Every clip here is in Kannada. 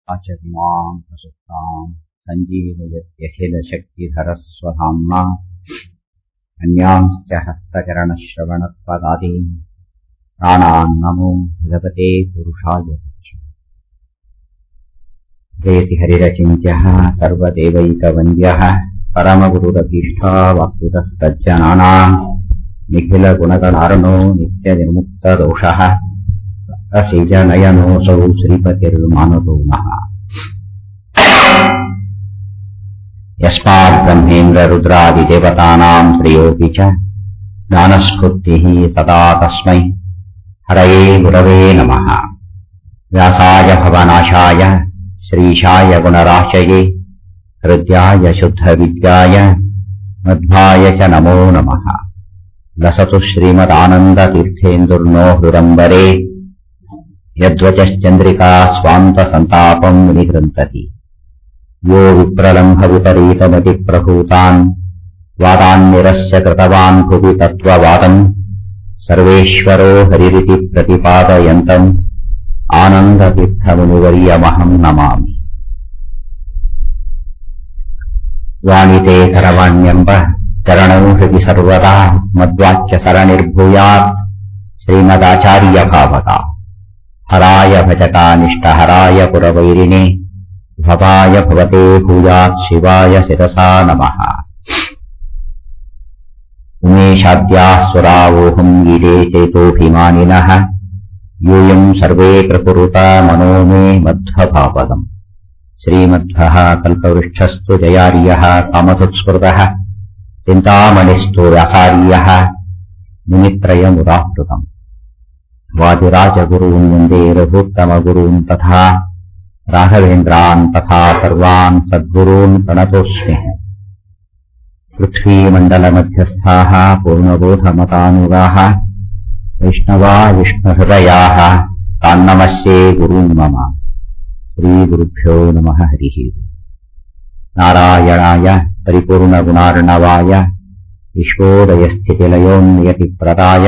आचरिमाम् प्रसुप्ताम् सञ्जीवयत्यखिलशक्तिधरस्वधाम्ना अन्यांश्च हस्तचरणश्रवणत्वदादीन् प्राणान् नमो भगवते पुरुषाय जयति हरिरचिन्त्यः सर्वदेवैकवन्द्यः परमगुरुरभीष्टा वाक्युतः सज्जनानाम् निखिलगुणगणार्णो नित्यनिर्मुक्तदोषः असिजनयनोऽसौ श्रीपतिर्मानतो नः यस्मात् ब्रह्मेन्द्ररुद्रादिदेवतानाम् श्रियोऽपि च ज्ञानस्फूर्तिः सदा तस्मै हरये गुरवे नमः व्यासाय भवनाशाय श्रीशाय गुणराशये हृद्याय शुद्धविद्याय मध्वाय च नमो नमः लसतु श्रीमदानन्दतीर्थेन्दुर्नो हृदम्बरे यद्वचश्चन्द्रिका स्वान्तसन्तापम् विनिगृन्तति यो विप्रलम्भविपरीतमतिप्रभूतान् वादान्निरस्य कृतवान् भुवि तत्त्ववादम् सर्वेश्वरो हरिरिति प्रतिपादयन्तम् आनन्दतीर्थमुनिवर्यमहम् नमामि वाणिते करवाण्यम्ब चरणौ हृदि सर्वदा मद्वाच्य सरणिर्भूयात् श्रीमदाचार्यभावता हराय भजतानिष्टहराय पुरवैरिणे भवाय भवते भूयात् शिवाय शिरसा नमः उमेशाद्याः सुरावोहम् गीते चेतोऽभिमानिनः यूयम् सर्वे प्रकुरुत मनो मे मध्वभावदम् श्रीमध्वः कल्पवृक्षस्तु जयार्यः कामधुत्स्मृतः चिन्तामणिस्तु व्यासार्यः मुनित्रयमुदाहृतम् वादिराजगुरून् वन्दे रघुत्तमगुरून् तथा राघवेन्द्रान् तथा सर्वान् सद्गुरून् प्रणतोऽस्मि पृथ्वीमण्डलमध्यस्थाः पूर्णबोधमतानुगाः वैष्णवा विष्णुहृदयाः तान्नमस्ये गुरून् मम श्रीगुरुभ्यो नमः हरिः नारायणाय परिपूर्णगुणार्णवाय विश्वोदयस्थितिलयोन्नियतिप्रदाय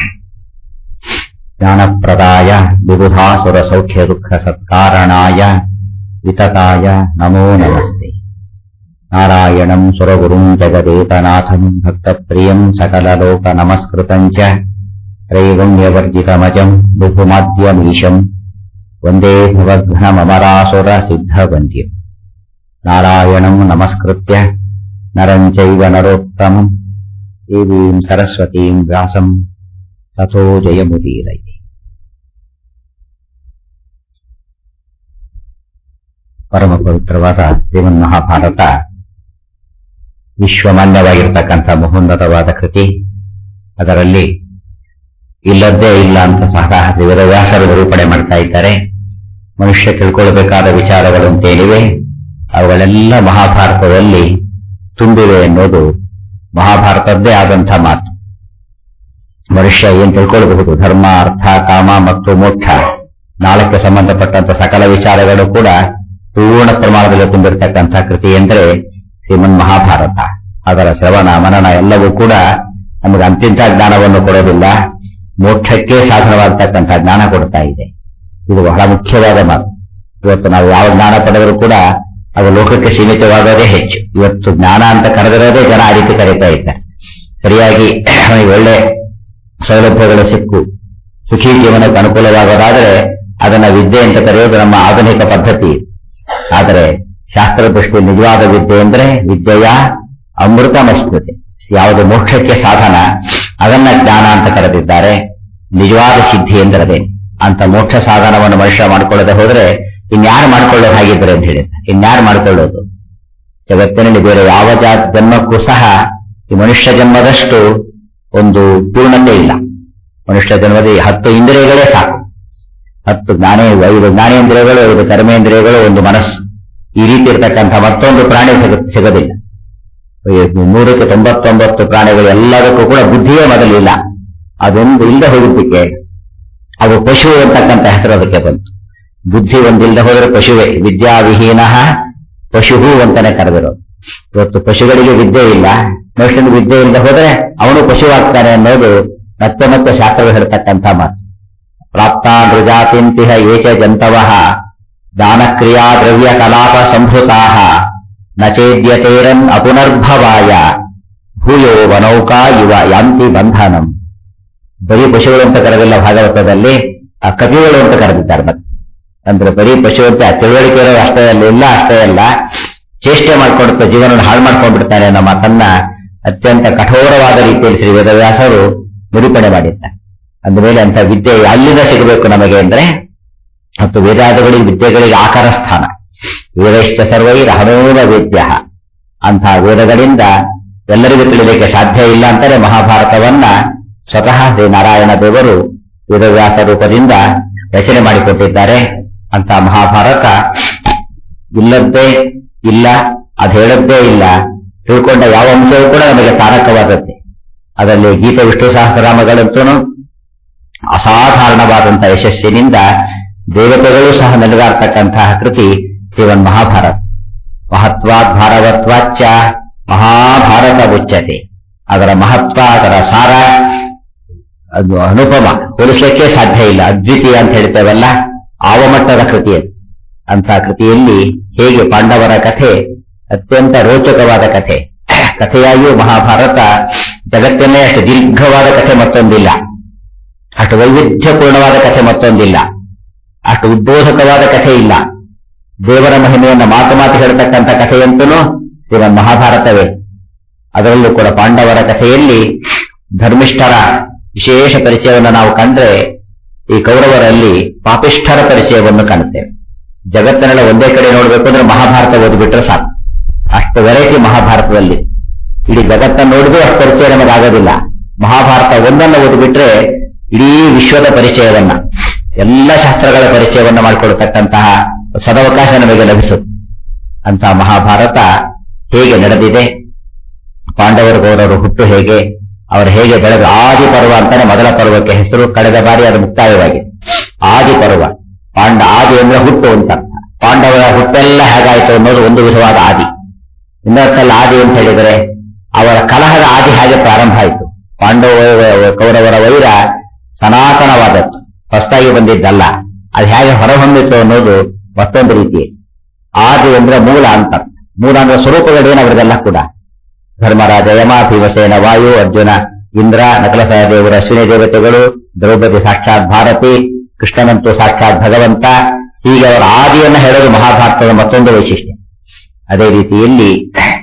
ज्ञानप्रदाय विबुधासुरसौख्यदुःखसत्कारणाय वितताय नमो नमस्ते नारायणम् सुरगुरुम् जगदेतनाथम् भक्तप्रियम् सकललोकनमस्कृतम् च त्रैगुण्यवर्जितमजम् बुभुमाद्यमीशम् वन्दे भवघ्नममरासुरसिद्धवन्द्यम् नारायणम् नमस्कृत्य नरम् चैव नरोत्तमम् देवीम् सरस्वतीम् व्यासम् तथो जयमुदीरये ಪರಮ ಪವಿತ್ರವಾದ ಶ್ರೀಮನ್ ಮಹಾಭಾರತ ವಿಶ್ವಮಾನ್ಯವಾಗಿರ್ತಕ್ಕಂಥ ಮಹೋನ್ನತವಾದ ಕೃತಿ ಅದರಲ್ಲಿ ಇಲ್ಲದ್ದೇ ಇಲ್ಲ ಅಂತ ಸಹ ವೇದವ್ಯಾಸರು ನಿರೂಪಣೆ ಮಾಡ್ತಾ ಇದ್ದಾರೆ ಮನುಷ್ಯ ತಿಳ್ಕೊಳ್ಬೇಕಾದ ವಿಚಾರಗಳು ಅಂತೇನಿವೆ ಅವುಗಳೆಲ್ಲ ಮಹಾಭಾರತದಲ್ಲಿ ತುಂಬಿವೆ ಎನ್ನುವುದು ಮಹಾಭಾರತದ್ದೇ ಆದಂಥ ಮಾತು ಮನುಷ್ಯ ಏನ್ ತಿಳ್ಕೊಳ್ಬಹುದು ಧರ್ಮ ಅರ್ಥ ಕಾಮ ಮತ್ತು ಮೋಕ್ಷ ನಾಲ್ಕು ಸಂಬಂಧಪಟ್ಟಂತ ಸಕಲ ವಿಚಾರಗಳು ಕೂಡ ಪೂರ್ಣ ಪ್ರಮಾಣದಲ್ಲಿ ತುಂಬಿರ್ತಕ್ಕಂಥ ಕೃತಿ ಎಂದರೆ ಶ್ರೀಮನ್ ಮಹಾಭಾರತ ಅದರ ಶ್ರವಣ ಮನನ ಎಲ್ಲವೂ ಕೂಡ ನಮಗೆ ಅಂತಿಂತ ಜ್ಞಾನವನ್ನು ಕೊಡೋದಿಲ್ಲ ಮೋಕ್ಷಕ್ಕೆ ಸಾಧನವಾಗತಕ್ಕಂಥ ಜ್ಞಾನ ಕೊಡ್ತಾ ಇದೆ ಇದು ಬಹಳ ಮುಖ್ಯವಾದ ಮಾತು ಇವತ್ತು ನಾವು ಯಾವ ಜ್ಞಾನ ಪಡೆದರೂ ಕೂಡ ಅದು ಲೋಕಕ್ಕೆ ಸೀಮಿತವಾಗೋದೇ ಹೆಚ್ಚು ಇವತ್ತು ಜ್ಞಾನ ಅಂತ ಕರೆದಿರೋದೇ ಜನ ಆ ರೀತಿ ಕರೀತಾ ಇದ್ದಾರೆ ಸರಿಯಾಗಿ ಒಳ್ಳೆ ಸೌಲಭ್ಯಗಳು ಸಿಕ್ಕು ಸುಖಿ ಜೀವನಕ್ಕೆ ಅನುಕೂಲವಾಗೋದಾದರೆ ಅದನ್ನ ವಿದ್ಯೆ ಅಂತ ಕರೆಯೋದು ನಮ್ಮ ಆಧುನಿಕ ಪದ್ಧತಿ ಆದರೆ ಶಾಸ್ತ್ರ ದೃಷ್ಟಿ ನಿಜವಾದ ವಿದ್ಯೆ ಅಂದ್ರೆ ವಿದ್ಯೆಯ ಅಮೃತ ಮಸ್ಕೃತಿ ಯಾವುದು ಮೋಕ್ಷಕ್ಕೆ ಸಾಧನ ಅದನ್ನ ಜ್ಞಾನ ಅಂತ ಕರೆದಿದ್ದಾರೆ ನಿಜವಾದ ಸಿದ್ಧಿ ಎಂದ್ರದೆ ಅಂತ ಮೋಕ್ಷ ಸಾಧನವನ್ನು ಮನುಷ್ಯ ಮಾಡಿಕೊಳ್ಳದೆ ಹೋದ್ರೆ ಇನ್ಯಾರು ಮಾಡ್ಕೊಳ್ಳೋದು ಹಾಗಿದ್ರೆ ಅಂತ ಹೇಳಿದ್ರೆ ಇನ್ಯಾರು ಮಾಡ್ಕೊಳ್ಳೋದು ಜಗತ್ತಿನಲ್ಲಿ ಬೇರೆ ಯಾವ ಜಾತಿ ಜನ್ಮಕ್ಕೂ ಸಹ ಈ ಮನುಷ್ಯ ಜನ್ಮದಷ್ಟು ಒಂದು ಪೂರ್ಣತೆ ಇಲ್ಲ ಮನುಷ್ಯ ಜನ್ಮದ ಹತ್ತು ಇಂದ್ರಿಯಗಳೇ ಸಾಕು ಹತ್ತು ಜ್ಞಾನೇ ಐದು ಜ್ಞಾನೇಂದ್ರಿಯಗಳು ಐದು ಕರ್ಮೇಂದ್ರಿಯಗಳು ಒಂದು ಮನಸ್ಸು ಈ ರೀತಿ ಇರತಕ್ಕಂಥ ಮತ್ತೊಂದು ಪ್ರಾಣಿ ಸಿಗೋದಿಲ್ಲ ನೂರಕ್ಕೆ ತೊಂಬತ್ತೊಂಬತ್ತು ಪ್ರಾಣಿಗಳು ಎಲ್ಲದಕ್ಕೂ ಕೂಡ ಬುದ್ಧಿಯೇ ಮೊದಲಿಲ್ಲ ಅದೊಂದು ಇಲ್ಲದೆ ಹೋಗಿದ್ದಕ್ಕೆ ಅದು ಪಶು ಅಂತಕ್ಕಂಥ ಹೆಸರು ಅದಕ್ಕೆ ಬಂತು ಬುದ್ಧಿ ಒಂದಿಲ್ಲದೆ ಹೋದರೆ ಪಶುವೆ ವಿದ್ಯಾವಿಹೀನ ಪಶುಹು ಅಂತಾನೆ ಕರೆದಿರೋದು ಇವತ್ತು ಪಶುಗಳಿಗೆ ವಿದ್ಯೆ ಇಲ್ಲ ಮನುಷ್ಯನ ವಿದ್ಯೆ ಇಲ್ಲದೆ ಹೋದರೆ ಅವನು ಪಶುವಾಗ್ತಾನೆ ಅನ್ನೋದು ಮತ್ತೆ ಮತ್ತೆ ಶಾಸ್ತ್ರಗಳು ಹೇಳ್ತಕ್ಕಂಥ ಮಾತು ಪ್ರಾಪ್ತ ನೃಜಾತಿಂತಿಹ ಏಚ ಜಂತವ ದಾನಕ್ರಿಯಾ ದ್ರವ್ಯ ಕಲಾಪ ಸಂಭೃತಾ ನ ಚೇದ್ಯತೇರನ್ ಅಪುನರ್ಭವಾಯ ಭೂಯೋ ವನೌಕಾ ಇವ ಯಾಂತಿ ಬಂಧನಂ ಬರೀ ಪಶುಗಳು ಅಂತ ಕರೆದಿಲ್ಲ ಭಾಗವತದಲ್ಲಿ ಆ ಕವಿಗಳು ಅಂತ ಕರೆದಿದ್ದಾರೆ ಮತ್ತೆ ಅಂದ್ರೆ ಬರೀ ಪಶು ಅಂತ ತಿಳುವಳಿಕೆ ಇರೋದು ಅಷ್ಟೇ ಅಲ್ಲ ಇಲ್ಲ ಅಷ್ಟೇ ಅಲ್ಲ ಚೇಷ್ಟೆ ಮಾಡ್ಕೊಡುತ್ತೆ ಜೀವನವನ್ನು ಹಾಳು ಮಾಡ್ಕೊಂಡ್ಬಿಡ್ತಾನೆ ಅನ್ನೋ ಮಾತನ್ನ ಅತ್ಯಂತ ಕಠೋರವಾದ ರೀತಿಯಲ್ಲಿ ಶ್ರೀ ವೇದವ್ಯಾಸರು ನಿರೂಪಣೆ ಮಾಡಿದ್ದಾರೆ ಅಂದಮೇಲೆ ಅಂತ ವಿದ್ಯೆ ಅಲ್ಲಿಂದ ಸಿಗಬೇಕು ನಮಗೆ ಅಂದ್ರೆ ಮತ್ತು ವೇದಾದಿಗಳಿಗೆ ವಿದ್ಯೆಗಳಿಗೆ ಆಕಾರ ಸ್ಥಾನ ವೇದಶ್ಚ ಸರ್ವೈರ್ ಅಹಮೇವ ವೇದ್ಯ ಅಂತಹ ವೇದಗಳಿಂದ ಎಲ್ಲರಿಗೂ ತಿಳಿಲಿಕ್ಕೆ ಸಾಧ್ಯ ಇಲ್ಲ ಅಂತಾರೆ ಮಹಾಭಾರತವನ್ನ ಸ್ವತಃ ಶ್ರೀ ನಾರಾಯಣ ದೇವರು ವೇದವ್ಯಾಸ ರೂಪದಿಂದ ರಚನೆ ಮಾಡಿಕೊಟ್ಟಿದ್ದಾರೆ ಅಂತ ಮಹಾಭಾರತ ಇಲ್ಲದ್ದೇ ಇಲ್ಲ ಅದು ಹೇಳದ್ದೇ ಇಲ್ಲ ತಿಳ್ಕೊಂಡ ಯಾವ ಅಂಶವೂ ಕೂಡ ನಮಗೆ ತಾರಕವಾದದ್ದೇ ಅದರಲ್ಲಿ ಗೀತೆ ವಿಷ್ಣು ಸಹಸ್ರನಾಮಗಳಂತೂ ಅಸಾಧಾರಣವಾದಂತಹ ಯಶಸ್ಸಿನಿಂದ ದೇವತೆಗಳು ಸಹ ನೆಲೆಗಾರ್ತಕ್ಕಂತಹ ಕೃತಿ ಶ್ರೀವನ್ ಮಹಾಭಾರತ ಮಹತ್ವಾತ್ ಭಾರವತ್ವಾಚ್ಚ ಮಹಾಭಾರತ ಉಚ್ಯತೆ ಅದರ ಮಹತ್ವ ಅದರ ಸಾರ ಅದು ಅನುಪಮ ಹೋಲಿಸಲಿಕ್ಕೆ ಸಾಧ್ಯ ಇಲ್ಲ ಅದ್ವಿತೀಯ ಅಂತ ಹೇಳ್ತೇವಲ್ಲ ಆವಮಟ್ಟದ ಕೃತಿ ಅದು ಅಂತ ಕೃತಿಯಲ್ಲಿ ಹೇಗೆ ಪಾಂಡವರ ಕಥೆ ಅತ್ಯಂತ ರೋಚಕವಾದ ಕಥೆ ಕಥೆಯಾಗಿಯೂ ಮಹಾಭಾರತ ಜಗತ್ತನ್ನೇ ಅಷ್ಟು ದೀರ್ಘವಾದ ಕಥೆ ಮತ್ತೊಂದಿಲ್ಲ ಅಷ್ಟು ವೈವಿಧ್ಯಪೂರ್ಣವಾದ ಕಥೆ ಮತ್ತೊಂದಿಲ್ಲ ಅಷ್ಟು ಉದ್ಬೋಧಕವಾದ ಕಥೆ ಇಲ್ಲ ದೇವರ ಮಹಿಮೆಯನ್ನು ಮಾತು ಮಾತು ಹೇಳ್ತಕ್ಕಂಥ ಕಥೆಯಂತೂ ಶ್ರೀಮನ್ ಮಹಾಭಾರತವೇ ಅದರಲ್ಲೂ ಕೂಡ ಪಾಂಡವರ ಕಥೆಯಲ್ಲಿ ಧರ್ಮಿಷ್ಠರ ವಿಶೇಷ ಪರಿಚಯವನ್ನು ನಾವು ಕಂಡ್ರೆ ಈ ಕೌರವರಲ್ಲಿ ಪಾಪಿಷ್ಠರ ಪರಿಚಯವನ್ನು ಕಾಣುತ್ತೇವೆ ಜಗತ್ತಿನೆಲ್ಲ ಒಂದೇ ಕಡೆ ನೋಡಬೇಕು ಅಂದ್ರೆ ಮಹಾಭಾರತ ಓದಿಬಿಟ್ರೆ ಸಾಕು ಅಷ್ಟು ವೆರೈಟಿ ಮಹಾಭಾರತದಲ್ಲಿ ಇಡೀ ಜಗತ್ತನ್ನು ನೋಡಿದ್ರು ಅಷ್ಟು ಪರಿಚಯ ನಮಗಾಗೋದಿಲ್ಲ ಮಹಾಭಾರತ ಒಂದನ್ನು ಓದಿಬಿಟ್ರೆ ಇಡೀ ವಿಶ್ವದ ಪರಿಚಯವನ್ನ ಎಲ್ಲ ಶಾಸ್ತ್ರಗಳ ಪರಿಚಯವನ್ನ ಮಾಡಿಕೊಡ್ತಕ್ಕಂತಹ ಸದವಕಾಶ ನಮಗೆ ಲಭಿಸುತ್ತೆ ಅಂತಹ ಮಹಾಭಾರತ ಹೇಗೆ ನಡೆದಿದೆ ಪಾಂಡವರು ಗೌರವರು ಹುಟ್ಟು ಹೇಗೆ ಅವರು ಹೇಗೆ ಬೆಳೆದ ಆದಿ ಪರ್ವ ಅಂತಾನೆ ಮೊದಲ ಪರ್ವಕ್ಕೆ ಹೆಸರು ಕಳೆದ ಬಾರಿ ಅದು ಮುಕ್ತಾಯವಾಗಿದೆ ಆದಿ ಪರ್ವ ಪಾಂಡ ಆದಿ ಅಂದ್ರೆ ಹುಟ್ಟು ಅಂತ ಅರ್ಥ. ಪಾಂಡವರ ಹುಟ್ಟೆಲ್ಲ ಹೇಗಾಯಿತು ಅನ್ನೋದು ಒಂದು ವಿಧವಾದ ಆದಿ ಇನ್ನೊಂದಲ್ಲ ಆದಿ ಅಂತ ಹೇಳಿದರೆ ಅವರ ಕಲಹದ ಆದಿ ಹಾಗೆ ಪ್ರಾರಂಭ ಆಯಿತು ಪಾಂಡವ ಕೌರವರ ವೈರ ಸನಾತನವಾದದ್ದು ಹೊಸದಾಗಿ ಬಂದಿದ್ದಲ್ಲ ಅದು ಹೇಗೆ ಹೊರಹೊಮ್ಮಿತು ಅನ್ನೋದು ಮತ್ತೊಂದು ರೀತಿ ಆದಿ ಅಂದ್ರೆ ಮೂಲ ಅಂತ ಮೂಲ ಅಂದ್ರೆ ಸ್ವರೂಪಗಳೇನು ಅವರಿಗೆಲ್ಲ ಕೂಡ ಧರ್ಮರಾಜ ಯಮ ಭೀಮಸೇನ ವಾಯು ಅರ್ಜುನ ಇಂದ್ರ ನಕಲಸಹ ದೇವರ ಅಶ್ವಿನಿ ದೇವತೆಗಳು ದ್ರೌಪದಿ ಸಾಕ್ಷಾತ್ ಭಾರತಿ ಕೃಷ್ಣನಂತೂ ಸಾಕ್ಷಾತ್ ಭಗವಂತ ಹೀಗೆ ಅವರ ಆದಿಯನ್ನು ಹೇಳೋದು ಮಹಾಭಾರತದ ಮತ್ತೊಂದು ವೈಶಿಷ್ಟ್ಯ ಅದೇ ರೀತಿಯಲ್ಲಿ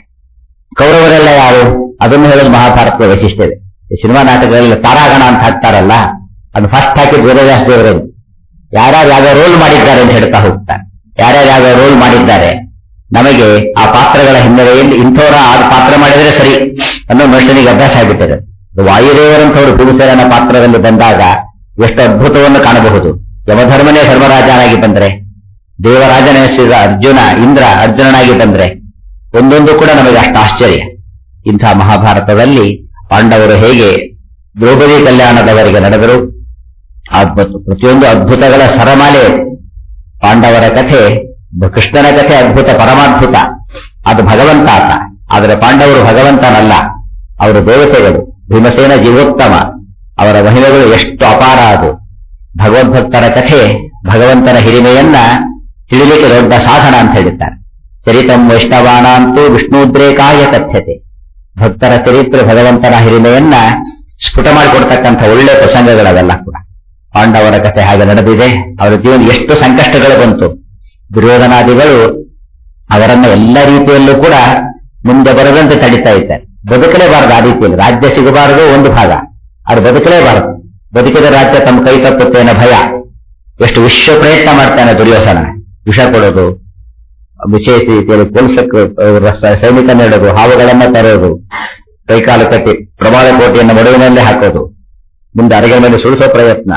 ಕೌರವರೆಲ್ಲ ಯಾರು ಅದನ್ನು ಹೇಳೋದು ಮಹಾಭಾರತದ ವೈಶಿಷ್ಟ್ಯವೇ ಈ ಸಿನಿಮಾ ನಾಟಕಗಳಲ್ಲಿ ತಾರಾಗಣ ಅಂತ ಹಾಕ್ತಾರಲ್ಲ ಅದು ಫಸ್ಟ್ ಹಾಕಿದ್ ವೇದವ್ಯಾಸ ದೇವರದು ಯಾರ್ಯಾರು ಯಾವ ರೋಲ್ ಮಾಡಿದ್ದಾರೆ ಅಂತ ಹೇಳ್ತಾ ಹೋಗ್ತಾರೆ ಯಾರ್ಯಾರು ಯಾವ ರೋಲ್ ಮಾಡಿದ್ದಾರೆ ನಮಗೆ ಆ ಪಾತ್ರಗಳ ಹಿನ್ನೆಲೆಯಲ್ಲಿ ಇಂಥವರ ಆ ಪಾತ್ರ ಮಾಡಿದರೆ ಸರಿ ಅನ್ನೋ ಮನುಷ್ಯನಿಗೆ ಅಭ್ಯಾಸ ಆಗಿಬಿಟ್ಟಿದೆ ವಾಯುದೇವರಂಥವರು ಭೂಮಿಸೇನ ಪಾತ್ರದಲ್ಲಿ ಬಂದಾಗ ಎಷ್ಟು ಅದ್ಭುತವನ್ನು ಕಾಣಬಹುದು ಯಮಧರ್ಮನೇ ಧರ್ಮರಾಜನಾಗಿ ಬಂದ್ರೆ ದೇವರಾಜನೆನಿಸಿದ ಅರ್ಜುನ ಇಂದ್ರ ಅರ್ಜುನನಾಗಿ ಬಂದ್ರೆ ಒಂದೊಂದು ಕೂಡ ನಮಗೆ ಅಷ್ಟು ಆಶ್ಚರ್ಯ ಇಂಥ ಮಹಾಭಾರತದಲ್ಲಿ ಪಾಂಡವರು ಹೇಗೆ ದ್ರೌಪದಿ ಕಲ್ಯಾಣದವರೆಗೆ ನಡೆದರು ಅದ್ಭುತ ಪ್ರತಿಯೊಂದು ಅದ್ಭುತಗಳ ಸರಮಾಲೆ ಪಾಂಡವರ ಕಥೆ ಕೃಷ್ಣನ ಕಥೆ ಅದ್ಭುತ ಪರಮಾದ್ಭುತ ಅದು ಭಗವಂತ ಆತ ಆದರೆ ಪಾಂಡವರು ಭಗವಂತನಲ್ಲ ಅವರು ದೇವತೆಗಳು ಭೀಮಸೇನ ಜೀವೋತ್ತಮ ಅವರ ಮಹಿಳೆಗಳು ಎಷ್ಟು ಅಪಾರ ಅದು ಭಗವದ್ಭಕ್ತರ ಕಥೆ ಭಗವಂತನ ಹಿರಿಮೆಯನ್ನ ತಿಳಿಲಿಕ್ಕೆ ದೊಡ್ಡ ಸಾಧನ ಅಂತ ಹೇಳಿದ್ದಾರೆ ಚರಿತಂ ವೈಷ್ಣವಾನಂತೂ ವಿಷ್ಣುದ್ರೇಕಾಯ ಕಥ್ಯತೆ ಭಕ್ತರ ಚರಿತ್ರೆ ಭಗವಂತನ ಹಿರಿಮೆಯನ್ನ ಸ್ಫುಟ ಮಾಡಿಕೊಡ್ತಕ್ಕಂಥ ಒಳ್ಳೆ ಪ್ರಸಂಗಗಳವೆಲ್ಲ ಕೂಡ ಪಾಂಡವರ ಕಥೆ ಹಾಗೆ ನಡೆದಿದೆ ಅವರ ಜೀವನ ಎಷ್ಟು ಸಂಕಷ್ಟಗಳು ಬಂತು ದುರ್ಯೋಧನಾದಿಗಳು ಅವರನ್ನ ಎಲ್ಲ ರೀತಿಯಲ್ಲೂ ಕೂಡ ಮುಂದೆ ಬರದಂತೆ ತಡಿತಾ ಇದ್ದಾರೆ ಬದುಕಲೇಬಾರದು ಆ ರೀತಿಯಲ್ಲಿ ರಾಜ್ಯ ಸಿಗಬಾರದು ಒಂದು ಭಾಗ ಅದು ಬದುಕಲೇಬಾರದು ಬದುಕಿದ ರಾಜ್ಯ ತಮ್ಮ ಕೈ ತಪ್ಪುತ್ತೆ ಅನ್ನೋ ಭಯ ಎಷ್ಟು ವಿಶ್ವ ಪ್ರಯತ್ನ ಮಾಡ್ತಾನೆ ದುರ್ಯೋಧನ ವಿಷ ಕೊಡೋದು ವಿಶೇಷ ರೀತಿಯಲ್ಲಿ ಪೊಲೀಸಕ್ಕೆ ಸೈನಿಕ ನೀಡೋದು ಹಾವುಗಳನ್ನ ತರೋದು ಕೈಕಾಲು ಕಟ್ಟಿ ಪ್ರಮಾಣ ಕೋಟೆಯನ್ನು ಮಡುವಿನಲ್ಲೇ ಹಾಕೋದು ಮುಂದೆ ಅರಗಿನ ಮೇಲೆ ಸುಳಿಸೋ ಪ್ರಯತ್ನ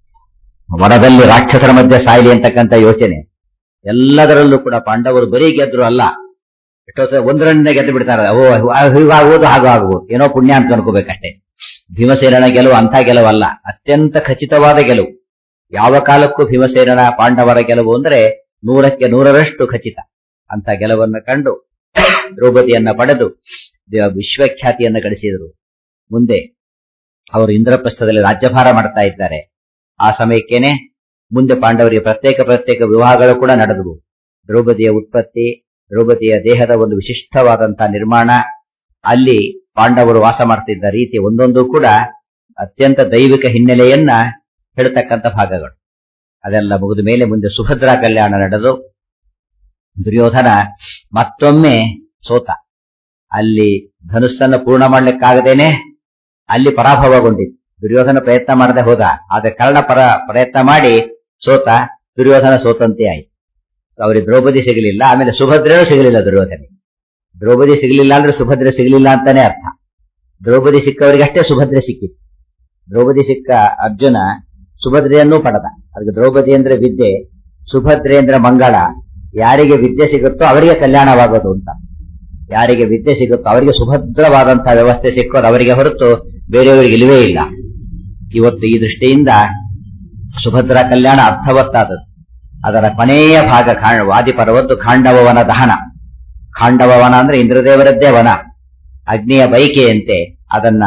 ವನದಲ್ಲಿ ರಾಕ್ಷಸರ ಮಧ್ಯೆ ಸಾಯಲಿ ಅಂತಕ್ಕಂಥ ಯೋಚನೆ ಎಲ್ಲದರಲ್ಲೂ ಕೂಡ ಪಾಂಡವರು ಬರೀ ಗೆದ್ರು ಅಲ್ಲ ಎಷ್ಟೋ ಸಲ ಒಂದರನ್ನೇ ಗೆದ್ದು ಬಿಡ್ತಾರೆ ಓ ಹೀಗಾಗುವುದು ಹಾಗೂ ಆಗ್ಬೋದು ಏನೋ ಪುಣ್ಯ ಅಂತ ಅನ್ಕೋಬೇಕಷ್ಟೇ ಭೀಮಸೇನನ ಗೆಲುವು ಅಂಥ ಗೆಲುವಲ್ಲ ಅತ್ಯಂತ ಖಚಿತವಾದ ಗೆಲುವು ಯಾವ ಕಾಲಕ್ಕೂ ಭೀಮಸೇನನ ಪಾಂಡವರ ಗೆಲುವು ಅಂದ್ರೆ ನೂರಕ್ಕೆ ನೂರರಷ್ಟು ಖಚಿತ ಅಂತ ಗೆಲುವನ್ನು ಕಂಡು ದ್ರೌಪದಿಯನ್ನ ಪಡೆದು ದೇ- ವಿಶ್ವಖ್ಯಾತಿಯನ್ನ ಗಳಿಸಿದರು ಮುಂದೆ ಅವರು ಇಂದ್ರಪ್ರಸ್ಥದಲ್ಲಿ ರಾಜ್ಯಭಾರ ಮಾಡ್ತಾ ಇದ್ದಾರೆ ಆ ಸಮಯಕ್ಕೇನೆ ಮುಂದೆ ಪಾಂಡವರಿಗೆ ಪ್ರತ್ಯೇಕ ಪ್ರತ್ಯೇಕ ವಿವಾಹಗಳು ಕೂಡ ನಡೆದವು ದ್ರೌಪದಿಯ ಉತ್ಪತ್ತಿ ದ್ರೌಪದಿಯ ದೇಹದ ಒಂದು ವಿಶಿಷ್ಟವಾದಂತಹ ನಿರ್ಮಾಣ ಅಲ್ಲಿ ಪಾಂಡವರು ವಾಸ ಮಾಡ್ತಿದ್ದ ರೀತಿ ಒಂದೊಂದು ಕೂಡ ಅತ್ಯಂತ ದೈವಿಕ ಹಿನ್ನೆಲೆಯನ್ನ ಹೇಳ್ತಕ್ಕಂಥ ಭಾಗಗಳು ಅದೆಲ್ಲ ಮುಗಿದ ಮೇಲೆ ಮುಂದೆ ಸುಭದ್ರಾ ಕಲ್ಯಾಣ ನಡೆದು ದುರ್ಯೋಧನ ಮತ್ತೊಮ್ಮೆ ಸೋತ ಅಲ್ಲಿ ಧನುಸ್ಸನ್ನು ಪೂರ್ಣ ಮಾಡ್ಲಿಕ್ಕಾಗದೇನೆ ಅಲ್ಲಿ ಪರಾಭವಗೊಂಡಿತ್ತು ದುರ್ಯೋಧನ ಪ್ರಯತ್ನ ಮಾಡದೆ ಹೋದ ಆದ್ರೆ ಕರ್ಣ ಪರ ಪ್ರಯತ್ನ ಮಾಡಿ ಸೋತ ದುರ್ಯೋಧನ ಸೋತಂತೆ ಆಯ್ತು ಅವರಿಗೆ ದ್ರೌಪದಿ ಸಿಗಲಿಲ್ಲ ಆಮೇಲೆ ಸುಭದ್ರೆನೂ ಸಿಗಲಿಲ್ಲ ದುರ್ಯೋಧನಿಗೆ ದ್ರೌಪದಿ ಸಿಗಲಿಲ್ಲ ಅಂದ್ರೆ ಸುಭದ್ರೆ ಸಿಗಲಿಲ್ಲ ಅಂತಾನೆ ಅರ್ಥ ದ್ರೌಪದಿ ಸಿಕ್ಕವರಿಗೆ ಅಷ್ಟೇ ಸುಭದ್ರೆ ಸಿಕ್ಕಿತ್ತು ದ್ರೌಪದಿ ಸಿಕ್ಕ ಅರ್ಜುನ ಸುಭದ್ರೆಯನ್ನೂ ಪಡೆದ ಅದಕ್ಕೆ ದ್ರೌಪದಿ ಅಂದ್ರೆ ವಿದ್ಯೆ ಸುಭದ್ರೆ ಅಂದ್ರೆ ಮಂಗಳ ಯಾರಿಗೆ ವಿದ್ಯೆ ಸಿಗುತ್ತೋ ಅವರಿಗೆ ಕಲ್ಯಾಣವಾಗೋದು ಅಂತ ಯಾರಿಗೆ ವಿದ್ಯೆ ಸಿಗುತ್ತೋ ಅವರಿಗೆ ಸುಭದ್ರವಾದಂತಹ ವ್ಯವಸ್ಥೆ ಸಿಕ್ಕೋದು ಅವರಿಗೆ ಹೊರತು ಬೇರೆಯವರಿಗೆ ಇಲ್ಲವೇ ಇಲ್ಲ ಇವತ್ತು ಈ ದೃಷ್ಟಿಯಿಂದ ಸುಭದ್ರ ಕಲ್ಯಾಣ ಅರ್ಥವತ್ತಾದದ್ದು ಅದರ ಕೊನೆಯ ಭಾಗ ಖಾ ವಾದಿಪರ್ವದ್ದು ಖಾಂಡವವನ ದಹನ ಖಾಂಡವವನ ಅಂದ್ರೆ ಇಂದ್ರದೇವರದ್ದೇ ವನ ಅಗ್ನಿಯ ಬೈಕೆಯಂತೆ ಅದನ್ನ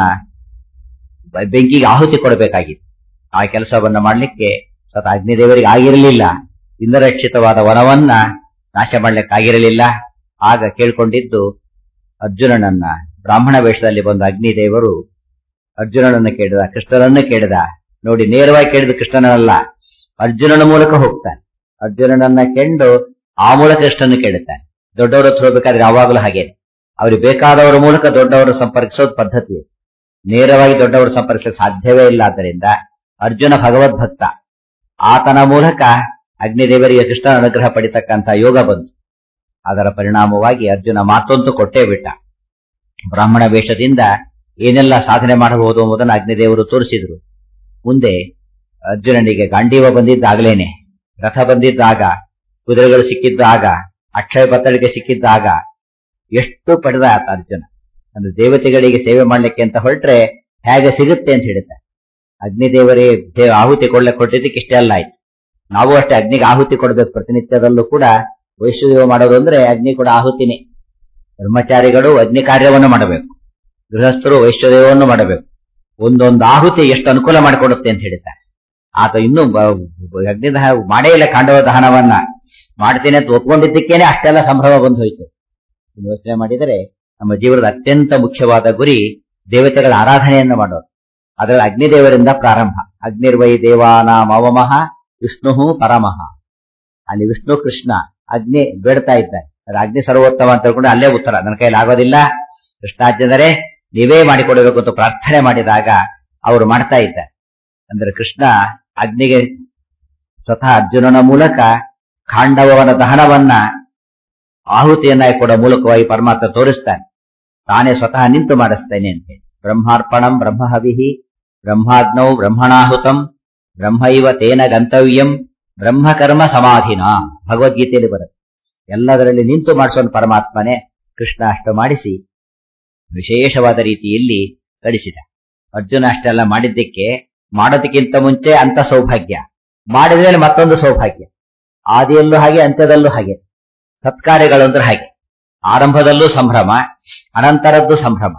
ಬ- ಬೆಂಕಿಗೆ ಆಹುತಿ ಕೊಡಬೇಕಾಗಿತ್ತು ಆ ಕೆಲಸವನ್ನ ಮಾಡಲಿಕ್ಕೆ ಸ್ವತಃ ಅಗ್ನಿದೇವರಿಗೆ ಆಗಿರಲಿಲ್ಲ ಇಂದ್ರರಕ್ಷಿತವಾದ ವನವನ್ನ ನಾಶ ಮಾಡ್ಲಿಕ್ಕಾಗಿರಲಿಲ್ಲ ಆಗ ಕೇಳ್ಕೊಂಡಿದ್ದು ಅರ್ಜುನನನ್ನ ಬ್ರಾಹ್ಮಣ ವೇಷದಲ್ಲಿ ಬಂದ ಅಗ್ನಿದೇವರು ಅರ್ಜುನನನ್ನು ಕೇಳಿದ ಕೃಷ್ಣನನ್ನು ಕೇಳಿದ ನೋಡಿ ನೇರವಾಗಿ ಕೇಳಿದ ಕೃಷ್ಣನಲ್ಲ ಅರ್ಜುನನ ಮೂಲಕ ಹೋಗ್ತಾನೆ ಅರ್ಜುನನನ್ನ ಕೆಂಡು ಆ ಮೂಲಕ ಕೃಷ್ಣನ ಕೇಳುತ್ತಾನೆ ದೊಡ್ಡವರು ಹತ್ರ ಹೋಗ್ಬೇಕಾದ್ರೆ ಯಾವಾಗಲೂ ಹಾಗೆ ಅವ್ರಿಗೆ ಬೇಕಾದವರ ಮೂಲಕ ದೊಡ್ಡವರು ಸಂಪರ್ಕಿಸೋದು ಪದ್ಧತಿ ನೇರವಾಗಿ ದೊಡ್ಡವರು ಸಂಪರ್ಕಿಸಲು ಸಾಧ್ಯವೇ ಇಲ್ಲ ಆದ್ದರಿಂದ ಅರ್ಜುನ ಭಗವದ್ಭಕ್ತ ಆತನ ಮೂಲಕ ಅಗ್ನಿದೇವರಿಗೆ ಕೃಷ್ಣನ ಅನುಗ್ರಹ ಪಡಿತಕ್ಕಂಥ ಯೋಗ ಬಂತು ಅದರ ಪರಿಣಾಮವಾಗಿ ಅರ್ಜುನ ಮಾತೊಂದು ಕೊಟ್ಟೇ ಬಿಟ್ಟ ಬ್ರಾಹ್ಮಣ ವೇಷದಿಂದ ಏನೆಲ್ಲ ಸಾಧನೆ ಮಾಡಬಹುದು ಎಂಬುದನ್ನು ಅಗ್ನಿದೇವರು ತೋರಿಸಿದ್ರು ಮುಂದೆ ಅರ್ಜುನನಿಗೆ ಗಾಂಡೀವ ಬಂದಿದ್ದಾಗಲೇನೆ ರಥ ಬಂದಿದ್ದಾಗ ಕುದುರೆಗಳು ಸಿಕ್ಕಿದ್ದಾಗ ಅಕ್ಷಯ ಪತ್ತಳಿಗೆ ಸಿಕ್ಕಿದ್ದಾಗ ಎಷ್ಟು ಪಡೆದ ಆತ ಅರ್ಜುನ ಅಂದ್ರೆ ದೇವತೆಗಳಿಗೆ ಸೇವೆ ಮಾಡ್ಲಿಕ್ಕೆ ಅಂತ ಹೊರಟ್ರೆ ಹೇಗೆ ಸಿಗುತ್ತೆ ಅಂತ ಹೇಳುತ್ತೆ ಅಗ್ನಿದೇವರೇ ದೇ- ಆಹುತಿ ಕೊಡ್ಲಿಕ್ಕೆ ಕೊಟ್ಟಿದ್ದಕ್ಕೆ ಇಷ್ಟೇ ಅಲ್ಲ ಆಯ್ತು ನಾವು ಅಷ್ಟೇ ಅಗ್ನಿಗೆ ಆಹುತಿ ಕೊಡ್ಬೇಕು ಪ್ರತಿನಿತ್ಯದಲ್ಲೂ ಕೂಡ ವೈಶ್ವದೇವ ಮಾಡೋದು ಅಂದ್ರೆ ಅಗ್ನಿ ಕೂಡ ಆಹುತಿನೇ ಬ್ರಹ್ಮಚಾರಿಗಳು ಅಗ್ನಿ ಕಾರ್ಯವನ್ನು ಮಾಡಬೇಕು ಗೃಹಸ್ಥರು ವೈಶ್ವದೇವವನ್ನು ಮಾಡಬೇಕು ಒಂದೊಂದು ಆಹುತಿ ಎಷ್ಟು ಅನುಕೂಲ ಮಾಡಿಕೊಡುತ್ತೆ ಅಂತ ಹೇಳಿದ್ದಾರೆ ಆತ ಇನ್ನೂ ಬ- ಅಗ್ನಿ ದಹ ಮಾಡೇ ಇಲ್ಲ ಕಾಂಡವ ದಹನವನ್ನ ಮಾಡ್ತೇನೆ ಅಂತ ಒಪ್ಕೊಂಡಿದ್ದಕ್ಕೇನೆ ಅಷ್ಟೆಲ್ಲ ಸಂಭ್ರಮ ಬಂದು ಹೋಯ್ತು ಇನ್ನು ಯೋಚನೆ ಮಾಡಿದರೆ ನಮ್ಮ ಜೀವನದ ಅತ್ಯಂತ ಮುಖ್ಯವಾದ ಗುರಿ ದೇವತೆಗಳ ಆರಾಧನೆಯನ್ನು ಮಾಡೋದು ಅದರಲ್ಲಿ ಅಗ್ನಿದೇವರಿಂದ ಪ್ರಾರಂಭ ಅಗ್ನಿರ್ವೈ ದೇವಾನಾಂ ಅವಮಃ ವಿಷ್ಣು ಪರಮಃ ಅಲ್ಲಿ ವಿಷ್ಣು ಕೃಷ್ಣ ಅಗ್ನಿ ಬೇಡ್ತಾ ಇದ್ದಾರೆ ಅದು ಅಗ್ನಿ ಸರ್ವೋತ್ತಮ ಅಂತ ಹೇಳ್ಕೊಂಡು ಅಲ್ಲೇ ಉತ್ತರ ನನ್ನ ಕೈಲಿ ಆಗೋದಿಲ್ಲ ಕೃಷ್ಣಾಜ್ಞದರೆ ನೀವೇ ಮಾಡಿಕೊಡಬೇಕು ಅಂತ ಪ್ರಾರ್ಥನೆ ಮಾಡಿದಾಗ ಅವರು ಮಾಡ್ತಾ ಇದ್ದಾರೆ ಅಂದ್ರೆ ಕೃಷ್ಣ ಅಗ್ನಿಗೆ ಸ್ವತಃ ಅರ್ಜುನನ ಮೂಲಕ ಖಾಂಡವನ ದಹನವನ್ನ ಆಹುತಿಯನ್ನಾಗಿ ಕೊಡೋ ಮೂಲಕವಾಗಿ ಪರಮಾತ್ಮ ತೋರಿಸ್ತಾನೆ ತಾನೇ ಸ್ವತಃ ನಿಂತು ಮಾಡಿಸ್ತೇನೆ ಅಂತ ಹೇಳಿ ಬ್ರಹ್ಮಾರ್ಪಣಂ ಬ್ರಹ್ಮಹವಿಹಿ ಬ್ರಹ್ಮಾಗ್ನೌ ಬ್ರಹ್ಮಣಾಹುತಂ ಬ್ರಹ್ಮೈವ ತೇನ ಗಂತವ್ಯಂ ಬ್ರಹ್ಮಕರ್ಮ ಸಮಾಧಿನ ಭಗವದ್ಗೀತೆಯಲ್ಲಿ ಬರುತ್ತೆ ಎಲ್ಲದರಲ್ಲಿ ನಿಂತು ಮಾಡಿಸೋನ್ ಪರಮಾತ್ಮನೇ ಕೃಷ್ಣ ಅಷ್ಟು ಮಾಡಿಸಿ ವಿಶೇಷವಾದ ರೀತಿಯಲ್ಲಿ ಕಳಿಸಿದ ಅರ್ಜುನ ಅಷ್ಟೆಲ್ಲ ಮಾಡಿದ್ದಕ್ಕೆ ಮಾಡೋದಕ್ಕಿಂತ ಮುಂಚೆ ಅಂತ ಸೌಭಾಗ್ಯ ಮಾಡಿದ ಮೇಲೆ ಮತ್ತೊಂದು ಸೌಭಾಗ್ಯ ಆದಿಯಲ್ಲೂ ಹಾಗೆ ಅಂತ್ಯದಲ್ಲೂ ಹಾಗೆ ಸತ್ಕಾರ್ಯಗಳು ಅಂದ್ರೆ ಹಾಗೆ ಆರಂಭದಲ್ಲೂ ಸಂಭ್ರಮ ಅನಂತರದ್ದು ಸಂಭ್ರಮ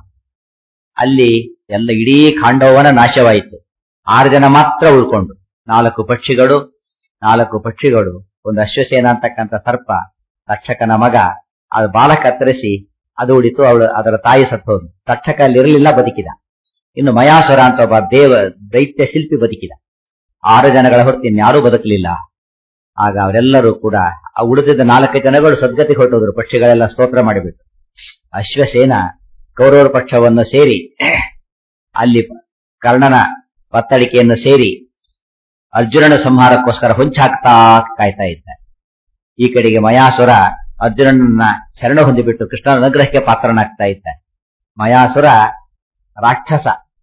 ಅಲ್ಲಿ ಎಲ್ಲ ಇಡೀ ಖಾಂಡವನ ನಾಶವಾಯಿತು ಆರು ಜನ ಮಾತ್ರ ಉಳ್ಕೊಂಡು ನಾಲ್ಕು ಪಕ್ಷಿಗಳು ನಾಲ್ಕು ಪಕ್ಷಿಗಳು ಒಂದು ಅಶ್ವಸೇನ ಅಂತಕ್ಕಂಥ ಸರ್ಪ ತಕ್ಷಕನ ಮಗ ಅದು ಬಾಲ ಕತ್ತರಿಸಿ ಅದು ಉಳಿತು ಅವಳು ಅದರ ತಾಯಿ ಸತ್ತೋದು ತಕ್ಷಕ ಅಲ್ಲಿರಲಿಲ್ಲ ಬದುಕಿದ ಇನ್ನು ಮಯಾಸುರ ಅಂತ ಒಬ್ಬ ದೇವ ದೈತ್ಯ ಶಿಲ್ಪಿ ಬದುಕಿದ ಆರು ಜನಗಳ ಹೊರತು ಇನ್ಯಾರೂ ಬದುಕಲಿಲ್ಲ ಆಗ ಅವರೆಲ್ಲರೂ ಕೂಡ ಆ ಉಳಿದಿದ್ದ ನಾಲ್ಕು ಜನಗಳು ಸದ್ಗತಿಗೆ ಹೊರಟೋದ್ರು ಪಕ್ಷಿಗಳೆಲ್ಲ ಸ್ತೋತ್ರ ಮಾಡಿಬಿಟ್ಟು ಅಶ್ವಸೇನ ಕೌರವರ ಪಕ್ಷವನ್ನು ಸೇರಿ ಅಲ್ಲಿ ಕರ್ಣನ ಪತ್ತಳಿಕೆಯನ್ನು ಸೇರಿ ಅರ್ಜುನನ ಸಂಹಾರಕ್ಕೋಸ್ಕರ ಹೊಂಚಾಕ್ತಾ ಕಾಯ್ತಾ ಇದ್ದಾರೆ ಈ ಕಡೆಗೆ ಮಯಾಸುರ ಅರ್ಜುನನನ್ನ ಶರಣ ಹೊಂದಿಬಿಟ್ಟು ಕೃಷ್ಣನ ಅನುಗ್ರಹಕ್ಕೆ ಪಾತ್ರನಾಗ್ತಾ ಇದ್ದಾನೆ ಮಯಾಸುರ ರಾಕ್ಷಸ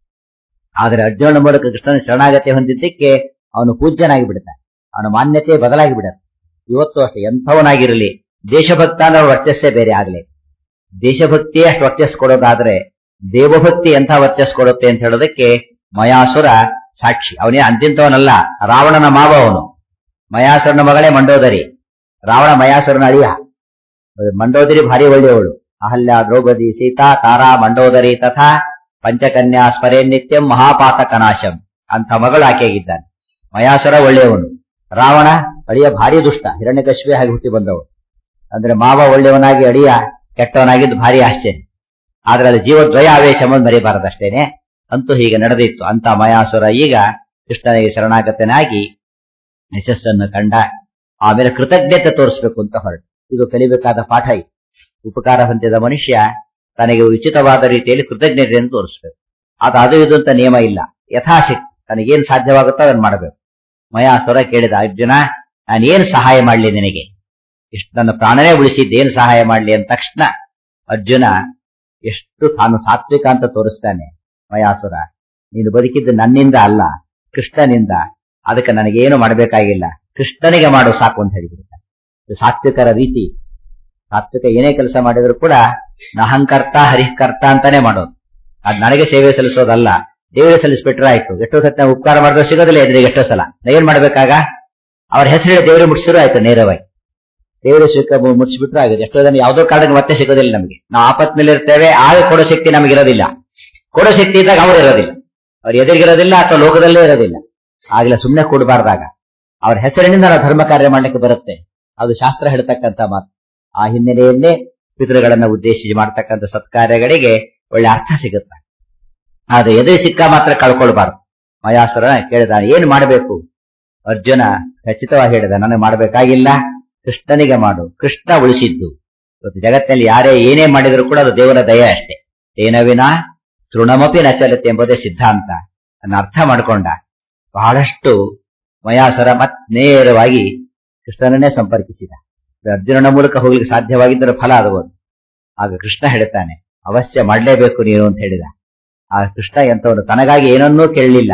ಆದರೆ ಅರ್ಜುನನ ಮೂಲಕ ಕೃಷ್ಣನ ಶರಣಾಗತಿ ಹೊಂದಿದ್ದಕ್ಕೆ ಅವನು ಪೂಜ್ಯನಾಗಿ ಬಿಡ್ತಾನೆ ಅವನ ಮಾನ್ಯತೆ ಬದಲಾಗಿ ಬಿಡುತ್ತೆ ಇವತ್ತು ಅಷ್ಟೇ ಎಂಥವನಾಗಿರಲಿ ದೇಶಭಕ್ತ ಅನ್ನೋ ವರ್ಚಸ್ಸೇ ಬೇರೆ ಆಗಲಿ ದೇಶಭಕ್ತಿಯೇ ಅಷ್ಟು ವರ್ಚಸ್ ಕೊಡೋದಾದ್ರೆ ದೇವಭಕ್ತಿ ಎಂಥ ವರ್ಚಸ್ ಕೊಡುತ್ತೆ ಅಂತ ಹೇಳೋದಕ್ಕೆ ಮಯಾಸುರ ಸಾಕ್ಷಿ ಅವನೇ ಅಂತಿಂತವನಲ್ಲ ರಾವಣನ ಮಾವ ಅವನು ಮಯಾಸುರನ ಮಗಳೇ ಮಂಡೋದರಿ ರಾವಣ ಮಯಾಸುರನ ಅಳಿಯ ಮಂಡೋದರಿ ಭಾರಿ ಒಳ್ಳೆಯವಳು ಅಹಲ್ಯ ದ್ರೌಪದಿ ಸೀತಾ ತಾರಾ ಮಂಡೋದರಿ ತಥಾ ಪಂಚಕನ್ಯಾ ಸ್ಮರೇ ನಿತ್ಯಂ ಮಹಾಪಾತಕನಾಶಂ ಅಂತ ಮಗಳು ಆಕೆಯಾಗಿದ್ದಾನೆ ಮಯಾಸುರ ಒಳ್ಳೆಯವನು ರಾವಣ ಅಳಿಯ ಭಾರಿ ದುಷ್ಟ ಹಿರಣ್ಯಕಶ್ಮಿ ಹಾಗೆ ಹುಟ್ಟಿ ಬಂದವು ಅಂದ್ರೆ ಮಾವ ಒಳ್ಳೆಯವನಾಗಿ ಅಳಿಯ ಕೆಟ್ಟವನಾಗಿದ್ದು ಭಾರಿ ಆಶ್ಚರ್ಯ ಆದ್ರೆ ಅದು ಜೀವದ್ವಯ ಆವೇಶವನ್ನು ಮರಿಬಾರದಷ್ಟೇನೆ ಅಂತೂ ಹೀಗೆ ನಡೆದಿತ್ತು ಅಂತ ಮಯಾಸುರ ಈಗ ಕೃಷ್ಣನಿಗೆ ಶರಣಾಗತನಾಗಿ ಯಶಸ್ಸನ್ನು ಕಂಡ ಆಮೇಲೆ ಕೃತಜ್ಞತೆ ತೋರಿಸಬೇಕು ಅಂತ ಹೊರಟು ಇದು ಕಲಿಬೇಕಾದ ಪಾಠ ಇದು ಉಪಕಾರ ಹೊಂದಿದ ಮನುಷ್ಯ ತನಗೆ ಉಚಿತವಾದ ರೀತಿಯಲ್ಲಿ ಕೃತಜ್ಞತೆಯನ್ನು ತೋರಿಸಬೇಕು ಅದು ಅದು ಇದು ಅಂತ ನಿಯಮ ಇಲ್ಲ ಯಥಾಶಕ್ತಿ ತನಗೇನು ಸಾಧ್ಯವಾಗುತ್ತೋ ಅದನ್ನು ಮಾಡಬೇಕು ಮಯಾಸುರ ಕೇಳಿದ ಅರ್ಜುನ ನಾನೇನು ಸಹಾಯ ಮಾಡಲಿ ನಿನಗೆ ಇಷ್ಟು ನನ್ನ ಪ್ರಾಣನೇ ಉಳಿಸಿದ್ದೇನು ಸಹಾಯ ಮಾಡಲಿ ಅಂದ ತಕ್ಷಣ ಅರ್ಜುನ ಎಷ್ಟು ತಾನು ಸಾತ್ವಿಕ ಅಂತ ತೋರಿಸ್ತಾನೆ ಮಯಾಸುರ ನೀನು ಬದುಕಿದ್ದು ನನ್ನಿಂದ ಅಲ್ಲ ಕೃಷ್ಣನಿಂದ ಅದಕ್ಕೆ ನನಗೇನು ಮಾಡಬೇಕಾಗಿಲ್ಲ ಕೃಷ್ಣನಿಗೆ ಮಾಡು ಸಾಕು ಅಂತ ಹೇಳಿಬಿಡ್ತಾನೆ ಇದು ಸಾತ್ವಿಕರ ರೀತಿ ಸಾತ್ವಿಕ ಏನೇ ಕೆಲಸ ಮಾಡಿದ್ರು ಕೂಡ ನಹಂಕರ್ತ ಹರಿಕರ್ತ ಅಂತಾನೆ ಮಾಡೋದು ಅದ್ ನನಗೆ ಸೇವೆ ಸಲ್ಲಿಸೋದಲ್ಲ ದೇವರಿಗೆ ಸಲ್ಲಿಸ್ಬಿಟ್ರೆ ಆಯ್ತು ಎಷ್ಟೋ ಸತ್ ನಾವು ಉಪಕಾರ ಮಾಡಿದ್ರೆ ಸಿಗೋದಿಲ್ಲ ಎದುರಿಗೆ ಎಷ್ಟೋ ಸಲ ನಾ ಏನ್ ಮಾಡ್ಬೇಕಾಗ ಅವ್ರ ಹೆಸರು ದೇವರಿಗೆ ಮುಟ್ಸಿದ್ರು ಆಯ್ತು ನೇರವಾಗಿ ದೇವರ ಸುಖ ಮುಟ್ಸಿಬಿಟ್ರೆ ಆಗಿದೆ ಎಷ್ಟೋ ಜನ ಯಾವುದೋ ಕಾರಣಕ್ಕೆ ಮತ್ತೆ ಸಿಗೋದಿಲ್ಲ ನಮಗೆ ನಾವು ಆಪತ್ ಮೇಲೆ ಇರ್ತೇವೆ ಆಗ ಕೊಡೋ ಶಕ್ತಿ ನಮಗೆ ಇರೋದಿಲ್ಲ ಕೊಡೋ ಶಕ್ತಿ ಇದ್ದಾಗ ಅವ್ರು ಇರೋದಿಲ್ಲ ಅವ್ರು ಎದುರಿಗಿರೋದಿಲ್ಲ ಅಥವಾ ಲೋಕದಲ್ಲೇ ಇರೋದಿಲ್ಲ ಆಗ್ಲೇ ಸುಮ್ಮನೆ ಕೊಡಬಾರ್ದಾಗ ಅವ್ರ ಹೆಸರಿನಿಂದ ನಾವು ಧರ್ಮ ಕಾರ್ಯ ಮಾಡ್ಲಿಕ್ಕೆ ಬರುತ್ತೆ ಅದು ಶಾಸ್ತ್ರ ಹೇಳ್ತಕ್ಕಂತ ಮಾತು ಆ ಹಿನ್ನೆಲೆಯಲ್ಲೇ ಪಿತೃಗಳನ್ನ ಉದ್ದೇಶಿಸಿ ಮಾಡ್ತಕ್ಕಂಥ ಸತ್ಕಾರ್ಯಗಳಿಗೆ ಒಳ್ಳೆ ಅರ್ಥ ಸಿಗುತ್ತೆ ಆದ್ರೆ ಎದುರು ಸಿಕ್ಕ ಮಾತ್ರ ಕಳ್ಕೊಳ್ಬಾರ್ದು ಮಯಾಸುರ ಕೇಳಿದ ಏನ್ ಮಾಡಬೇಕು ಅರ್ಜುನ ಖಚಿತವಾಗಿ ಹೇಳಿದ ನನಗೆ ಮಾಡಬೇಕಾಗಿಲ್ಲ ಕೃಷ್ಣನಿಗೆ ಮಾಡು ಕೃಷ್ಣ ಉಳಿಸಿದ್ದು ಇವತ್ತು ಜಗತ್ತಿನಲ್ಲಿ ಯಾರೇ ಏನೇ ಮಾಡಿದ್ರು ಕೂಡ ಅದು ದೇವರ ದಯ ಅಷ್ಟೇ ಏನವಿನ ತೃಣಮಪಿ ನಚಲತೆ ಎಂಬುದೇ ಸಿದ್ಧಾಂತ ಅನ್ನ ಅರ್ಥ ಮಾಡ್ಕೊಂಡ ಬಹಳಷ್ಟು ಮಯಾಸರ ಮತ್ ನೇರವಾಗಿ ಕೃಷ್ಣನನ್ನೇ ಸಂಪರ್ಕಿಸಿದ ಅರ್ಜುನನ ಮೂಲಕ ಹೋಗ್ಲಿಕ್ಕೆ ಸಾಧ್ಯವಾಗಿದ್ದರೆ ಫಲ ಆಗಬಹುದು ಆಗ ಕೃಷ್ಣ ಹೇಳ್ತಾನೆ ಅವಶ್ಯ ಮಾಡಲೇಬೇಕು ನೀನು ಅಂತ ಹೇಳಿದ ಆ ಕೃಷ್ಣ ಎಂತವನು ತನಗಾಗಿ ಏನನ್ನೂ ಕೇಳಲಿಲ್ಲ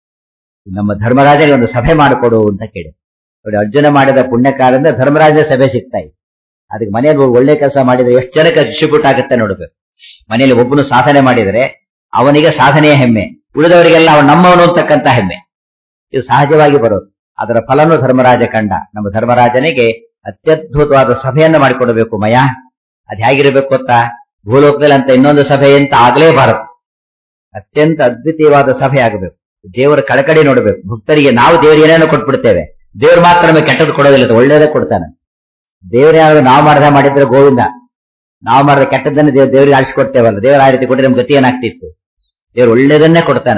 ನಮ್ಮ ಧರ್ಮರಾಜನಿಗೆ ಒಂದು ಸಭೆ ಮಾಡಿಕೊಡು ಅಂತ ಕೇಳಿ ನೋಡಿ ಅರ್ಜುನ ಮಾಡಿದ ಪುಣ್ಯ ಕಾಲದಿಂದ ಧರ್ಮರಾಜ ಸಭೆ ಸಿಗ್ತಾ ಇತ್ತು ಅದಕ್ಕೆ ಮನೆಯಲ್ಲಿ ಹೋಗಿ ಒಳ್ಳೆ ಕೆಲಸ ಮಾಡಿದ್ರೆ ಎಷ್ಟು ಜನಕ್ಕೆ ಡಿಸ್ಟ್ರಿಬ್ಯೂಟ್ ಆಗುತ್ತೆ ನೋಡ್ಬೇಕು ಮನೆಯಲ್ಲಿ ಒಬ್ಬನು ಸಾಧನೆ ಮಾಡಿದರೆ ಅವನಿಗೆ ಸಾಧನೆಯ ಹೆಮ್ಮೆ ಉಳಿದವರಿಗೆಲ್ಲ ಅವನು ನಮ್ಮವನು ಅಂತಕ್ಕಂಥ ಹೆಮ್ಮೆ ಇದು ಸಹಜವಾಗಿ ಬರೋದು ಅದರ ಫಲನು ಧರ್ಮರಾಜ ಕಂಡ ನಮ್ಮ ಧರ್ಮರಾಜನಿಗೆ ಅತ್ಯದ್ಭುತವಾದ ಸಭೆಯನ್ನು ಮಾಡಿಕೊಡಬೇಕು ಮಯ ಅದ್ ಹೇಗಿರಬೇಕು ಗೊತ್ತಾ ಭೂಲೋಕದಲ್ಲಿ ಅಂತ ಇನ್ನೊಂದು ಸಭೆ ಅಂತ ಆಗ್ಲೇಬಾರದು ಅತ್ಯಂತ ಅದ್ವಿತೀಯವಾದ ಸಭೆ ಆಗಬೇಕು ದೇವರ ಕಳಕಡಿ ನೋಡಬೇಕು ಭಕ್ತರಿಗೆ ನಾವು ದೇವರು ಏನೇನೋ ಕೊಟ್ಬಿಡ್ತೇವೆ ದೇವ್ರು ಮಾತ್ರ ನಮಗೆ ಕೆಟ್ಟದ್ದು ಕೊಡೋದಿಲ್ಲ ಅದು ಒಳ್ಳೇದೇ ಕೊಡ್ತಾನೆ ದೇವ್ರ ಯಾರು ನಾವು ಮಾಡ್ದ ಮಾಡಿದ್ರೆ ಗೋವಿಂದ ನಾವು ಮಾಡಿದ ಕೆಟ್ಟದ್ದನ್ನು ದೇವ್ ದೇವರಿಗೆ ಆಳಿಸ್ಕೊಡ್ತೇವಲ್ಲ ದೇವರ ಆ ರೀತಿ ಕೊಟ್ಟರೆ ನಮ್ ಗತಿ ಏನಾಗ್ತಿತ್ತು ದೇವ್ರು ಒಳ್ಳೇದನ್ನೇ ಕೊಡ್ತಾನೆ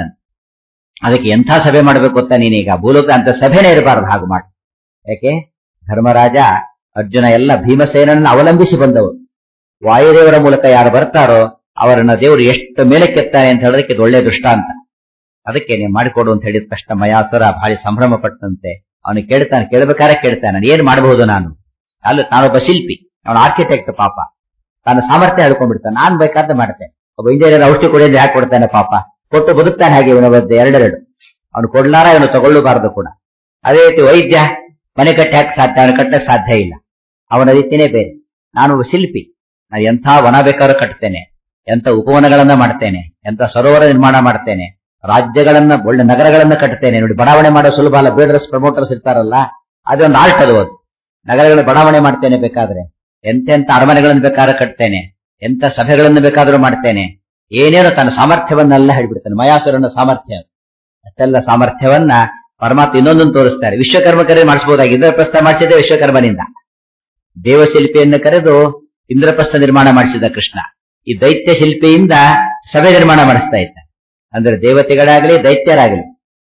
ಅದಕ್ಕೆ ಎಂಥ ಸಭೆ ಮಾಡ್ಬೇಕು ಗೊತ್ತಾ ನೀನೀಗ ಭೂಲೋಕ ಅಂತ ಸಭೆನೇ ಇರಬಾರದು ಹಾಗೆ ಮಾಡಿ ಯಾಕೆ ಧರ್ಮರಾಜ ಅರ್ಜುನ ಎಲ್ಲ ಭೀಮಸೇನನ್ನು ಅವಲಂಬಿಸಿ ಬಂದವರು ವಾಯುದೇವರ ಮೂಲಕ ಯಾರು ಬರ್ತಾರೋ ಅವರನ್ನ ದೇವರು ಎಷ್ಟು ಮೇಲೆ ಕೆತ್ತಾರೆ ಅಂತ ಹೇಳೋದಕ್ಕೆ ಇದು ಒಳ್ಳೆ ದೃಷ್ಟಾಂತ ಅದಕ್ಕೆ ನೀವು ಮಾಡಿಕೊಡು ಅಂತ ಹೇಳಿದ ತಕ್ಷಣ ಮಯಾಸುರ ಭಾರಿ ಸಂಭ್ರಮ ಪಟ್ಟಂತೆ ಅವನು ಕೇಳ್ತಾನೆ ಕೇಳ್ಬೇಕಾದ್ರೆ ಕೇಳ್ತಾನೆ ನಾನು ಏನ್ ಮಾಡಬಹುದು ನಾನು ಅಲ್ಲ ನಾನೊಬ್ಬ ಶಿಲ್ಪಿ ಅವನ ಆರ್ಕಿಟೆಕ್ಟ್ ಪಾಪ ತಾನು ಸಾಮರ್ಥ್ಯ ಹೇಳ್ಕೊಂಡ್ಬಿಡ್ತಾನೆ ನಾನ್ ಬೇಕಾದ ಮಾಡ್ತೇನೆ ಒಬ್ಬ ಇಂಜಿನಿಯರ್ ಔಷಧಿ ಕೊಡಿ ಅಂದ್ರೆ ಯಾಕೆ ಕೊಡ್ತಾನೆ ಪಾಪ ಕೊಟ್ಟು ಬದುಕ್ತಾನೆ ಹಾಗೆ ಇವನ ಬಗ್ಗೆ ಎರಡೆರಡು ಅವನು ಕೊಡ್ಲಾರ ಇವನು ತಗೊಳ್ಳಬಾರದು ಕೂಡ ಅದೇ ರೀತಿ ವೈದ್ಯ ಮನೆ ಕಟ್ಟಿ ಹಾಕಿ ಸಾಧ್ಯ ಅವನು ಕಟ್ಟಕ್ಕೆ ಸಾಧ್ಯ ಇಲ್ಲ ಅವನ ರೀತಿನೇ ಬೇರೆ ನಾನು ಒಬ್ಬ ಶಿಲ್ಪಿ ನಾನು ಎಂಥ ವನ ಬೇಕಾದ್ರೂ ಕಟ್ತೇನೆ ಎಂತ ಉಪವನಗಳನ್ನ ಮಾಡ್ತೇನೆ ಎಂತ ಸರೋವರ ನಿರ್ಮಾಣ ಮಾಡ್ತೇನೆ ರಾಜ್ಯಗಳನ್ನ ಒಳ್ಳೆ ನಗರಗಳನ್ನ ಕಟ್ತೇನೆ ನೋಡಿ ಬಡಾವಣೆ ಮಾಡೋ ಸುಲಭ ಅಲ್ಲ ಬಿಲ್ಡರ್ಸ್ ಪ್ರಮೋಟರ್ಸ್ ಇರ್ತಾರಲ್ಲ ಅದೊಂದು ಆಲ್ಟ್ ಅದು ಅದು ನಗರಗಳ ಬಡಾವಣೆ ಮಾಡ್ತೇನೆ ಬೇಕಾದ್ರೆ ಎಂತೆಂತ ಅರಮನೆಗಳನ್ನು ಬೇಕಾದ್ರೆ ಕಟ್ತೇನೆ ಎಂತ ಸಭೆಗಳನ್ನು ಬೇಕಾದ್ರೂ ಮಾಡ್ತೇನೆ ಏನೇನೋ ತನ್ನ ಸಾಮರ್ಥ್ಯವನ್ನೆಲ್ಲ ಹೇಳ್ಬಿಡ್ತಾನೆ ಮಯಾಸುರನ ಸಾಮರ್ಥ್ಯ ಅಷ್ಟೆಲ್ಲ ಸಾಮರ್ಥ್ಯವನ್ನ ಪರಮಾತ್ಮ ಇನ್ನೊಂದನ್ನು ತೋರಿಸ್ತಾರೆ ವಿಶ್ವಕರ್ಮ ಕರೆ ಮಾಡಿಸಬಹುದಾಗಿ ಇಂದ್ರಪ್ರಸ್ಥ ಮಾಡಿಸಿದೆ ವಿಶ್ವಕರ್ಮನಿಂದ ದೇವಶಿಲ್ಪಿಯನ್ನು ಕರೆದು ಇಂದ್ರಪ್ರಸ್ಥ ನಿರ್ಮಾಣ ಮಾಡಿಸಿದ ಕೃಷ್ಣ ಈ ದೈತ್ಯ ಶಿಲ್ಪಿಯಿಂದ ಸಭೆ ನಿರ್ಮಾಣ ಮಾಡಿಸ್ತಾ ಇದ್ದ ಅಂದ್ರೆ ದೇವತೆಗಳಾಗಲಿ ದೈತ್ಯರಾಗಲಿ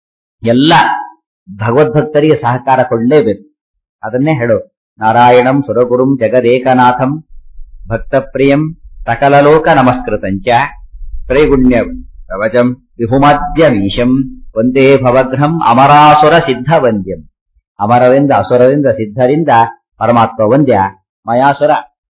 ಎಲ್ಲ ಭಗವದ್ಭಕ್ತರಿಗೆ ಸಹಕಾರ ಕೊಡಲೇಬೇಕು ಅದನ್ನೇ ಹೇಳು ನಾರಾಯಣಂ ಸುರಗುರುಂ ಜಗದೇಕನಾಥಂ ಭಕ್ತಪ್ರಿಯಂ ಸಕಲಲೋಕ ನಮಸ್ಕೃತಂಚ ತ್ರೈಗುಣ್ಯ ಕವಚಂ ವಿಹುಮಾದ್ಯಮೀಶಂ ಒಂದೇ ಭವಗ್ರಹಂ ಅಮರಾಸುರ ಸಿದ್ಧ ವಂದ್ಯಂ ಅಮರರಿಂದ ಅಸುರರಿಂದ ಸಿದ್ಧರಿಂದ ಪರಮಾತ್ಮ ವಂದ್ಯ ಮಯಾಸುರ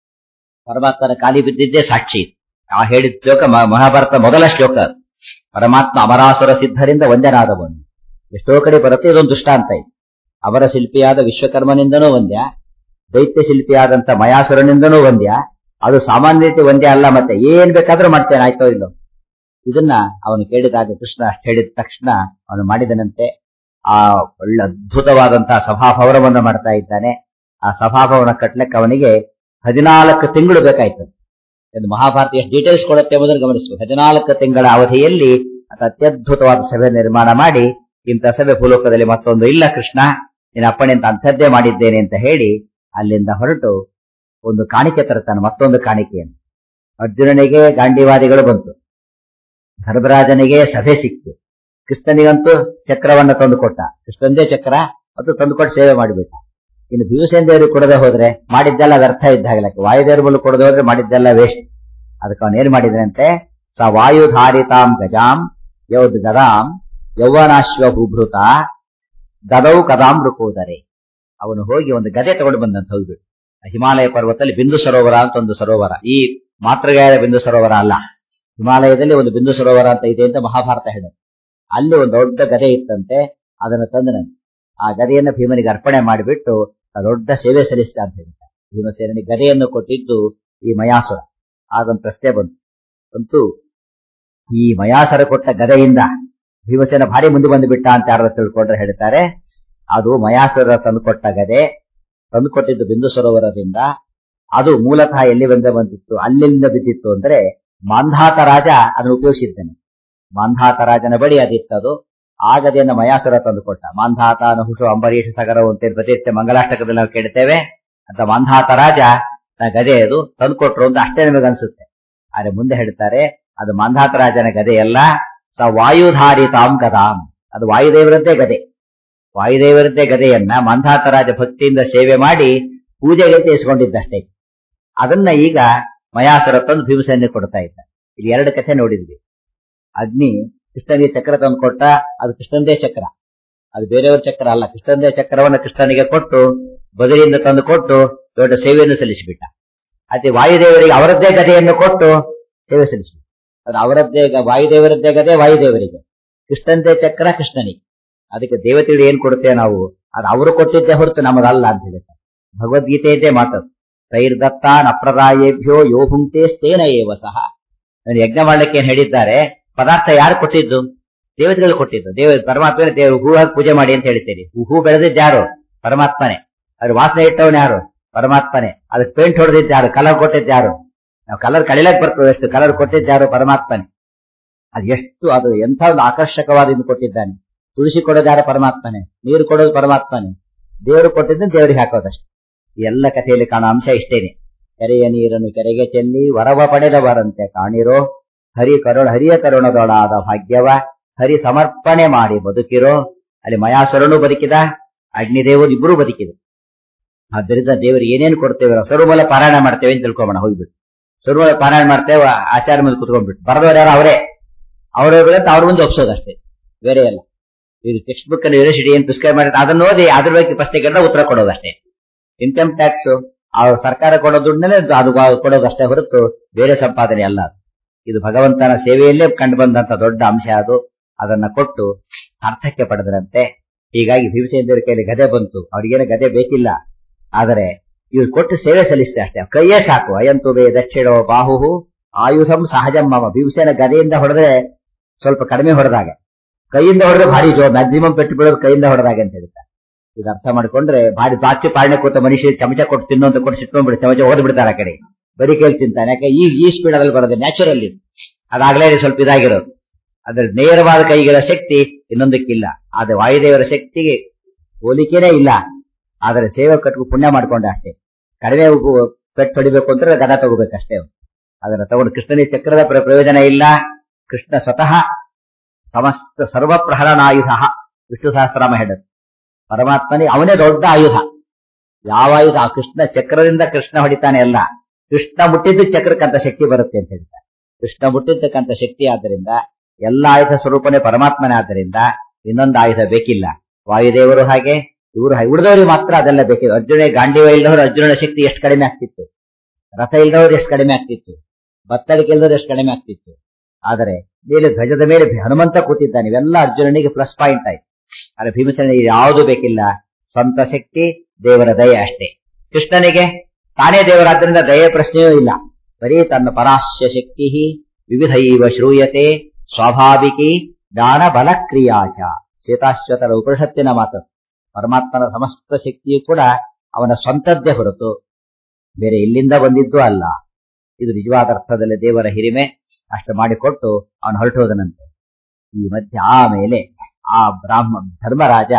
ಪರಮಾತ್ಮನ ಕಾಲಿ ಬಿದ್ದಿದ್ದೇ ಸಾಕ್ಷಿ ಆ ಹೇಳಿದ ಶ್ಲೋಕ ಮ- ಮಹಾಭಾರತ ಮೊದಲ ಶ್ಲೋಕ ಅದು. ಪರಮಾತ್ಮ ಅಮರಾಸುರ ಸಿದ್ಧರಿಂದ ವಂದ್ಯನಾದವನು ಎಷ್ಟೋ ಕಡೆ ಬರುತ್ತೆ ಇದೊಂದು ದೃಷ್ಟಾಂತ ಇದೆ ಅವರ ಶಿಲ್ಪಿಯಾದ ವಿಶ್ವಕರ್ಮನಿಂದನೂ ವಂದ್ಯ ದೈತ್ಯ ಶಿಲ್ಪಿಯಾದಂತ ಮಯಾಸುರನಿಂದನೂ ವಂದ್ಯ ಅದು ಸಾಮಾನ್ಯ ರೀತಿ ವಂದ್ಯ ಅಲ್ಲ ಮತ್ತೆ ಏನ್ ಬೇಕಾದ್ರೂ ಮಾಡ್ತೇನೆ ಆಯ್ತೋ ಇಲ್ಲೋ ಇದನ್ನ ಅವನು ಕೇಳಿದಾಗ ಕೃಷ್ಣ ಅಷ್ಟು ಹೇಳಿದ ತಕ್ಷಣ ಅವನು ಮಾಡಿದನಂತೆ ಆ ಒಳ್ಳೆ ಅದ್ಭುತವಾದಂತಹ ಸಭಾಭವನವನ್ನು ಮಾಡ್ತಾ ಇದ್ದಾನೆ ಆ ಸಭಾಭವನ ಕಟ್ಲಕ್ಕೆ ಅವನಿಗೆ ಹದಿನಾಲ್ಕು ತಿಂಗಳು ಬೇಕಾಯ್ತು ಇದು ಮಹಾಭಾರತ ಎಷ್ಟು ಡೀಟೇಲ್ಸ್ ಕೊಡುತ್ತೆ ಎಂಬುದನ್ನು ಗಮನಿಸಬೇಕು ಹದಿನಾಲ್ಕು ತಿಂಗಳ ಅವಧಿಯಲ್ಲಿ ಅತಿ ಅತ್ಯದ್ಭುತವಾದ ಸಭೆ ನಿರ್ಮಾಣ ಮಾಡಿ ಇಂಥ ಸಭೆ ಭೂಲೋಕದಲ್ಲಿ ಮತ್ತೊಂದು ಇಲ್ಲ ಕೃಷ್ಣ ನಿನ್ನ ಅಪ್ಪಣೆ ಅಂತ ಅಂಥದ್ದೇ ಮಾಡಿದ್ದೇನೆ ಅಂತ ಹೇಳಿ ಅಲ್ಲಿಂದ ಹೊರಟು ಒಂದು ಕಾಣಿಕೆ ತರುತ್ತಾನೆ ಮತ್ತೊಂದು ಕಾಣಿಕೆಯನ್ನು ಅರ್ಜುನನಿಗೆ ಗಾಂಡಿವಾದಿಗಳು ಬಂತು ಧರ್ಮರಾಜನಿಗೆ ಸಭೆ ಸಿಕ್ತು ಕೃಷ್ಣನಿಗಂತೂ ಚಕ್ರವನ್ನ ತಂದು ಕೊಟ್ಟ ಕೃಷ್ಣಂದೇ ಚಕ್ರ ಮತ್ತು ತಂದುಕೊಟ್ಟು ಸೇವೆ ಮಾಡಿಬಿಟ್ಟ ಇನ್ನು ಭೀಮಸೇನ ದೇವರಿಗೆ ಕೊಡದೆ ಹೋದ್ರೆ ಮಾಡಿದ್ದೆಲ್ಲ ವ್ಯರ್ಥ ಇದ್ದಾಗಲಕ್ಕೆ ವಾಯುದೇವ್ರ ಮೂಲಕ ಕೊಡದೆ ಹೋದ್ರೆ ಮಾಡಿದ್ದೆಲ್ಲ ವೇಸ್ಟ್ ಅದಕ್ಕೆ ಅವನು ಏನ್ ಮಾಡಿದ್ರಂತೆ ಸ ವಾಯುಧಾರಿತಾಂ ಗಜಾಂ ಯೌದ್ ಗದಾಂ ಯೌವನಾಶ್ವ ಭೂಭೃತ ಗದೌ ಕದಾಂ ರುಕೋದರೆ ಅವನು ಹೋಗಿ ಒಂದು ಗದೆ ತಗೊಂಡು ಬಂದಂತ ಹೋಗ್ಬಿಟ್ಟು ಹಿಮಾಲಯ ಪರ್ವತದಲ್ಲಿ ಬಿಂದು ಸರೋವರ ಅಂತ ಒಂದು ಸರೋವರ ಈ ಮಾತೃಗಾಯದ ಬಿಂದು ಸರೋವರ ಅಲ್ಲ ಹಿಮಾಲಯದಲ್ಲಿ ಒಂದು ಬಿಂದು ಸರೋವರ ಅಂತ ಇದೆ ಅಂತ ಮಹಾಭಾರತ ಹೇಳುತ್ತೆ ಅಲ್ಲಿ ಒಂದು ದೊಡ್ಡ ಗದೆ ಇತ್ತಂತೆ ಅದನ್ನು ತಂದನಂತೆ ಆ ಗದೆಯನ್ನು ಭೀಮನಿಗೆ ಅರ್ಪಣೆ ಮಾಡಿಬಿಟ್ಟು ಆ ದೊಡ್ಡ ಸೇವೆ ಸಲ್ಲಿಸ್ತಾ ಅಂತ ಹೇಳ್ತಾರೆ ಭೀಮಸೇನಿಗೆ ಗದೆಯನ್ನು ಕೊಟ್ಟಿದ್ದು ಈ ಮಯಾಸುರ ಆಗೊಂದು ಪ್ರಶ್ನೆ ಬಂತು ಅಂತೂ ಈ ಮಯಾಸರ ಕೊಟ್ಟ ಗದೆಯಿಂದ ಭೀಮಸೇನ ಭಾರಿ ಮುಂದೆ ಬಂದು ಬಿಟ್ಟ ಅಂತ ಯಾರು ತಿಳ್ಕೊಂಡ್ರೆ ಹೇಳ್ತಾರೆ ಅದು ಮಯಾಸುರ ತಂದುಕೊಟ್ಟ ಗದೆ ತಂದುಕೊಟ್ಟಿದ್ದು ಬಿಂದು ಸರೋವರದಿಂದ ಅದು ಮೂಲತಃ ಎಲ್ಲಿ ಬಂದ ಬಂದಿತ್ತು ಅಲ್ಲಿಂದ ಬಿದ್ದಿತ್ತು ಅಂದ್ರೆ ಮಾಂಧಾತ ರಾಜ ಅದನ್ನು ಉಪಯೋಗಿಸಿದ್ದಾನೆ ಮಾಂಧಾತ ರಾಜನ ಬಳಿ ಅದಿತ್ತದು ಆ ಗದೆಯನ್ನು ಮಯಾಸುರ ತಂದುಕೊಟ್ಟ ಮಾಂಧಾತ ನಹುಷು ಅಂಬರೀಷ ಸಗರವು ಅಂತ ಪ್ರತಿನಿತ್ಯ ಮಂಗಲಾಷ್ಟಕದಲ್ಲಿ ನಾವು ಕೇಳ್ತೇವೆ ಅಂತ ಮಾಂಧಾತ ರಾಜ ನ ಗದೆ ಅದು ತಂದುಕೊಟ್ರು ಅಂತ ಅಷ್ಟೇ ನಿಮಗೆ ಅನ್ಸುತ್ತೆ ಆದ್ರೆ ಮುಂದೆ ಹೇಳ್ತಾರೆ ಅದು ಮಾಂಧಾತ ರಾಜನ ಗದೆ ಅಲ್ಲ ಸ ವಾಯುಧಾರಿತಾಂ ಗದಾಂ ಅದು ವಾಯುದೇವರದ್ದೇ ಗದೆ ವಾಯುದೇವರದ್ದೇ ಗದೆಯನ್ನ ಮಂಧಾತ ರಾಜ ಭಕ್ತಿಯಿಂದ ಸೇವೆ ಮಾಡಿ ಪೂಜೆಗೆ ಇಸ್ಕೊಂಡಿದ್ದಷ್ಟೇ ಅದನ್ನ ಈಗ ಮಯಾಸುರ ತಂದು ಭೀಮಸೇನೆ ಕೊಡ್ತಾ ಇದ್ದ ಇಲ್ಲಿ ಎರಡು ಕಥೆ ನೋಡಿದ್ವಿ ಅಗ್ನಿ ಕೃಷ್ಣನಿಗೆ ಚಕ್ರ ತಂದು ಕೊಟ್ಟ ಅದು ಕೃಷ್ಣಂದೇ ಚಕ್ರ ಅದು ಬೇರೆಯವ್ರ ಚಕ್ರ ಅಲ್ಲ ಕೃಷ್ಣಂದೇ ಚಕ್ರವನ್ನು ಕೃಷ್ಣನಿಗೆ ಕೊಟ್ಟು ಬದಲಿಯಿಂದ ತಂದು ಕೊಟ್ಟು ದೊಡ್ಡ ಸೇವೆಯನ್ನು ಸಲ್ಲಿಸಿಬಿಟ್ಟ ಅದೇ ವಾಯುದೇವರಿಗೆ ಅವರದ್ದೇ ಗದೆಯನ್ನು ಕೊಟ್ಟು ಸೇವೆ ಸಲ್ಲಿಸಿಬಿಟ್ಟ ಅದು ಅವರದ್ದೇ ಗ- ವಾಯುದೇವರದ್ದೇ ಗದೆ ವಾಯುದೇವರಿಗೆ ಕೃಷ್ಣಂದೇ ಚಕ್ರ ಕೃಷ್ಣನಿಗೆ ಅದಕ್ಕೆ ದೇವತೆಗಳು ಏನ್ ಕೊಡುತ್ತೇವೆ ನಾವು ಅದು ಅವರು ಕೊಟ್ಟಿದ್ದೇ ಹೊರತು ನಮಗಲ್ಲ ಅಂತ ಹೇಳ್ತಾರೆ ಭಗವದ್ಗೀತೆಯದ್ದೇ ಮಾತದು ತೈರ್ದತ್ತಾನ್ ಅಪ್ರದಾಯೇಭ್ಯೋ ಯೋ ಭುಂಕ್ತೆ ಸ್ಥೇನ ಏವ ಸಹ ನಾನು ಯಜ್ಞ ಮಾಡ್ಲಿಕ್ಕೆ ಏನ್ ಹೇಳಿದ್ದಾರೆ ಪದಾರ್ಥ ಯಾರು ಕೊಟ್ಟಿದ್ದು ದೇವತೆಗಳು ಕೊಟ್ಟಿದ್ದು ದೇವ ಪರಮಾತ್ಮನೇ ದೇವ ಹೂ ಹಾಕಿ ಪೂಜೆ ಮಾಡಿ ಅಂತ ಹೇಳ್ತೀರಿ ಹೂ- ಹೂ ಬೆಳೆದಿದ್ದು ಯಾರು ಪರಮಾತ್ಮನೇ ಅದ್ರ ವಾಸನೆ ಇಟ್ಟವನು ಯಾರು ಪರಮಾತ್ಮನೇ ಅದಕ್ಕೆ ಪೇಂಟ್ ಹೊಡೆದಿದ್ದು ಯಾರು ಕಲರ್ ಕೊಟ್ಟಿದ್ದು ಯಾರು ನಾವು ಕಲರ್ ಕಳಿಲಕ್ ಬರ್ತದೆ ಎಷ್ಟು ಕಲರ್ ಕೊಟ್ಟಿದ್ದು ಯಾರು ಪರಮಾತ್ಮನೇ ಅದು ಎಷ್ಟು ಅದು ಎಂಥ ಒಂದು ಆಕರ್ಷಕವಾದ ಇದು ಕೊಟ್ಟಿದ್ದಾನೆ ತುಳಸಿ ಕೊಡೋದು ಯಾರು ಪರಮಾತ್ಮನೇ ನೀರು ಕೊಡೋದು ಪರಮಾತ್ಮನೇ ದೇವರು ಕೊಟ್ಟಿದ್ದು ದೇವರಿಗೆ ಹಾಕೋದಷ್ಟೇ ಈ ಎಲ್ಲ ಕಥೆಯಲ್ಲಿ ಕಾಣೋ ಅಂಶ ಇಷ್ಟೇನೆ ಕೆರೆಯ ನೀರನ್ನು ಕೆರೆಗೆ ಚೆಲ್ಲಿ ವರವ ಪಡೆದವರಂತೆ ಕಾಣಿರೋ ಹರಿ ಕರುಣ ಹರಿಯ ಕರುಣದೊಳಾದ ಭಾಗ್ಯವ ಹರಿ ಸಮರ್ಪಣೆ ಮಾಡಿ ಬದುಕಿರೋ ಅಲ್ಲಿ ಮಯಾಸುರನು ಬದುಕಿದ ಅಗ್ನಿದೇವರು ಇಬ್ಬರು ಬದುಕಿದೆ ಆದ್ದರಿಂದ ದೇವರಿಗೆ ಏನೇನು ಕೊಡ್ತೇವೆ ನಾವು ಸ್ವರುಮೂಲ ಪಾರಾಯಣ ಮಾಡ್ತೇವೆ ಅಂತ ತಿಳ್ಕೊಂಬೋಣ ಹೋಗ್ಬಿಟ್ಟು ಸ್ವರುಮೂಲ ಪಾರಾಯಣ ಮಾಡ್ತೇವೆ ಆಚಾರ ಮೇಲೆ ಕುತ್ಕೊಂಡ್ಬಿಟ್ಟು ಬರೆದವ್ರು ಯಾರು ಅವರೇ ಅವರವ್ರಂತ ಅವ್ರ ಮುಂದೆ ಒಪ್ಸೋದಷ್ಟೇ ಬೇರೆ ಎಲ್ಲ ಇದು ಟೆಕ್ಸ್ಟ್ ಬುಕ್ ಅಲ್ಲಿ ಯೂನಿವರ್ಸಿಟಿ ಏನ್ ಪ್ರಿಸ್ಕ್ರೈಬ್ ಮಾಡಿದ್ರೆ ಅದನ್ನ ಓದಿ ಅದ್ರ ಬಗ್ಗೆ ಪ್ರಶ್ನೆಗೆಲ್ಲ ಉತ್ತರ ಕೊಡೋದಷ್ಟೇ ಇನ್ಕಮ್ ಟ್ಯಾಕ್ಸ್ ಅವ್ರ ಸರ್ಕಾರ ಕೊಡೋ ದುಡ್ಡನ್ನೇ ಅದು ಕೊಡೋದಷ್ಟೇ ಹೊರತು ಬೇರೆ ಸಂಪಾದನೆ ಅಲ್ಲ ಅದು. ಇದು ಭಗವಂತನ ಸೇವೆಯಲ್ಲೇ ಕಂಡು ಬಂದಂತ ದೊಡ್ಡ ಅಂಶ ಅದು ಅದನ್ನ ಕೊಟ್ಟು ಸಾರ್ಥಕ್ಯ ಪಡೆದರಂತೆ ಹೀಗಾಗಿ ಭೀಮಸೇನ ದೇವರ ಕೈಯಲ್ಲಿ ಗದೆ ಬಂತು ಅವ್ರಿಗೇನು ಗದೆ ಬೇಕಿಲ್ಲ ಆದರೆ ಇವ್ರು ಕೊಟ್ಟು ಸೇವೆ ಸಲ್ಲಿಸಿದೆ ಅಷ್ಟೇ ಕೈಯೇ ಸಾಕು ಅಯಂತು ಬೇ ದಕ್ಷಿಣೋ ಬಾಹು ಆಯುಧಂ ಸಹಜಂ ಮಮ ಭೀಮಸೇನ ಗದೆಯಿಂದ ಹೊಡೆದ್ರೆ ಸ್ವಲ್ಪ ಕಡಿಮೆ ಹೊಡೆದಾಗ ಕೈಯಿಂದ ಹೊಡೆದ್ರೆ ಭಾರಿ ಜೋ ಮ್ಯಾಕ್ಸಿಮಮ್ ಪೆಟ್ಟು ಬೀಳೋದು ಕೈಯಿಂದ ಹೊಡೆದಾಗ ಅಂತ ಹೇಳ್ತಾರೆ ಇದು ಅರ್ಥ ಮಾಡ್ಕೊಂಡ್ರೆ ಭಾರಿ ದಾಚಿ ಪಾಲನೆ ಕೂತ ಮನುಷ್ಯ ಚಮಚ ಕೊಟ್ಟು ತಿನ್ನು ಅಂತ ಕೊಟ್ಟು ಸಿಟ್ಕೊಂಡ್ಬಿಡು ಚಮಚ ಓದ್ ಬಿಡ್ತಾರೆ ಆ ಕಡೆ ಬರೀ ಕೈಲಿ ತಿಂತಾನೆ ಯಾಕೆ ಈ ಈ ಸ್ಪೀಡ್ ಅದ್ರಲ್ಲಿ ಬರೋದು ನ್ಯಾಚುರಲ್ ಇದು ಅದಾಗಲೇ ಸ್ವಲ್ಪ ಇದಾಗಿರೋದು ಅದ್ರ ನೇರವಾದ ಕೈಗಳ ಶಕ್ತಿ ಇನ್ನೊಂದಕ್ಕಿಲ್ಲ ಆದ್ರೆ ವಾಯುದೇವರ ಶಕ್ತಿಗೆ ಹೋಲಿಕೆನೇ ಇಲ್ಲ ಆದರೆ ಸೇವೆ ಕಟ್ಕು ಪುಣ್ಯ ಮಾಡ್ಕೊಂಡೆ ಅಷ್ಟೇ ಕಡಿಮೆ ಉಪ್ಪು ಪೆಟ್ಟು ಹೊಡಿಬೇಕು ಅಂದ್ರೆ ಗದ ತಗೋಬೇಕಷ್ಟೇ ಅದನ್ನ ತಗೊಂಡು ಕೃಷ್ಣನಿಗೆ ಚಕ್ರದ ಪ್ರ- ಪ್ರಯೋಜನ ಇಲ್ಲ ಕೃಷ್ಣ ಸ್ವತಃ ಸಮಸ್ತ ಸರ್ವ ಪ್ರಹರಣಾಯುಧ ವಿಷ್ಣು ಸಹಸ್ರಾಮ ಹೇಳದು ಪರಮಾತ್ಮನೇ ಅವನೇ ದೊಡ್ಡ ಆಯುಧ ಯಾವ ಆಯುಧ ಆ ಕೃಷ್ಣ ಚಕ್ರದಿಂದ ಕೃಷ್ಣ ಹೊಡಿತಾನೆ ಅಲ್ಲ ಕೃಷ್ಣ ಮುಟ್ಟಿದ್ದು ಚಕ್ರಕ್ಕಂತ ಶಕ್ತಿ ಬರುತ್ತೆ ಅಂತ ಹೇಳ್ತಾರೆ ಕೃಷ್ಣ ಮುಟ್ಟಿದ್ದಕ್ಕಂತ ಶಕ್ತಿ ಆದ್ದರಿಂದ ಎಲ್ಲ ಆಯುಧ ಸ್ವರೂಪನೇ ಪರಮಾತ್ಮನೇ ಆದ್ದರಿಂದ ಇನ್ನೊಂದು ಆಯುಧ ಬೇಕಿಲ್ಲ ವಾಯುದೇವರು ಹಾಗೆ ಇವರು ಹಾಗೆ ಉಳಿದವರಿಗೆ ಮಾತ್ರ ಅದೆಲ್ಲ ಬೇಕಿದೆ ಅರ್ಜುನ ಗಾಂಡಿವ ಇಲ್ಲದವರು ಅರ್ಜುನನ ಶಕ್ತಿ ಎಷ್ಟು ಕಡಿಮೆ ಆಗ್ತಿತ್ತು ರಸ ಇಲ್ಲದವ್ರು ಎಷ್ಟು ಕಡಿಮೆ ಆಗ್ತಿತ್ತು ಬತ್ತಳಿಕೆ ಇಲ್ಲದವ್ರು ಎಷ್ಟು ಕಡಿಮೆ ಆಗ್ತಿತ್ತು ಆದರೆ ಮೇಲೆ ಧ್ವಜದ ಮೇಲೆ ಹನುಮಂತ ಕೂತಿದ್ದಾನೆ ಇವೆಲ್ಲ ಅರ್ಜುನನಿಗೆ ಪ್ಲಸ್ ಪಾಯಿಂಟ್ ಆಯ್ತು ಆದ್ರೆ ಭೀಮಸೇನಿಗೆ ಯಾವುದು ಬೇಕಿಲ್ಲ ಸ್ವಂತ ಶಕ್ತಿ ದೇವರ ದಯೆ ಅಷ್ಟೇ ಕೃಷ್ಣನಿಗೆ ತಾನೇ ದೇವರಾದ್ರಿಂದ ದಯೆ ಪ್ರಶ್ನೆಯೂ ಇಲ್ಲ ಬರೀ ತನ್ನ ಪರಾಶ್ಯ ಶಕ್ತಿ ವಿವಿಧೈವ ಶ್ರೂಯತೆ ಸ್ವಾಭಾವಿಕಿ ದಾನ ಬಲ ಕ್ರಿಯಾಚ ಶ್ವೇತಾಶ್ವತರ ಉಪನಿಷತ್ತಿನ ಮಾತು ಪರಮಾತ್ಮನ ಸಮಸ್ತ ಶಕ್ತಿಯು ಕೂಡ ಅವನ ಸ್ವಂತದ್ದೇ ಹೊರತು ಬೇರೆ ಇಲ್ಲಿಂದ ಬಂದಿದ್ದು ಅಲ್ಲ ಇದು ನಿಜವಾದ ಅರ್ಥದಲ್ಲಿ ದೇವರ ಹಿರಿಮೆ ಅಷ್ಟು ಮಾಡಿಕೊಟ್ಟು ಅವನು ಹೊರಟೋದನಂತೆ ಈ ಮಧ್ಯೆ ಆಮೇಲೆ ಆ ಬ್ರಾಹ್ಮ ಧರ್ಮರಾಜ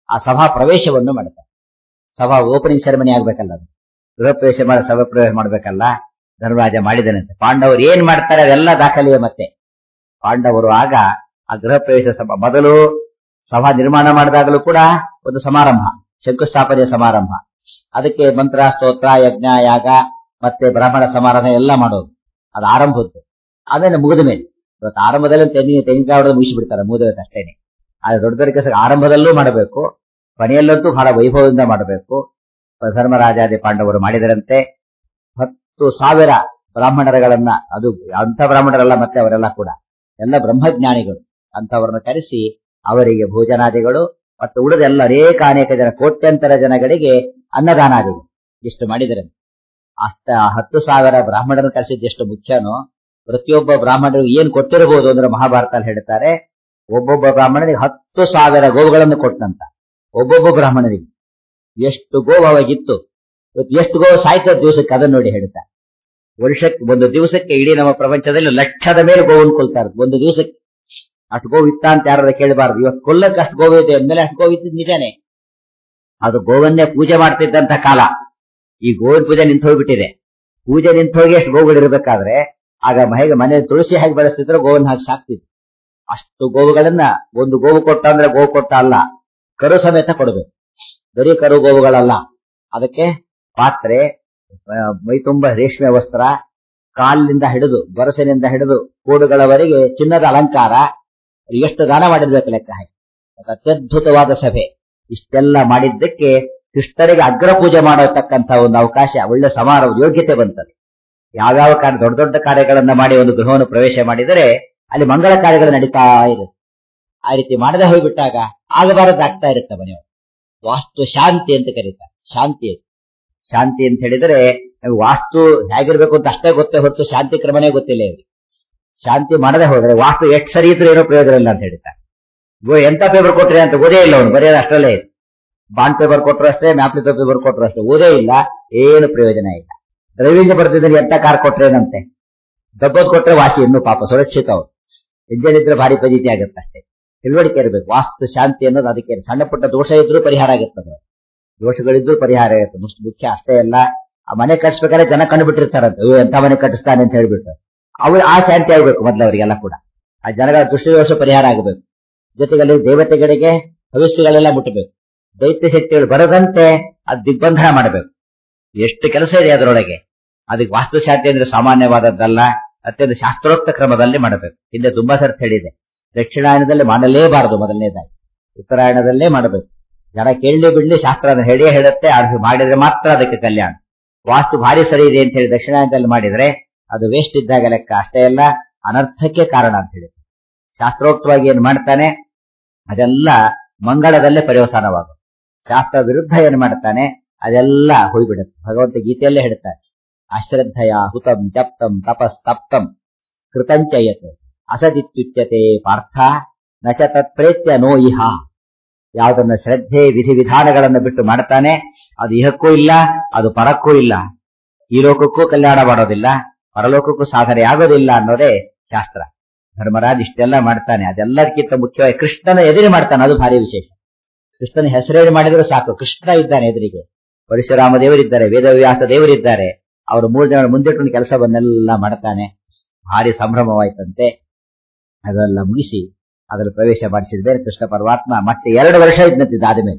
ಆ ಸಭಾ ಪ್ರವೇಶವನ್ನು ಮಾಡ್ತಾರೆ ಸಭಾ ಓಪನಿಂಗ್ ಸೆರೆಮನಿ ಆಗ್ಬೇಕಲ್ಲ ಅದು ಗೃಹ ಪ್ರವೇಶ ಮಾಡಿ ಸಭಾ ಪ್ರವೇಶ ಮಾಡ್ಬೇಕಲ್ಲ ಧರ್ಮರಾಜ ಮಾಡಿದನಂತೆ ಪಾಂಡವರು ಏನ್ ಮಾಡ್ತಾರೆ ಅದೆಲ್ಲ ದಾಖಲೆಯ ಮತ್ತೆ ಪಾಂಡವರು ಆಗ ಆ ಗೃಹ ಪ್ರವೇಶ ಸಭಾ ಮೊದಲು ಸಭಾ ನಿರ್ಮಾಣ ಮಾಡಿದಾಗಲೂ ಕೂಡ ಒಂದು ಸಮಾರಂಭ ಶಂಕುಸ್ಥಾಪನೆಯ ಸಮಾರಂಭ ಅದಕ್ಕೆ ಮಂತ್ರ ಸ್ತೋತ್ರ ಯಜ್ಞ ಯಾಗ ಮತ್ತೆ ಬ್ರಾಹ್ಮಣ ಸಮಾರಂಭ ಎಲ್ಲ ಮಾಡೋದು ಅದು ಆರಂಭದ್ದು ಆಮೇಲೆ ಮುಗಿದ ಮೇಲೆ ಇವತ್ತು ಆರಂಭದಲ್ಲಿ ತೆಂಗಿನ ತೆಂಗಿನಕಾಯಿ ಹೊಡೆದು ಮುಗಿಸಿಬಿಡ್ತಾರೆ ಮುಗಿದ ಅಷ್ಟೇನೆ ಆದ್ರೆ ದೊಡ್ಡ ದೊಡ್ಡ ಕೆಲಸ ಆರಂಭದಲ್ಲೂ ಮಾಡಬೇಕು ಕೊನೆಯಲ್ಲಂತೂ ಬಹಳ ವೈಭವದಿಂದ ಮಾಡಬೇಕು ಧರ್ಮರಾಜಾದಿ ಪಾಂಡವರು ಮಾಡಿದರಂತೆ ಹತ್ತು ಸಾವಿರ ಬ್ರಾಹ್ಮಣರುಗಳನ್ನ ಅದು ಅಂಥ ಬ್ರಾಹ್ಮಣರಲ್ಲ ಮತ್ತೆ ಅವರೆಲ್ಲ ಕೂಡ ಎಲ್ಲ ಬ್ರಹ್ಮಜ್ಞಾನಿಗಳು ಅಂತವರನ್ನು ಕರೆಸಿ ಅವರಿಗೆ ಭೋಜನಾದಿಗಳು ಮತ್ತು ಉಳಿದ ಎಲ್ಲ ಅನೇಕ ಅನೇಕ ಜನ ಕೋಟ್ಯಂತರ ಜನಗಳಿಗೆ ಅನ್ನದಾನಾದಿಗಳು ಇಷ್ಟು ಮಾಡಿದರೆ ಅಷ್ಟ ಹತ್ತು ಸಾವಿರ ಬ್ರಾಹ್ಮಣರನ್ನು ಕರೆಸಿದ್ದು ಎಷ್ಟು ಮುಖ್ಯನೋ ಪ್ರತಿಯೊಬ್ಬ ಬ್ರಾಹ್ಮಣರು ಏನ್ ಕೊಟ್ಟಿರಬಹುದು ಅಂದ್ರೆ ಮಹಾಭಾರತದಲ್ಲಿ ಹೇಳ್ತಾರೆ ಒಬ್ಬೊಬ್ಬ ಬ್ರಾಹ್ಮಣನಿಗೆ ಹತ್ತು ಸಾವಿರ ಗೋವುಗಳನ್ನು ಕೊಟ್ಟಂತ ಒಬ್ಬೊಬ್ಬ ಬ್ರಾಹ್ಮಣನಿಗೆ ಎಷ್ಟು ಗೋವು ಅವಾಗಿತ್ತು ಇವತ್ತು ಎಷ್ಟು ಗೋವು ಸಾಯ್ತದ ದಿವಸಕ್ಕೆ ಅದನ್ನ ನೋಡಿ ಹೇಳ್ತಾರೆ ವರ್ಷಕ್ಕೆ ಒಂದು ದಿವಸಕ್ಕೆ ಇಡೀ ನಮ್ಮ ಪ್ರಪಂಚದಲ್ಲಿ ಲಕ್ಷದ ಮೇಲೆ ಗೋವನ್ನು ಕೊಲ್ತಾರೆ ಒಂದು ದಿವಸಕ್ಕೆ ಅಷ್ಟು ಗೋವು ಇತ್ತ ಅಂತ ಯಾರು ಕೇಳಬಾರದು ಇವತ್ತು ಕೊಲ್ಲಕ್ಕೆ ಅಷ್ಟು ಗೋವು ಇದೆ ಅಂದ್ಮೇಲೆ ಅಷ್ಟು ಗೋವು ಇದ್ದಿದ್ದು ನಿಜಾನೇ ಅದು ಗೋವನ್ನೇ ಪೂಜೆ ಮಾಡ್ತಿದ್ದಂತ ಕಾಲ ಈ ಗೋವಿನ ಪೂಜೆ ನಿಂತು ಹೋಗ್ಬಿಟ್ಟಿದೆ ಪೂಜೆ ನಿಂತು ಹೋಗಿ ಅಷ್ಟು ಗೋವುಗಳು ಇರಬೇಕಾದ್ರೆ ಆಗ ಹೇಗೆ ಮನೆ ತುಳಸಿ ಹೇಗೆ ಬೆಳೆಸ್ತಿದ್ರು ಗೋವನ್ನ ಹಾಕಿ ಸಾಕ್ತಿದ್ರು ಅಷ್ಟು ಗೋವುಗಳನ್ನ ಒಂದು ಗೋವು ಕೊಟ್ಟ ಅಂದ್ರೆ ಗೋವು ಕೊಟ್ಟ ಅಲ್ಲ ಕರು ಸಮೇತ ಕೊಡಬೇಕು ಬರೀ ಕರು ಗೋವುಗಳಲ್ಲ ಅದಕ್ಕೆ ಪಾತ್ರೆ ಮೈ ತುಂಬ ರೇಷ್ಮೆ ವಸ್ತ್ರ ಕಾಲಿನಿಂದ ಹಿಡಿದು ಗೊರಸಿನಿಂದ ಹಿಡಿದು ಕೂಡುಗಳವರೆಗೆ ಚಿನ್ನದ ಅಲಂಕಾರ ಎಷ್ಟು ದಾನ ಮಾಡಿರ್ಬೇಕು ಲೆಕ್ಕ ಹಾಕಿ ಅತ್ಯದ್ಭುತವಾದ ಸಭೆ ಇಷ್ಟೆಲ್ಲ ಮಾಡಿದ್ದಕ್ಕೆ ಕೃಷ್ಣರಿಗೆ ಅಗ್ರ ಪೂಜೆ ಮಾಡತಕ್ಕಂತ ಒಂದು ಅವಕಾಶ ಒಳ್ಳೆ ಸಮಾರೋಹ ಯೋಗ್ಯತೆ ಬಂತದೆ ಯಾವ್ಯಾವ ಕಾರ್ಯ ದೊಡ್ಡ ದೊಡ್ಡ ಕಾರ್ಯಗಳನ್ನ ಮಾಡಿ ಒಂದು ಗೃಹವನ್ನು ಪ್ರವೇಶ ಮಾಡಿದರೆ ಅಲ್ಲಿ ಮಂಗಳ ಕಾರ್ಯಗಳು ನಡೀತಾ ಇರುತ್ತೆ ಆ ರೀತಿ ಮಾಡದೆ ಹೋಗ್ಬಿಟ್ಟಾಗ ಆಗಬಾರದಾಗ್ತಾ ಇರುತ್ತೆ ಮನೆಯವರು ವಾಸ್ತು ಶಾಂತಿ ಅಂತ ಕರೀತಾರೆ ಶಾಂತಿ ಅದು ಶಾಂತಿ ಅಂತ ಹೇಳಿದರೆ ವಾಸ್ತು ಹೇಗಿರ್ಬೇಕು ಅಂತ ಅಷ್ಟೇ ಗೊತ್ತೇ ಹೊರತು ಶಾಂತಿ ಕ್ರಮನೇ ಗೊತ್ತಿಲ್ಲ ಇವ್ರಿಗೆ ಶಾಂತಿ ಮಾಡದೆ ಹೋದ್ರೆ ವಾಸ್ತು ಎಷ್ಟು ಸರಿ ಇದ್ರೂ ಏನೋ ಪ್ರಯೋಜನ ಇಲ್ಲ ಅಂತ ಹೇಳ್ತಾರೆ ಗೋ ಎಂತ ಪೇಪರ್ ಕೊಟ್ರಿ ಅಂತ ಓದೇ ಇಲ್ಲ ಅವನು ಬರೆಯೋದು ಅಷ್ಟರಲ್ಲೇ ಇದೆ ಬಾಂಡ್ ಪೇಪರ್ ಕೊಟ್ಟರು ಅಷ್ಟೇ ಮ್ಯಾಪ್ಲಿ ಪೇಪರ್ ಕೊಟ್ಟರು ಅಷ್ಟೇ ಓದೇ ಇಲ್ಲ ಏನು ಪ್ರಯೋಜನ ಇಲ್ಲ ಡ್ರೈವಿಂಗ್ ಬರ್ತಿದ್ರೆ ಎಂತ ಕಾರ್ ಕೊಟ್ರೇನಂತೆ ದಬ್ಬದ್ ಕೊಟ್ರೆ ವಾಸಿ ಇನ್ನು ಪಾಪ ಸುರಕ್ಷಿತ ಅವರು ಇಂಜನ್ ಇದ್ರೆ ಭಾರಿ ಫಜೀತಿ ಆಗುತ್ತೆ ಅಷ್ಟೇ ತಿಳುವಳಿಕೆ ಇರಬೇಕು ವಾಸ್ತು ಶಾಂತಿ ಅನ್ನೋದು ಅದಕ್ಕೆ ಸಣ್ಣ ಪುಟ್ಟ ದೋಷ ಇದ್ರೂ ಪರಿಹಾರ ಆಗುತ್ತದೆ ದೋಷಗಳಿದ್ರು ಪರಿಹಾರ ಆಗುತ್ತೆ ಮುಖ್ಯ ಅಷ್ಟೇ ಅಲ್ಲ ಆ ಮನೆ ಕಟ್ಸ್ಬೇಕಾದ್ರೆ ಜನ ಕಂಡು ಬಿಟ್ಟಿರ್ತಾರಂತ ಅಯ್ಯೋ ಎಂತ ಮನೆ ಕಟ್ಟಿಸ್ತಾನೆ ಅಂತ ಹೇಳ್ಬಿಟ್ಟು ಅವ್ರು ಆ ಶಾಂತಿ ಆಗ್ಬೇಕು ಮೊದ್ಲು ಅವರಿಗೆಲ್ಲ ಕೂಡ ಆ ಜನಗಳ ದೃಷ್ಟಿದೋಷ ಪರಿಹಾರ ಆಗಬೇಕು ಜೊತೆಗೆ ದೇವತೆಗಳಿಗೆ ಭವಿಷ್ಯಗಳೆಲ್ಲ ಮುಟ್ಟಬೇಕು ದೈತ್ಯ ಶಕ್ತಿಗಳು ಬರದಂತೆ ಅದು ದಿಗ್ಬಂಧನ ಮಾಡಬೇಕು ಎಷ್ಟು ಕೆಲಸ ಇದೆ ಅದರೊಳಗೆ ಅದಕ್ಕೆ ವಾಸ್ತುಶಾಂತಿ ಅಂದ್ರೆ ಸಾಮಾನ್ಯವಾದದ್ದಲ್ಲ ಅತ್ಯಂತ ಶಾಸ್ತ್ರೋಕ್ತ ಕ್ರಮದಲ್ಲಿ ಮಾಡಬೇಕು ಹಿಂದೆ ತುಂಬಾ ಸರ್ತಿ ಹೇಳಿದೆ ದಕ್ಷಿಣಾಯನದಲ್ಲಿ ಮಾಡಲೇಬಾರದು ಮೊದಲನೇದಾಗಿ ಉತ್ತರಾಯಣದಲ್ಲೇ ಮಾಡಬೇಕು ಜನ ಕೇಳಲಿ ಬಿಡ್ಲಿ ಶಾಸ್ತ್ರ ಅದನ್ನ ಹೇಳಿಯೇ ಹೇಳುತ್ತೆ ಅದು ಮಾಡಿದ್ರೆ ಮಾತ್ರ ಅದಕ್ಕೆ ಕಲ್ಯಾಣ ವಾಸ್ತು ಭಾರಿ ಸರಿ ಇದೆ ಅಂತ ಹೇಳಿ ದಕ್ಷಿಣಾಯನದಲ್ಲಿ ಮಾಡಿದ್ರೆ ಅದು ವೇಸ್ಟ್ ಇದ್ದಾಗ ಲೆಕ್ಕ ಅಷ್ಟೇ ಅಲ್ಲ ಅನರ್ಥಕ್ಕೆ ಕಾರಣ ಅಂತ ಹೇಳಿ ಶಾಸ್ತ್ರೋಕ್ತವಾಗಿ ಏನ್ ಮಾಡ್ತಾನೆ ಅದೆಲ್ಲ ಮಂಗಳದಲ್ಲೇ ಪರ್ಯವಸಾನವಾಗುತ್ತೆ ಶಾಸ್ತ್ರ ವಿರುದ್ಧ ಏನ್ ಮಾಡ್ತಾನೆ ಅದೆಲ್ಲ ಹೋಗ್ಬಿಡುತ್ತೆ ಭಗವಂತ ಗೀತೆಯಲ್ಲೇ ಹೇಳ್ತಾನೆ ಅಶ್ರದ್ಧಯ ಹುತಂ ಜಪ್ತಂ ತಪಸ್ತಪ್ತಂ ಕೃತಂಚಯತ್ ಅಸದಿತ್ಯುಚ್ಯತೆ ಪಾರ್ಥ ನಚ ತತ್ಪ್ರೇತ್ಯ ನೋ ಇಹ ಯಾವುದನ್ನ ಶ್ರದ್ಧೆ ವಿಧಿವಿಧಾನಗಳನ್ನು ಬಿಟ್ಟು ಮಾಡ್ತಾನೆ ಅದು ಇಹಕ್ಕೂ ಇಲ್ಲ ಅದು ಪರಕ್ಕೂ ಇಲ್ಲ ಈ ಲೋಕಕ್ಕೂ ಕಲ್ಯಾಣ ಮಾಡೋದಿಲ್ಲ ಪರಲೋಕಕ್ಕೂ ಸಾಧನೆ ಆಗೋದಿಲ್ಲ ಅನ್ನೋದೇ ಶಾಸ್ತ್ರ ಧರ್ಮರಾಜ್ ಇಷ್ಟೆಲ್ಲ ಮಾಡ್ತಾನೆ ಅದೆಲ್ಲದಕ್ಕಿಂತ ಮುಖ್ಯವಾಗಿ ಕೃಷ್ಣನ ಎದುರು ಮಾಡ್ತಾನೆ ಅದು ಭಾರಿ ವಿಶೇಷ ಕೃಷ್ಣನ ಹೆಸರೇಳಿ ಮಾಡಿದ್ರೆ ಸಾಕು ಕೃಷ್ಣ ಇದ್ದಾನೆ ಎದುರಿಗೆ ಪರಶುರಾಮ ದೇವರಿದ್ದಾರೆ ವೇದವ್ಯಾಸ ದೇವರಿದ್ದಾರೆ ಅವರು ಮೂರು ಜನ ಮುಂದಿಟ್ಟು ಕೆಲಸವನ್ನೆಲ್ಲ ಮಾಡ್ತಾನೆ ಭಾರಿ ಸಂಭ್ರಮವಾಯ್ತಂತೆ ಅದೆಲ್ಲ ಮುಗಿಸಿ ಅದರಲ್ಲಿ ಪ್ರವೇಶ ಮಾಡಿಸಿದ್ರೆ ಕೃಷ್ಣ ಪರಮಾತ್ಮ ಮತ್ತೆ ಎರಡು ವರ್ಷ ಇದ್ನಂತಿದ್ದ ಆದ್ಮೇಲೆ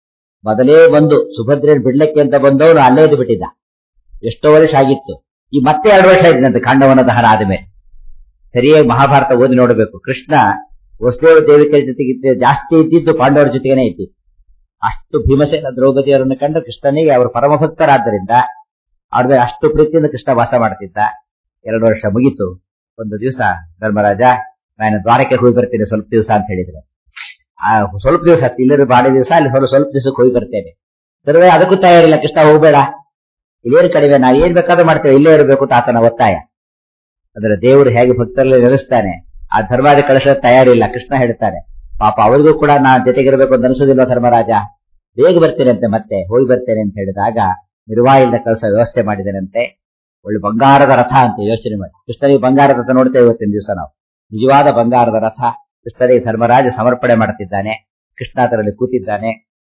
ಮೊದಲೇ ಬಂದು ಸುಭದ್ರೇನ್ ಬಿಡ್ಲಕ್ಕೆ ಅಂತ ಬಂದವನು ಅಲ್ಲೇ ಇದ್ದು ಬಿಟ್ಟಿದ್ದ ಎಷ್ಟೋ ವರ್ಷ ಆಗಿತ್ತು ಈ ಮತ್ತೆ ಎರಡು ವರ್ಷ ಇದ್ನಂತೆ ಖಂಡವನ ದಹನ ಆದ್ಮೇಲೆ ಸರಿಯಾಗಿ ಮಹಾಭಾರತ ಓದಿ ನೋಡಬೇಕು ಕೃಷ್ಣ ವಸುದೇವ ದೇವಿಕರ ಜೊತೆಗೆ ಜಾಸ್ತಿ ಇದ್ದಿದ್ದು ಪಾಂಡವರ ಜೊತೆಗೇನೆ ಇದ್ದಿದ್ದು ಅಷ್ಟು ಭೀಮಸೇನ ದ್ರೌಪದಿಯವರನ್ನು ಕಂಡು ಕೃಷ್ಣನಿಗೆ ಅವರು ಪರಮ ಭಕ್ತರಾದ್ದರಿಂದ ಅವ್ರ ಮೇಲೆ ಅಷ್ಟು ಪ್ರೀತಿಯಿಂದ ಕೃಷ್ಣ ವಾಸ ಮಾಡ್ತಿದ್ದ ಎರಡು ವರ್ಷ ಮುಗೀತು ಒಂದು ದಿವಸ ಧರ್ಮರಾಜ ನಾನು ದ್ವಾರಕ್ಕೆ ಹೋಗಿ ಬರ್ತೇನೆ ಸ್ವಲ್ಪ ದಿವಸ ಅಂತ ಹೇಳಿದ್ರು ಆ ಸ್ವಲ್ಪ ದಿವಸ ಇಲ್ಲರೂ ಬಾಡಿ ದಿವಸ ಅಲ್ಲಿ ಸ್ವಲ್ಪ ಸ್ವಲ್ಪ ದಿವಸಕ್ಕೆ ಹೋಗಿ ಬರ್ತೇನೆ ಸರ್ವೇ ಅದಕ್ಕೂ ತಯಾರಿಲ್ಲ ಕೃಷ್ಣ ಹೋಗ್ಬೇಡ ಇಲ್ಲೇನು ಕಡಿಮೆ ನಾವು ಏನ್ ಬೇಕಾದ್ರೂ ಮಾಡ್ತೇವೆ ಇಲ್ಲೇ ಇರಬೇಕು ಅಂತ ಆತನ ಒತ್ತಾಯ ಅಂದ್ರೆ ದೇವರು ಹೇಗೆ ಭಕ್ತರಲ್ಲಿ ನೆಲೆಸ್ತಾನೆ ಆ ಧರ್ಮಾದಿ ಕಳಿಸ ತಯಾರಿಲ್ಲ ಕೃಷ್ಣ ಹೇಳ್ತಾನೆ ಪಾಪ ಅವರಿಗೂ ಕೂಡ ನಾ ಜೊತೆಗಿರಬೇಕು ಅಂತ ಅನಿಸೋದಿಲ್ಲ ಧರ್ಮರಾಜ ಬೇಗ ಬರ್ತೇನೆ ಅಂತೆ ಮತ್ತೆ ಹೋಗಿ ಬರ್ತೇನೆ ಅಂತ ಹೇಳಿದಾಗ ನಿರ್ವಾಯಿಲ್ದ ಕಳಿಸ ವ್ಯವಸ್ಥೆ ಮಾಡಿದನಂತೆ ಒಳ್ಳೆ ಬಂಗಾರದ ರಥ ಅಂತ ಯೋಚನೆ ಮಾಡಿ ಕೃಷ್ಣನಿಗೆ ಬಂಗಾರದ ರಥ ನೋಡ್ತೇವೆ ಇವತ್ತಿನ ದಿವಸ ನಾವು ನಿಜವಾದ ಬಂಗಾರದ ರಥ ಕೃಷ್ಣನಿಗೆ ಧರ್ಮರಾಜ ಸಮರ್ಪಣೆ ಮಾಡುತ್ತಿದ್ದಾನೆ ಕೃಷ್ಣ ಅದರಲ್ಲಿ ಕೂತಿದ್ದಾನೆ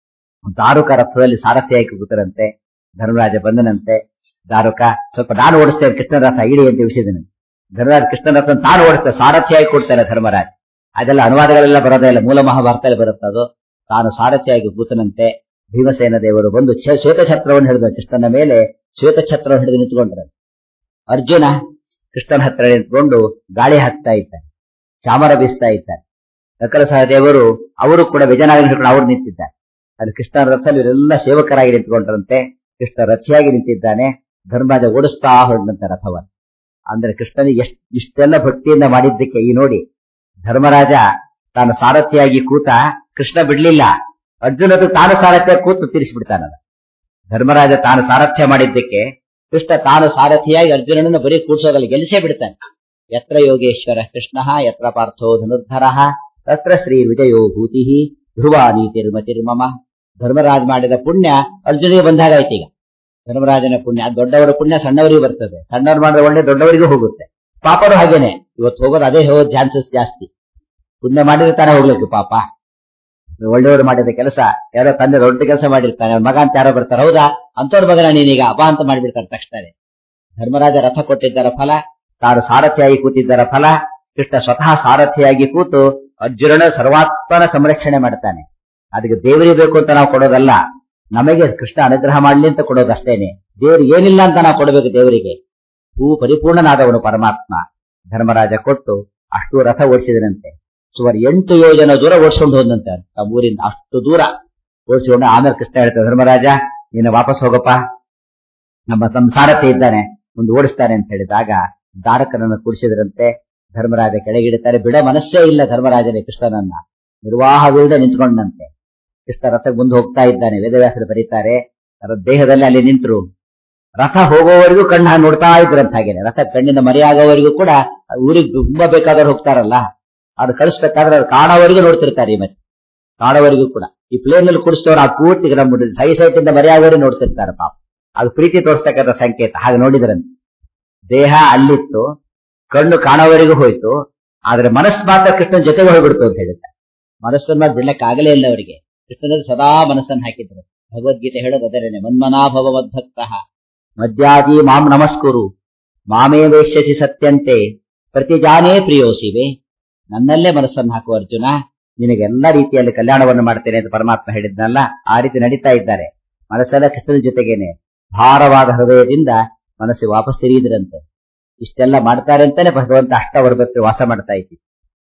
ದಾರುಕ ರಥದಲ್ಲಿ ಸಾರಥಿಯಾಗಿ ಕೂತರಂತೆ ಧರ್ಮರಾಜ ಬಂದನಂತೆ ದಾರುಕ ಸ್ವಲ್ಪ ನಾನು ಓಡಿಸ್ತೇನೆ ಕೃಷ್ಣನ ರಥ ಇಳಿ ಅಂತ ತಿಳಿಸಿದನು ಧರ್ಮರಾಜ ಕೃಷ್ಣನ ರಥ ತಾನು ಓಡಿಸ್ತೇನೆ ಸಾರಥಿಯಾಗಿ ಕೊಡ್ತಾನೆ ಧರ್ಮರಾಜ್ ಅದೆಲ್ಲ ಅನುವಾದಗಳೆಲ್ಲ ಬರೋದೇ ಇಲ್ಲ ಮೂಲ ಮಹಾಭಾರತದಲ್ಲಿ ಬರುತ್ತೆ ಅದು ತಾನು ಸಾರಥಿಯಾಗಿ ಕೂತನಂತೆ ಭೀಮಸೇನ ದೇವರು ಬಂದು ಛ- ಶ್ವೇತಛತ್ರವನ್ನು ಹಿಡಿದ ಕೃಷ್ಣನ ಮೇಲೆ ಶ್ವೇತಛತ್ರವನ್ನು ಹಿಡಿದು ನಿಂತ್ಕೊಂಡ್ರು ಅರ್ಜುನ ಕೃಷ್ಣನ ಹತ್ರ ನಿಂತ್ಕೊಂಡು ಗಾಳಿ ಹಾಕ್ತಾ ಇದ್ದಾನೆ ಚಾಮರ ಬೀಸ್ತಾ ಇದ್ದಾನೆ ನಕಲ ಸಹದೇವರು ಅವರು ಕೂಡ ವಿಜಯನಗರ ಹಿಡ್ಕೊಂಡು ಅವರು ನಿಂತಿದ್ದಾರೆ ಅಲ್ಲಿ ಕೃಷ್ಣನ ರಥದಲ್ಲಿ ಇವರೆಲ್ಲ ಸೇವಕರಾಗಿ ನಿಂತ್ಕೊಂಡ್ರಂತೆ ಕೃಷ್ಣ ರಥಿಯಾಗಿ ನಿಂತಿದ್ದಾನೆ ಧರ್ಮರಾಜ ಓಡಿಸ್ತಾ ಹೊರಡಂತೆ ರಥವನ್ನು ಅಂದ್ರೆ ಕೃಷ್ಣನಿಗೆ ಎಷ್ಟ್ ಇಷ್ಟೆಲ್ಲ ಭಕ್ತಿಯಿಂದ ಮಾಡಿದ್ದಕ್ಕೆ ಈ ನೋಡಿ ಧರ್ಮರಾಜ ತಾನು ಸಾರಥಿಯಾಗಿ ಕೂತ ಕೃಷ್ಣ ಬಿಡ್ಲಿಲ್ಲ ಅರ್ಜುನದು ತಾನು ಸಾರಥ್ಯ ಕೂತು ತಿರ್ಸಿಬಿಡ್ತಾನ ಧರ್ಮರಾಜ ತಾನು ಸಾರಥ್ಯ ಮಾಡಿದ್ದಕ್ಕೆ ಕೃಷ್ಣ ತಾನು ಸಾರಥಿಯಾಗಿ ಅರ್ಜುನನನ್ನು ಬರೀ ಕೂಡ್ಸೋದಲ್ಲಿ ಗೆಲ್ಲಿಸೇ ಬಿಡ್ತಾನೆ ಯತ್ರ ಯೋಗೇಶ್ವರ ಕೃಷ್ಣ ಯತ್ರ ಪಾರ್ಥೋ ಧನುರ್ಧರ ತತ್ರ ಶ್ರೀ ವಿಜಯೋ ಭೂತಿ ಧ್ರುವ ನೀತಿರ್ಮತಿರ್ಮಮ ಧರ್ಮರಾಜ್ ಮಾಡಿದ ಪುಣ್ಯ ಅರ್ಜುನಿಗೆ ಬಂದಾಗಾಯ್ತು ಈಗ ಧರ್ಮರಾಜನ ಪುಣ್ಯ ಅದ್ ದೊಡ್ಡವರ ಪುಣ್ಯ ಸಣ್ಣವರಿಗೆ ಬರ್ತದೆ ಸಣ್ಣವ್ರು ಮಾಡಿದ ಒಳ್ಳೆ ದೊಡ್ಡವರಿಗೂ ಹೋಗುತ್ತೆ ಪಾಪರು ಹಾಗೇನೆ ಇವತ್ತು ಹೋಗೋದು ಅದೇ ಹೋಗೋ ಚಾನ್ಸಸ್ ಜಾಸ್ತಿ ಪುಣ್ಯ ಮಾಡಿದ್ರೆ ತಾನೇ ಹೋಗ್ಲಿಕ್ಕೆ ಪಾಪ ಒಳ್ಳೆಯವರು ಮಾಡಿದ ಕೆಲಸ ಯಾರೋ ತಂದೆ ದೊಡ್ಡ ಕೆಲಸ ಮಾಡಿರ್ತಾನೆ ಅವ್ರ ಮಗ ಅಂತ ಯಾರೋ ಬರ್ತಾರೆ ಹೌದಾ ಅಂತವ್ರ ಮಗನ ನೀನೀಗ ಅಪ ಅಂತ ಮಾಡಿಬಿಡ್ತಾರೆ ತಕ್ಷಣ ಧರ್ಮರಾಜ ರಥ ಕೊಟ್ಟಿದ್ದರ ಫಲ ತಾನು ಸಾರಥಿಯಾಗಿ ಕೂತಿದ್ದರ ಫಲ ಕೃಷ್ಣ ಸ್ವತಃ ಸಾರಥಿಯಾಗಿ ಕೂತು ಅರ್ಜುನನ ಸರ್ವಾತ್ಮನ ಸಂರಕ್ಷಣೆ ಮಾಡ್ತಾನೆ ಅದಕ್ಕೆ ದೇವರಿಗೆ ಬೇಕು ಅಂತ ನಾವು ಕೊಡೋದಲ್ಲ ನಮಗೆ ಕೃಷ್ಣ ಅನುಗ್ರಹ ಮಾಡ್ಲಿ ಅಂತ ಕೊಡೋದಷ್ಟೇನೆ ದೇವ್ರಿಗೆ ಏನಿಲ್ಲ ಅಂತ ನಾವು ಕೊಡಬೇಕು ದೇವರಿಗೆ ಹೂ ಪರಿಪೂರ್ಣನಾದವನು ಪರಮಾತ್ಮ ಧರ್ಮರಾಜ ಕೊಟ್ಟು ಅಷ್ಟು ರಥ ಓಡಿಸಿದನಂತೆ ಸುಮಾರು ಎಂಟು ಯೋಜನ ದೂರ ಓಡಿಸ್ಕೊಂಡು ಹೋದಂತೆ ಆ ಊರಿಂದ ಅಷ್ಟು ದೂರ ಓಡಿಸಿಕೊಂಡು ಆಮೇಲೆ ಕೃಷ್ಣ ಹೇಳ್ತಾರೆ ಧರ್ಮರಾಜ ನೀನು ವಾಪಸ್ ಹೋಗಪ್ಪ ನಮ್ಮ ತಮ್ಮ ಸಾರಥಿ ಇದ್ದಾನೆ ಒಂದು ಓಡಿಸ್ತಾನೆ ಅಂತ ಹೇಳಿದಾಗ ದಾರಕನನ್ನು ಕುಡಿಸಿದ್ರಂತೆ ಧರ್ಮರಾಜ ಕೆಳಗಿಡುತ್ತಾರೆ ಬಿಡ ಮನಸ್ಸೇ ಇಲ್ಲ ಧರ್ಮರಾಜನೇ ಕೃಷ್ಣನನ್ನ ನಿರ್ವಾಹವಿಲ್ಲದೆ ನಿಂತ್ಕೊಂಡಂತೆ ಕೃಷ್ಣ ರಥ ಮುಂದೆ ಹೋಗ್ತಾ ಇದ್ದಾನೆ ವೇದವ್ಯಾಸರು ಬರೀತಾರೆ ಅವರ ದೇಹದಲ್ಲಿ ಅಲ್ಲಿ ನಿಂತರು ರಥ ಹೋಗೋವರೆಗೂ ಕಣ್ಣ ನೋಡ್ತಾ ಇದ್ರಂತ ಹಾಗೇನೆ ರಥ ಕಣ್ಣಿನ ಮರೆಯಾಗೋವರೆಗೂ ಕೂಡ ಊರಿಗೆ ತುಂಬಾ ಬೇಕಾದವ್ರು ಹೋಗ್ತಾರಲ್ಲ ಅದು ಕಳಿಸ್ಬೇಕಾದ್ರೆ ಅವ್ರು ಕಾಣೋವರೆಗೂ ನೋಡ್ತಿರ್ತಾರೆ ಈ ಮತ್ತೆ ಕಾಣೋವರೆಗೂ ಕೂಡ ಈ ಪ್ಲೇನ್ ಅಲ್ಲಿ ಕುಡಿಸ್ತವ್ರು ಆ ಪೂರ್ತಿ ನಮ್ಮ ಸೈ ಸೈಟ್ ಇಂದ ಮರೆಯಾಗೋರು ನೋಡ್ತಿರ್ತಾರೆ ಪಾಪ ಅದು ಪ್ರೀತಿ ತೋರಿಸ್ತಕ್ಕಂಥ ಸಂಕೇತ ಹಾಗೆ ನೋಡಿದ್ರಂತೆ ದೇಹ ಅಲ್ಲಿತ್ತು ಕಣ್ಣು ಕಾಣೋವರೆಗೂ ಹೋಯ್ತು ಆದ್ರೆ ಮನಸ್ಸು ಮಾತ್ರ ಕೃಷ್ಣನ ಜೊತೆಗೆ ಹೋಗ್ಬಿಡ್ತು ಅಂತ ಹೇಳಿದ್ದಾರೆ ಮನಸ್ಸನ್ನ ಬಿಡ್ಲಕ್ಕೆ ಆಗಲೇ ಇಲ್ಲ ಅವರಿಗೆ ಕೃಷ್ಣನಲ್ಲಿ ಸದಾ ಮನಸ್ಸನ್ನು ಹಾಕಿದ್ರು ಭಗವದ್ಗೀತೆ ಹೇಳೋದು ಅದರೇನೆ ಮನ್ಮನಾಭವ ಮದ್ಭಕ್ತ ಮದ್ಯಾದಿ ಮಾಂ ನಮಸ್ಕುರು ಮಾಮೇ ವೇಶ್ಯಸಿ ಸತ್ಯಂತೆ ಪ್ರತಿಜಾನೇ ಪ್ರಿಯೋಸಿವೆ ನನ್ನಲ್ಲೇ ಮನಸ್ಸನ್ನು ಹಾಕುವ ಅರ್ಜುನ ನಿನಗೆ ಎಲ್ಲ ರೀತಿಯಲ್ಲಿ ಕಲ್ಯಾಣವನ್ನು ಮಾಡ್ತೇನೆ ಅಂತ ಪರಮಾತ್ಮ ಹೇಳಿದ್ನಲ್ಲ ಆ ರೀತಿ ನಡೀತಾ ಇದ್ದಾರೆ ಮನಸ್ಸೆಲ್ಲ ಕೃಷ್ಣನ ಜೊತೆಗೇನೆ ಭಾರವಾದ ಹೃದಯದಿಂದ ಮನಸ್ಸು ವಾಪಸ್ ತಿರುಗಿದ್ರಂತೆ ಇಷ್ಟೆಲ್ಲ ಮಾಡ್ತಾರೆ ಅಂತಾನೆ ಭಗವಂತ ಅಷ್ಟವರ್ಗಕ್ಕೆ ವಾಸ ಮಾಡ್ತಾ ಇದ್ದಿ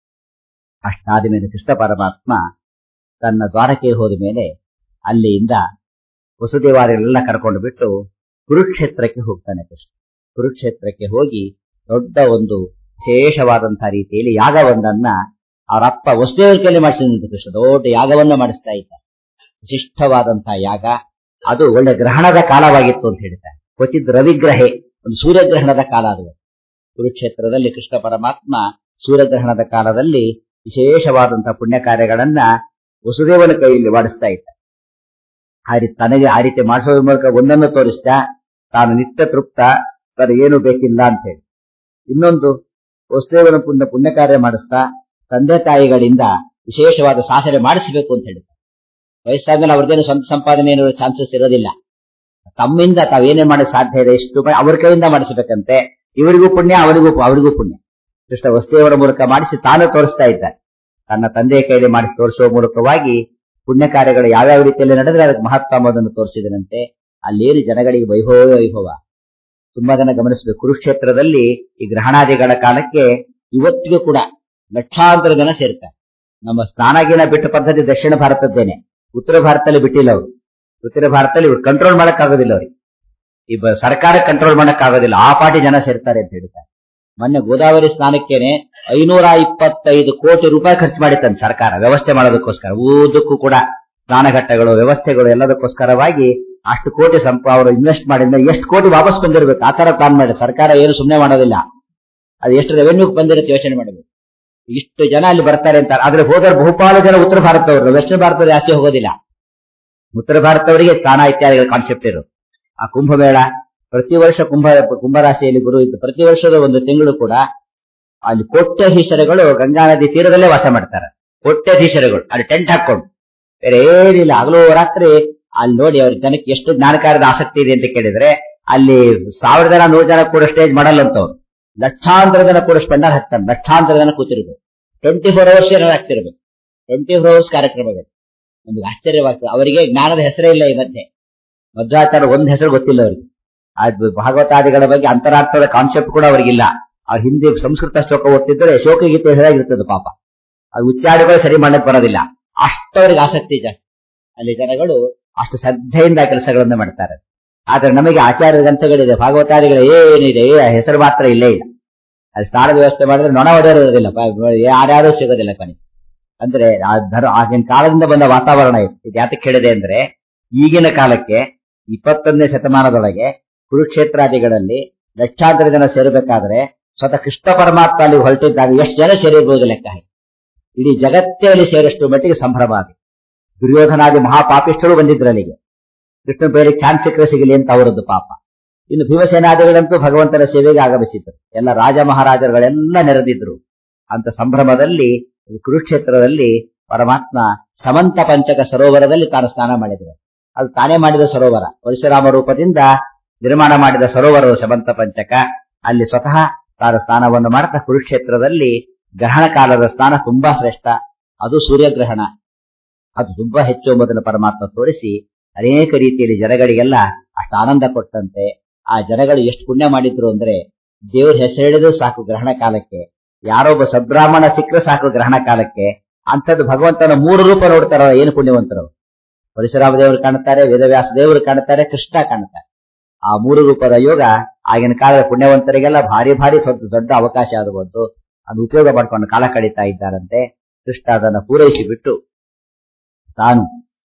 ಅಷ್ಟಾದ ಮೇಲೆ ಕೃಷ್ಣ ಪರಮಾತ್ಮ ತನ್ನ ದ್ವಾರಕ್ಕೆ ಹೋದ ಮೇಲೆ ಅಲ್ಲಿಂದ ವಸುದೇವಾರಿಗಳೆಲ್ಲ ಕರ್ಕೊಂಡು ಬಿಟ್ಟು ಕುರುಕ್ಷೇತ್ರಕ್ಕೆ ಹೋಗ್ತಾನೆ ಕೃಷ್ಣ ಕುರುಕ್ಷೇತ್ರಕ್ಕೆ ಹೋಗಿ ದೊಡ್ಡ ಒಂದು ವಿಶೇಷವಾದಂತಹ ರೀತಿಯಲ್ಲಿ ಯಾಗವೊಂದನ್ನ ಅವರ ಅಪ್ಪ ವಸುದೇವರ ಕೈಲಿ ಮಾಡಿಸಿದಂತೆ ಕೃಷ್ಣ ದೊಡ್ಡ ಯಾಗವನ್ನ ಮಾಡಿಸ್ತಾ ಇದ್ದ ವಿಶಿಷ್ಟವಾದಂತಹ ಯಾಗ ಅದು ಒಳ್ಳೆ ಗ್ರಹಣದ ಕಾಲವಾಗಿತ್ತು ಅಂತ ಹೇಳ್ತಾರೆ ಕ್ವಚಿತ್ ರವಿಗ್ರಹೆ ಒಂದು ಸೂರ್ಯಗ್ರಹಣದ ಕಾಲ ಅದು ಕುರುಕ್ಷೇತ್ರದಲ್ಲಿ ಕೃಷ್ಣ ಪರಮಾತ್ಮ ಸೂರ್ಯಗ್ರಹಣದ ಕಾಲದಲ್ಲಿ ವಿಶೇಷವಾದಂತಹ ಪುಣ್ಯ ಕಾರ್ಯಗಳನ್ನ ವಸುದೇವನ ಕೈಯಲ್ಲಿ ಮಾಡಿಸ್ತಾ ಇದ್ದ ಆ ರೀತಿ ತನಗೆ ಆ ರೀತಿ ಮಾಡಿಸೋದ್ರ ಮೂಲಕ ಒಂದನ್ನು ತೋರಿಸ್ತಾ ತಾನು ನಿತ್ಯ ತೃಪ್ತ ತನಗೆ ಏನು ಬೇಕಿಲ್ಲ ಅಂತ ಹೇಳಿ ಇನ್ನೊಂದು ವಸುದೇವನ ಪುಣ್ಯ ಪುಣ್ಯ ಕಾರ್ಯ ಮಾಡಿಸ್ತಾ ತಂದೆ ತಾಯಿಗಳಿಂದ ವಿಶೇಷವಾದ ಸಾಧನೆ ಮಾಡಿಸಬೇಕು ಅಂತ ಹೇಳಿದ ವಯಸ್ಸಾದ್ಮೇಲೆ ಅವ್ರದ್ದೇನು ಸ್ವಂತ ಸಂಪಾದನೆ ಏನೋ ಚಾನ್ಸಸ್ ಇರೋದಿಲ್ಲ ತಮ್ಮಿಂದ ತಾವೇನೇ ಮಾಡಕ್ ಸಾಧ್ಯ ಇದೆ ಎಷ್ಟು ರೂಪಾಯಿ ಅವ್ರ ಕೈಯಿಂದ ಮಾಡಿಸಬೇಕಂತೆ ಇವರಿಗೂ ಪುಣ್ಯ ಅವರಿಗೂ ಅವರಿಗೂ ಪುಣ್ಯ ಕೃಷ್ಣ ವಸುದೇವರ ಮೂಲಕ ಮಾಡಿಸಿ ತಾನು ತೋರಿಸ್ತಾ ಇದ್ದಾರೆ ತನ್ನ ತಂದೆಯ ಕೈಲಿ ಮಾಡಿಸಿ ತೋರಿಸುವ ಮೂಲಕವಾಗಿ ಪುಣ್ಯ ಕಾರ್ಯಗಳು ಯಾವ್ಯಾವ ರೀತಿಯಲ್ಲಿ ನಡೆದ್ರೆ ಅದಕ್ಕೆ ಮಹತ್ವ ಎಂಬುದನ್ನು ತೋರಿಸಿದನಂತೆ ಅಲ್ಲೇನು ಜನಗಳಿಗೆ ವೈಭವ ವೈಭವ ತುಂಬಾ ಜನ ಗಮನಿಸಬೇಕು ಕುರುಕ್ಷೇತ್ರದಲ್ಲಿ ಈ ಗ್ರಹಣಾದಿಗಳ ಕಾಲಕ್ಕೆ ಇವತ್ತಿಗೂ ಕೂಡ ಲಕ್ಷಾಂತರ ಜನ ಸೇರ್ತಾರೆ ನಮ್ಮ ಸ್ನಾನಗಿನ ಬಿಟ್ಟ ಪದ್ಧತಿ ದಕ್ಷಿಣ ಭಾರತದ್ದೇನೆ ಉತ್ತರ ಭಾರತದಲ್ಲಿ ಬಿಟ್ಟಿಲ್ಲ ಅವರು ಉತ್ತರ ಭಾರತದಲ್ಲಿ ಇವ್ರು ಕಂಟ್ರೋಲ್ ಮಾಡಕ್ಕಾಗೋದಿಲ್ಲ ಅವ್ರಿಗೆ ಈ ಬ- ಸರ್ಕಾರ ಕಂಟ್ರೋಲ್ ಮಾಡಕ್ಕಾಗೋದಿಲ್ಲ ಆ ಪಾಟಿ ಜನ ಸೇರ್ತಾರೆ ಅಂತ ಹೇಳ್ತಾರೆ ಮೊನ್ನೆ ಗೋದಾವರಿ ಸ್ನಾನಕ್ಕೇನೆ ಐನೂರ ಇಪ್ಪತ್ತೈದು ಕೋಟಿ ರೂಪಾಯಿ ಖರ್ಚು ಮಾಡಿತ್ತಂತೆ ಸರ್ಕಾರ ವ್ಯವಸ್ಥೆ ಮಾಡೋದಕ್ಕೋಸ್ಕರ ಊದಕ್ಕೂ ಕೂಡ ಸ್ನಾನಘಟ್ಟಗಳು ವ್ಯವಸ್ಥೆಗಳು ಎಲ್ಲದಕ್ಕೋಸ್ಕರವಾಗಿ ಅಷ್ಟು ಕೋಟಿ ಸಂಪ ಅವರು ಇನ್ವೆಸ್ಟ್ ಮಾಡಿದ್ರೆ ಎಷ್ಟು ಕೋಟಿ ವಾಪಸ್ ಬಂದಿರಬೇಕು ಆ ತರ ಪ್ಲಾನ್ ಮಾಡಿ ಸರ್ಕಾರ ಏನು ಸುಮ್ಮನೆ ಮಾಡೋದಿಲ್ಲ ಅದು ಎಷ್ಟು ರೆವೆನ್ಯೂ ಬಂದಿರುತ್ತೆ ಯೋಚನೆ ಮಾಡಬೇಕು ಇಷ್ಟು ಜನ ಅಲ್ಲಿ ಬರ್ತಾರೆ ಅಂತ ಆದ್ರೆ ಹೋದ್ರೆ ಬಹುಪಾಲು ಜನ ಉತ್ತರ ಭಾರತದವರು ದಕ್ಷಿಣ ಭಾರತದವರು ಜಾಸ್ತಿ ಹೋಗೋದಿಲ್ಲ ಉತ್ತರ ಭಾರತದವರಿಗೆ ಸ್ನಾನ ಇತ್ಯಾದಿಗಳ ಕಾನ್ಸೆಪ್ಟ್ ಇರು ಆ ಕುಂಭಮೇಳ ಪ್ರತಿ ವರ್ಷ ಕುಂಭ ಕುಂಭರಾಶಿಯಲ್ಲಿ ಗುರು ಇದ್ದು ಪ್ರತಿ ವರ್ಷದ ಒಂದು ತಿಂಗಳು ಕೂಡ ಅಲ್ಲಿ ಕೋಟ್ಯಾಧೀಶರುಗಳು ಗಂಗಾ ನದಿ ತೀರದಲ್ಲೇ ವಾಸ ಮಾಡ್ತಾರೆ ಕೋಟ್ಯಾಧೀಶರುಗಳು ಅಲ್ಲಿ ಟೆಂಟ್ ಹಾಕೊಂಡು ಬೇರೆ ಏನಿಲ್ಲ ಹಗಲು ರಾತ್ರಿ ಅಲ್ಲಿ ನೋಡಿ ಅವ್ರ ಜನಕ್ಕೆ ಎಷ್ಟು ಜ್ಞಾನಕಾರದ ಆಸಕ್ತಿ ಇದೆ ಅಂತ ಕೇಳಿದ್ರೆ ಅಲ್ಲಿ ಸಾವಿರ ಜನ ನೂರು ಜನ ಕೂಡ ಸ್ಟೇಜ್ ಮಾಡಲ್ಲ ಅಂತವ್ರು ಲಕ್ಷಾಂತರ ಜನ ಕೂಡ ಸ್ಪೆಂಡರ್ ಹಾಕ್ತಾರೆ ಲಕ್ಷಾಂತರ ಜನ ಕೂತಿರ್ಬೇಕು ಟ್ವೆಂಟಿ ಫೋರ್ ಅವರ್ಸ್ ಏನಾದ್ರು ಆಗ್ತಿರ್ಬೇಕು ಟ್ವೆಂಟಿ ಫೋರ್ ಅವರ್ಸ್ ಕಾರ್ಯಕ್ರಮಗಳು ನಮ್ಗೆ ಆಶ್ಚರ್ಯವಾಗ್ತದೆ ಅವರಿಗೆ ಜ್ಞಾನದ ಹೆಸರೇ ಇಲ್ಲ ಈ ಮಧ್ಯೆ ಮಧ್ವಾಚಾರ್ಯ ಒಂದ್ ಹೆಸರು ಗೊತ್ತಿಲ್ಲ ಅವರಿಗೆ ಅದು ಭಾಗವತಾದಿಗಳ ಬಗ್ಗೆ ಅಂತರಾರ್ಥದ ಕಾನ್ಸೆಪ್ಟ್ ಕೂಡ ಅವರಿಗಿಲ್ಲ ಅವ್ರ ಹಿಂದಿ ಸಂಸ್ಕೃತ ಶ್ಲೋಕ ಓದ್ತಿದ್ರೆ ಶೋಕಗೀತೆ ಹೇಳಾಗಿರ್ತದೆ ಪಾಪ ಅದು ಉಚ್ಚಾರಣೆಗಳು ಸರಿ ಮಾಡಕ್ ಬರೋದಿಲ್ಲ ಅಷ್ಟವರಿಗೆ ಆಸಕ್ತಿ ಜಾಸ್ತಿ ಅಲ್ಲಿ ಜನಗಳು ಅಷ್ಟು ಶ್ರದ್ಧೆಯಿಂದ ಕೆಲಸಗಳನ್ನ ಮಾಡ್ತಾರೆ ಆದ್ರೆ ನಮಗೆ ಆಚಾರ್ಯ ಗ್ರಂಥಗಳಿದೆ ಭಾಗವತಾದಿಗಳು ಏನಿದೆ ಏ ಹೆಸರು ಮಾತ್ರ ಇಲ್ಲೇ ಇಲ್ಲ ಅಲ್ಲಿ ಸ್ನಾನದ ವ್ಯವಸ್ಥೆ ಮಾಡಿದ್ರೆ ನೊಣ ಹೊಡೆಯೋದಿಲ್ಲ ಯಾರ್ಯಾರು ಸಿಗೋದಿಲ್ಲ ಕೊನೆ ಅಂದ್ರೆ ಆ ಧರ್ ಆಗಿನ ಕಾಲದಿಂದ ಬಂದ ವಾತಾವರಣ ಇತ್ತು ಇದು ಯಾತಕ್ಕೆ ಹೇಳಿದೆ ಅಂದ್ರೆ ಈಗಿನ ಕಾಲಕ್ಕೆ ಇಪ್ಪತ್ತೊಂದನೇ ಶತಮಾನದೊಳಗೆ ಕುರುಕ್ಷೇತ್ರಾದಿಗಳಲ್ಲಿ ಲಕ್ಷಾಂತರ ಜನ ಸೇರಬೇಕಾದ್ರೆ ಸ್ವತಃ ಕೃಷ್ಣ ಪರಮಾತ್ಮ ಅಲ್ಲಿ ಹೊರಟಿದ್ದಾಗ ಎಷ್ಟು ಜನ ಸೇರಿರ್ಬೋದು ಲೆಕ್ಕ ಹಾಕಿ ಇಡೀ ಜಗತ್ತೇ ಅಲ್ಲಿ ಸೇರಷ್ಟು ಮಟ್ಟಿಗೆ ಸಂಭ್ರಮ ಅದು ದುರ್ಯೋಧನಾದಿ ಮಹಾಪಾಪಿಷ್ಠರು ಬಂದಿದ್ರು ಅಲ್ಲಿಗೆ ಕೃಷ್ಣ ಬೇರೆ ಚಾನ್ಸ್ ಸಿಕ್ಕರೆ ಸಿಗಲಿ ಅಂತ ಅವರದ್ದು ಪಾಪ ಇನ್ನು ಭೀಮಸೇನಾದಿಗಳಂತೂ ಭಗವಂತನ ಸೇವೆಗೆ ಆಗಮಿಸಿದ್ರು ಎಲ್ಲ ರಾಜ ಮಹಾರಾಜರುಗಳೆಲ್ಲ ನೆರೆದಿದ್ರು ಅಂತ ಸಂಭ್ರಮದಲ್ಲಿ ಕುರುಕ್ಷೇತ್ರದಲ್ಲಿ ಪರಮಾತ್ಮ ಸಮಂತ ಪಂಚಕ ಸರೋವರದಲ್ಲಿ ತಾನು ಸ್ನಾನ ಮಾಡಿದರು ಅದು ತಾನೇ ಮಾಡಿದ ಸರೋವರ ಪರಶುರಾಮ ರೂಪದಿಂದ ನಿರ್ಮಾಣ ಮಾಡಿದ ಸರೋವರ ಸಮಂತ ಪಂಚಕ ಅಲ್ಲಿ ಸ್ವತಃ ತಾನು ಸ್ನಾನವನ್ನು ಮಾಡ್ತಾ ಕುರುಕ್ಷೇತ್ರದಲ್ಲಿ ಗ್ರಹಣ ಕಾಲದ ಸ್ನಾನ ತುಂಬಾ ಶ್ರೇಷ್ಠ ಅದು ಸೂರ್ಯಗ್ರಹಣ ಅದು ತುಂಬಾ ಹೆಚ್ಚು ಎಂಬುದನ್ನು ಪರಮಾತ್ಮ ತೋರಿಸಿ ಅನೇಕ ರೀತಿಯಲ್ಲಿ ಜನಗಳಿಗೆಲ್ಲ ಅಷ್ಟು ಆನಂದ ಕೊಟ್ಟಂತೆ ಆ ಜನಗಳು ಎಷ್ಟು ಪುಣ್ಯ ಮಾಡಿದ್ರು ಅಂದ್ರೆ ದೇವ್ರ ಹೆಸರಿಡಿದ್ರು ಸಾಕು ಗ್ರಹಣ ಕಾಲಕ್ಕೆ ಯಾರೊಬ್ಬ ಸದ್ಬ್ರಾಹ್ಮಣ ಸಿಕ್ಕರೆ ಸಾಕು ಗ್ರಹಣ ಕಾಲಕ್ಕೆ ಅಂಥದ್ದು ಭಗವಂತನ ಮೂರು ರೂಪ ನೋಡ್ತಾರ ಏನು ಪುಣ್ಯವಂತರು ಪರಶುರಾಮ ದೇವರು ಕಾಣುತ್ತಾರೆ ವೇದವ್ಯಾಸ ದೇವರು ಕಾಣುತ್ತಾರೆ ಕೃಷ್ಣ ಕಾಣುತ್ತಾರೆ ಆ ಮೂರು ರೂಪದ ಯೋಗ ಆಗಿನ ಕಾಲದ ಪುಣ್ಯವಂತರಿಗೆಲ್ಲ ಭಾರಿ ಭಾರಿ ಸ್ವಲ್ಪ ದೊಡ್ಡ ಅವಕಾಶ ಆಗುವಂತು ಅದು ಉಪಯೋಗ ಮಾಡ್ಕೊಂಡು ಕಾಲ ಕಳೀತಾ ಇದ್ದಾರಂತೆ ಕೃಷ್ಣ ಅದನ್ನ ಪೂರೈಸಿ ಬಿಟ್ಟು ತಾನು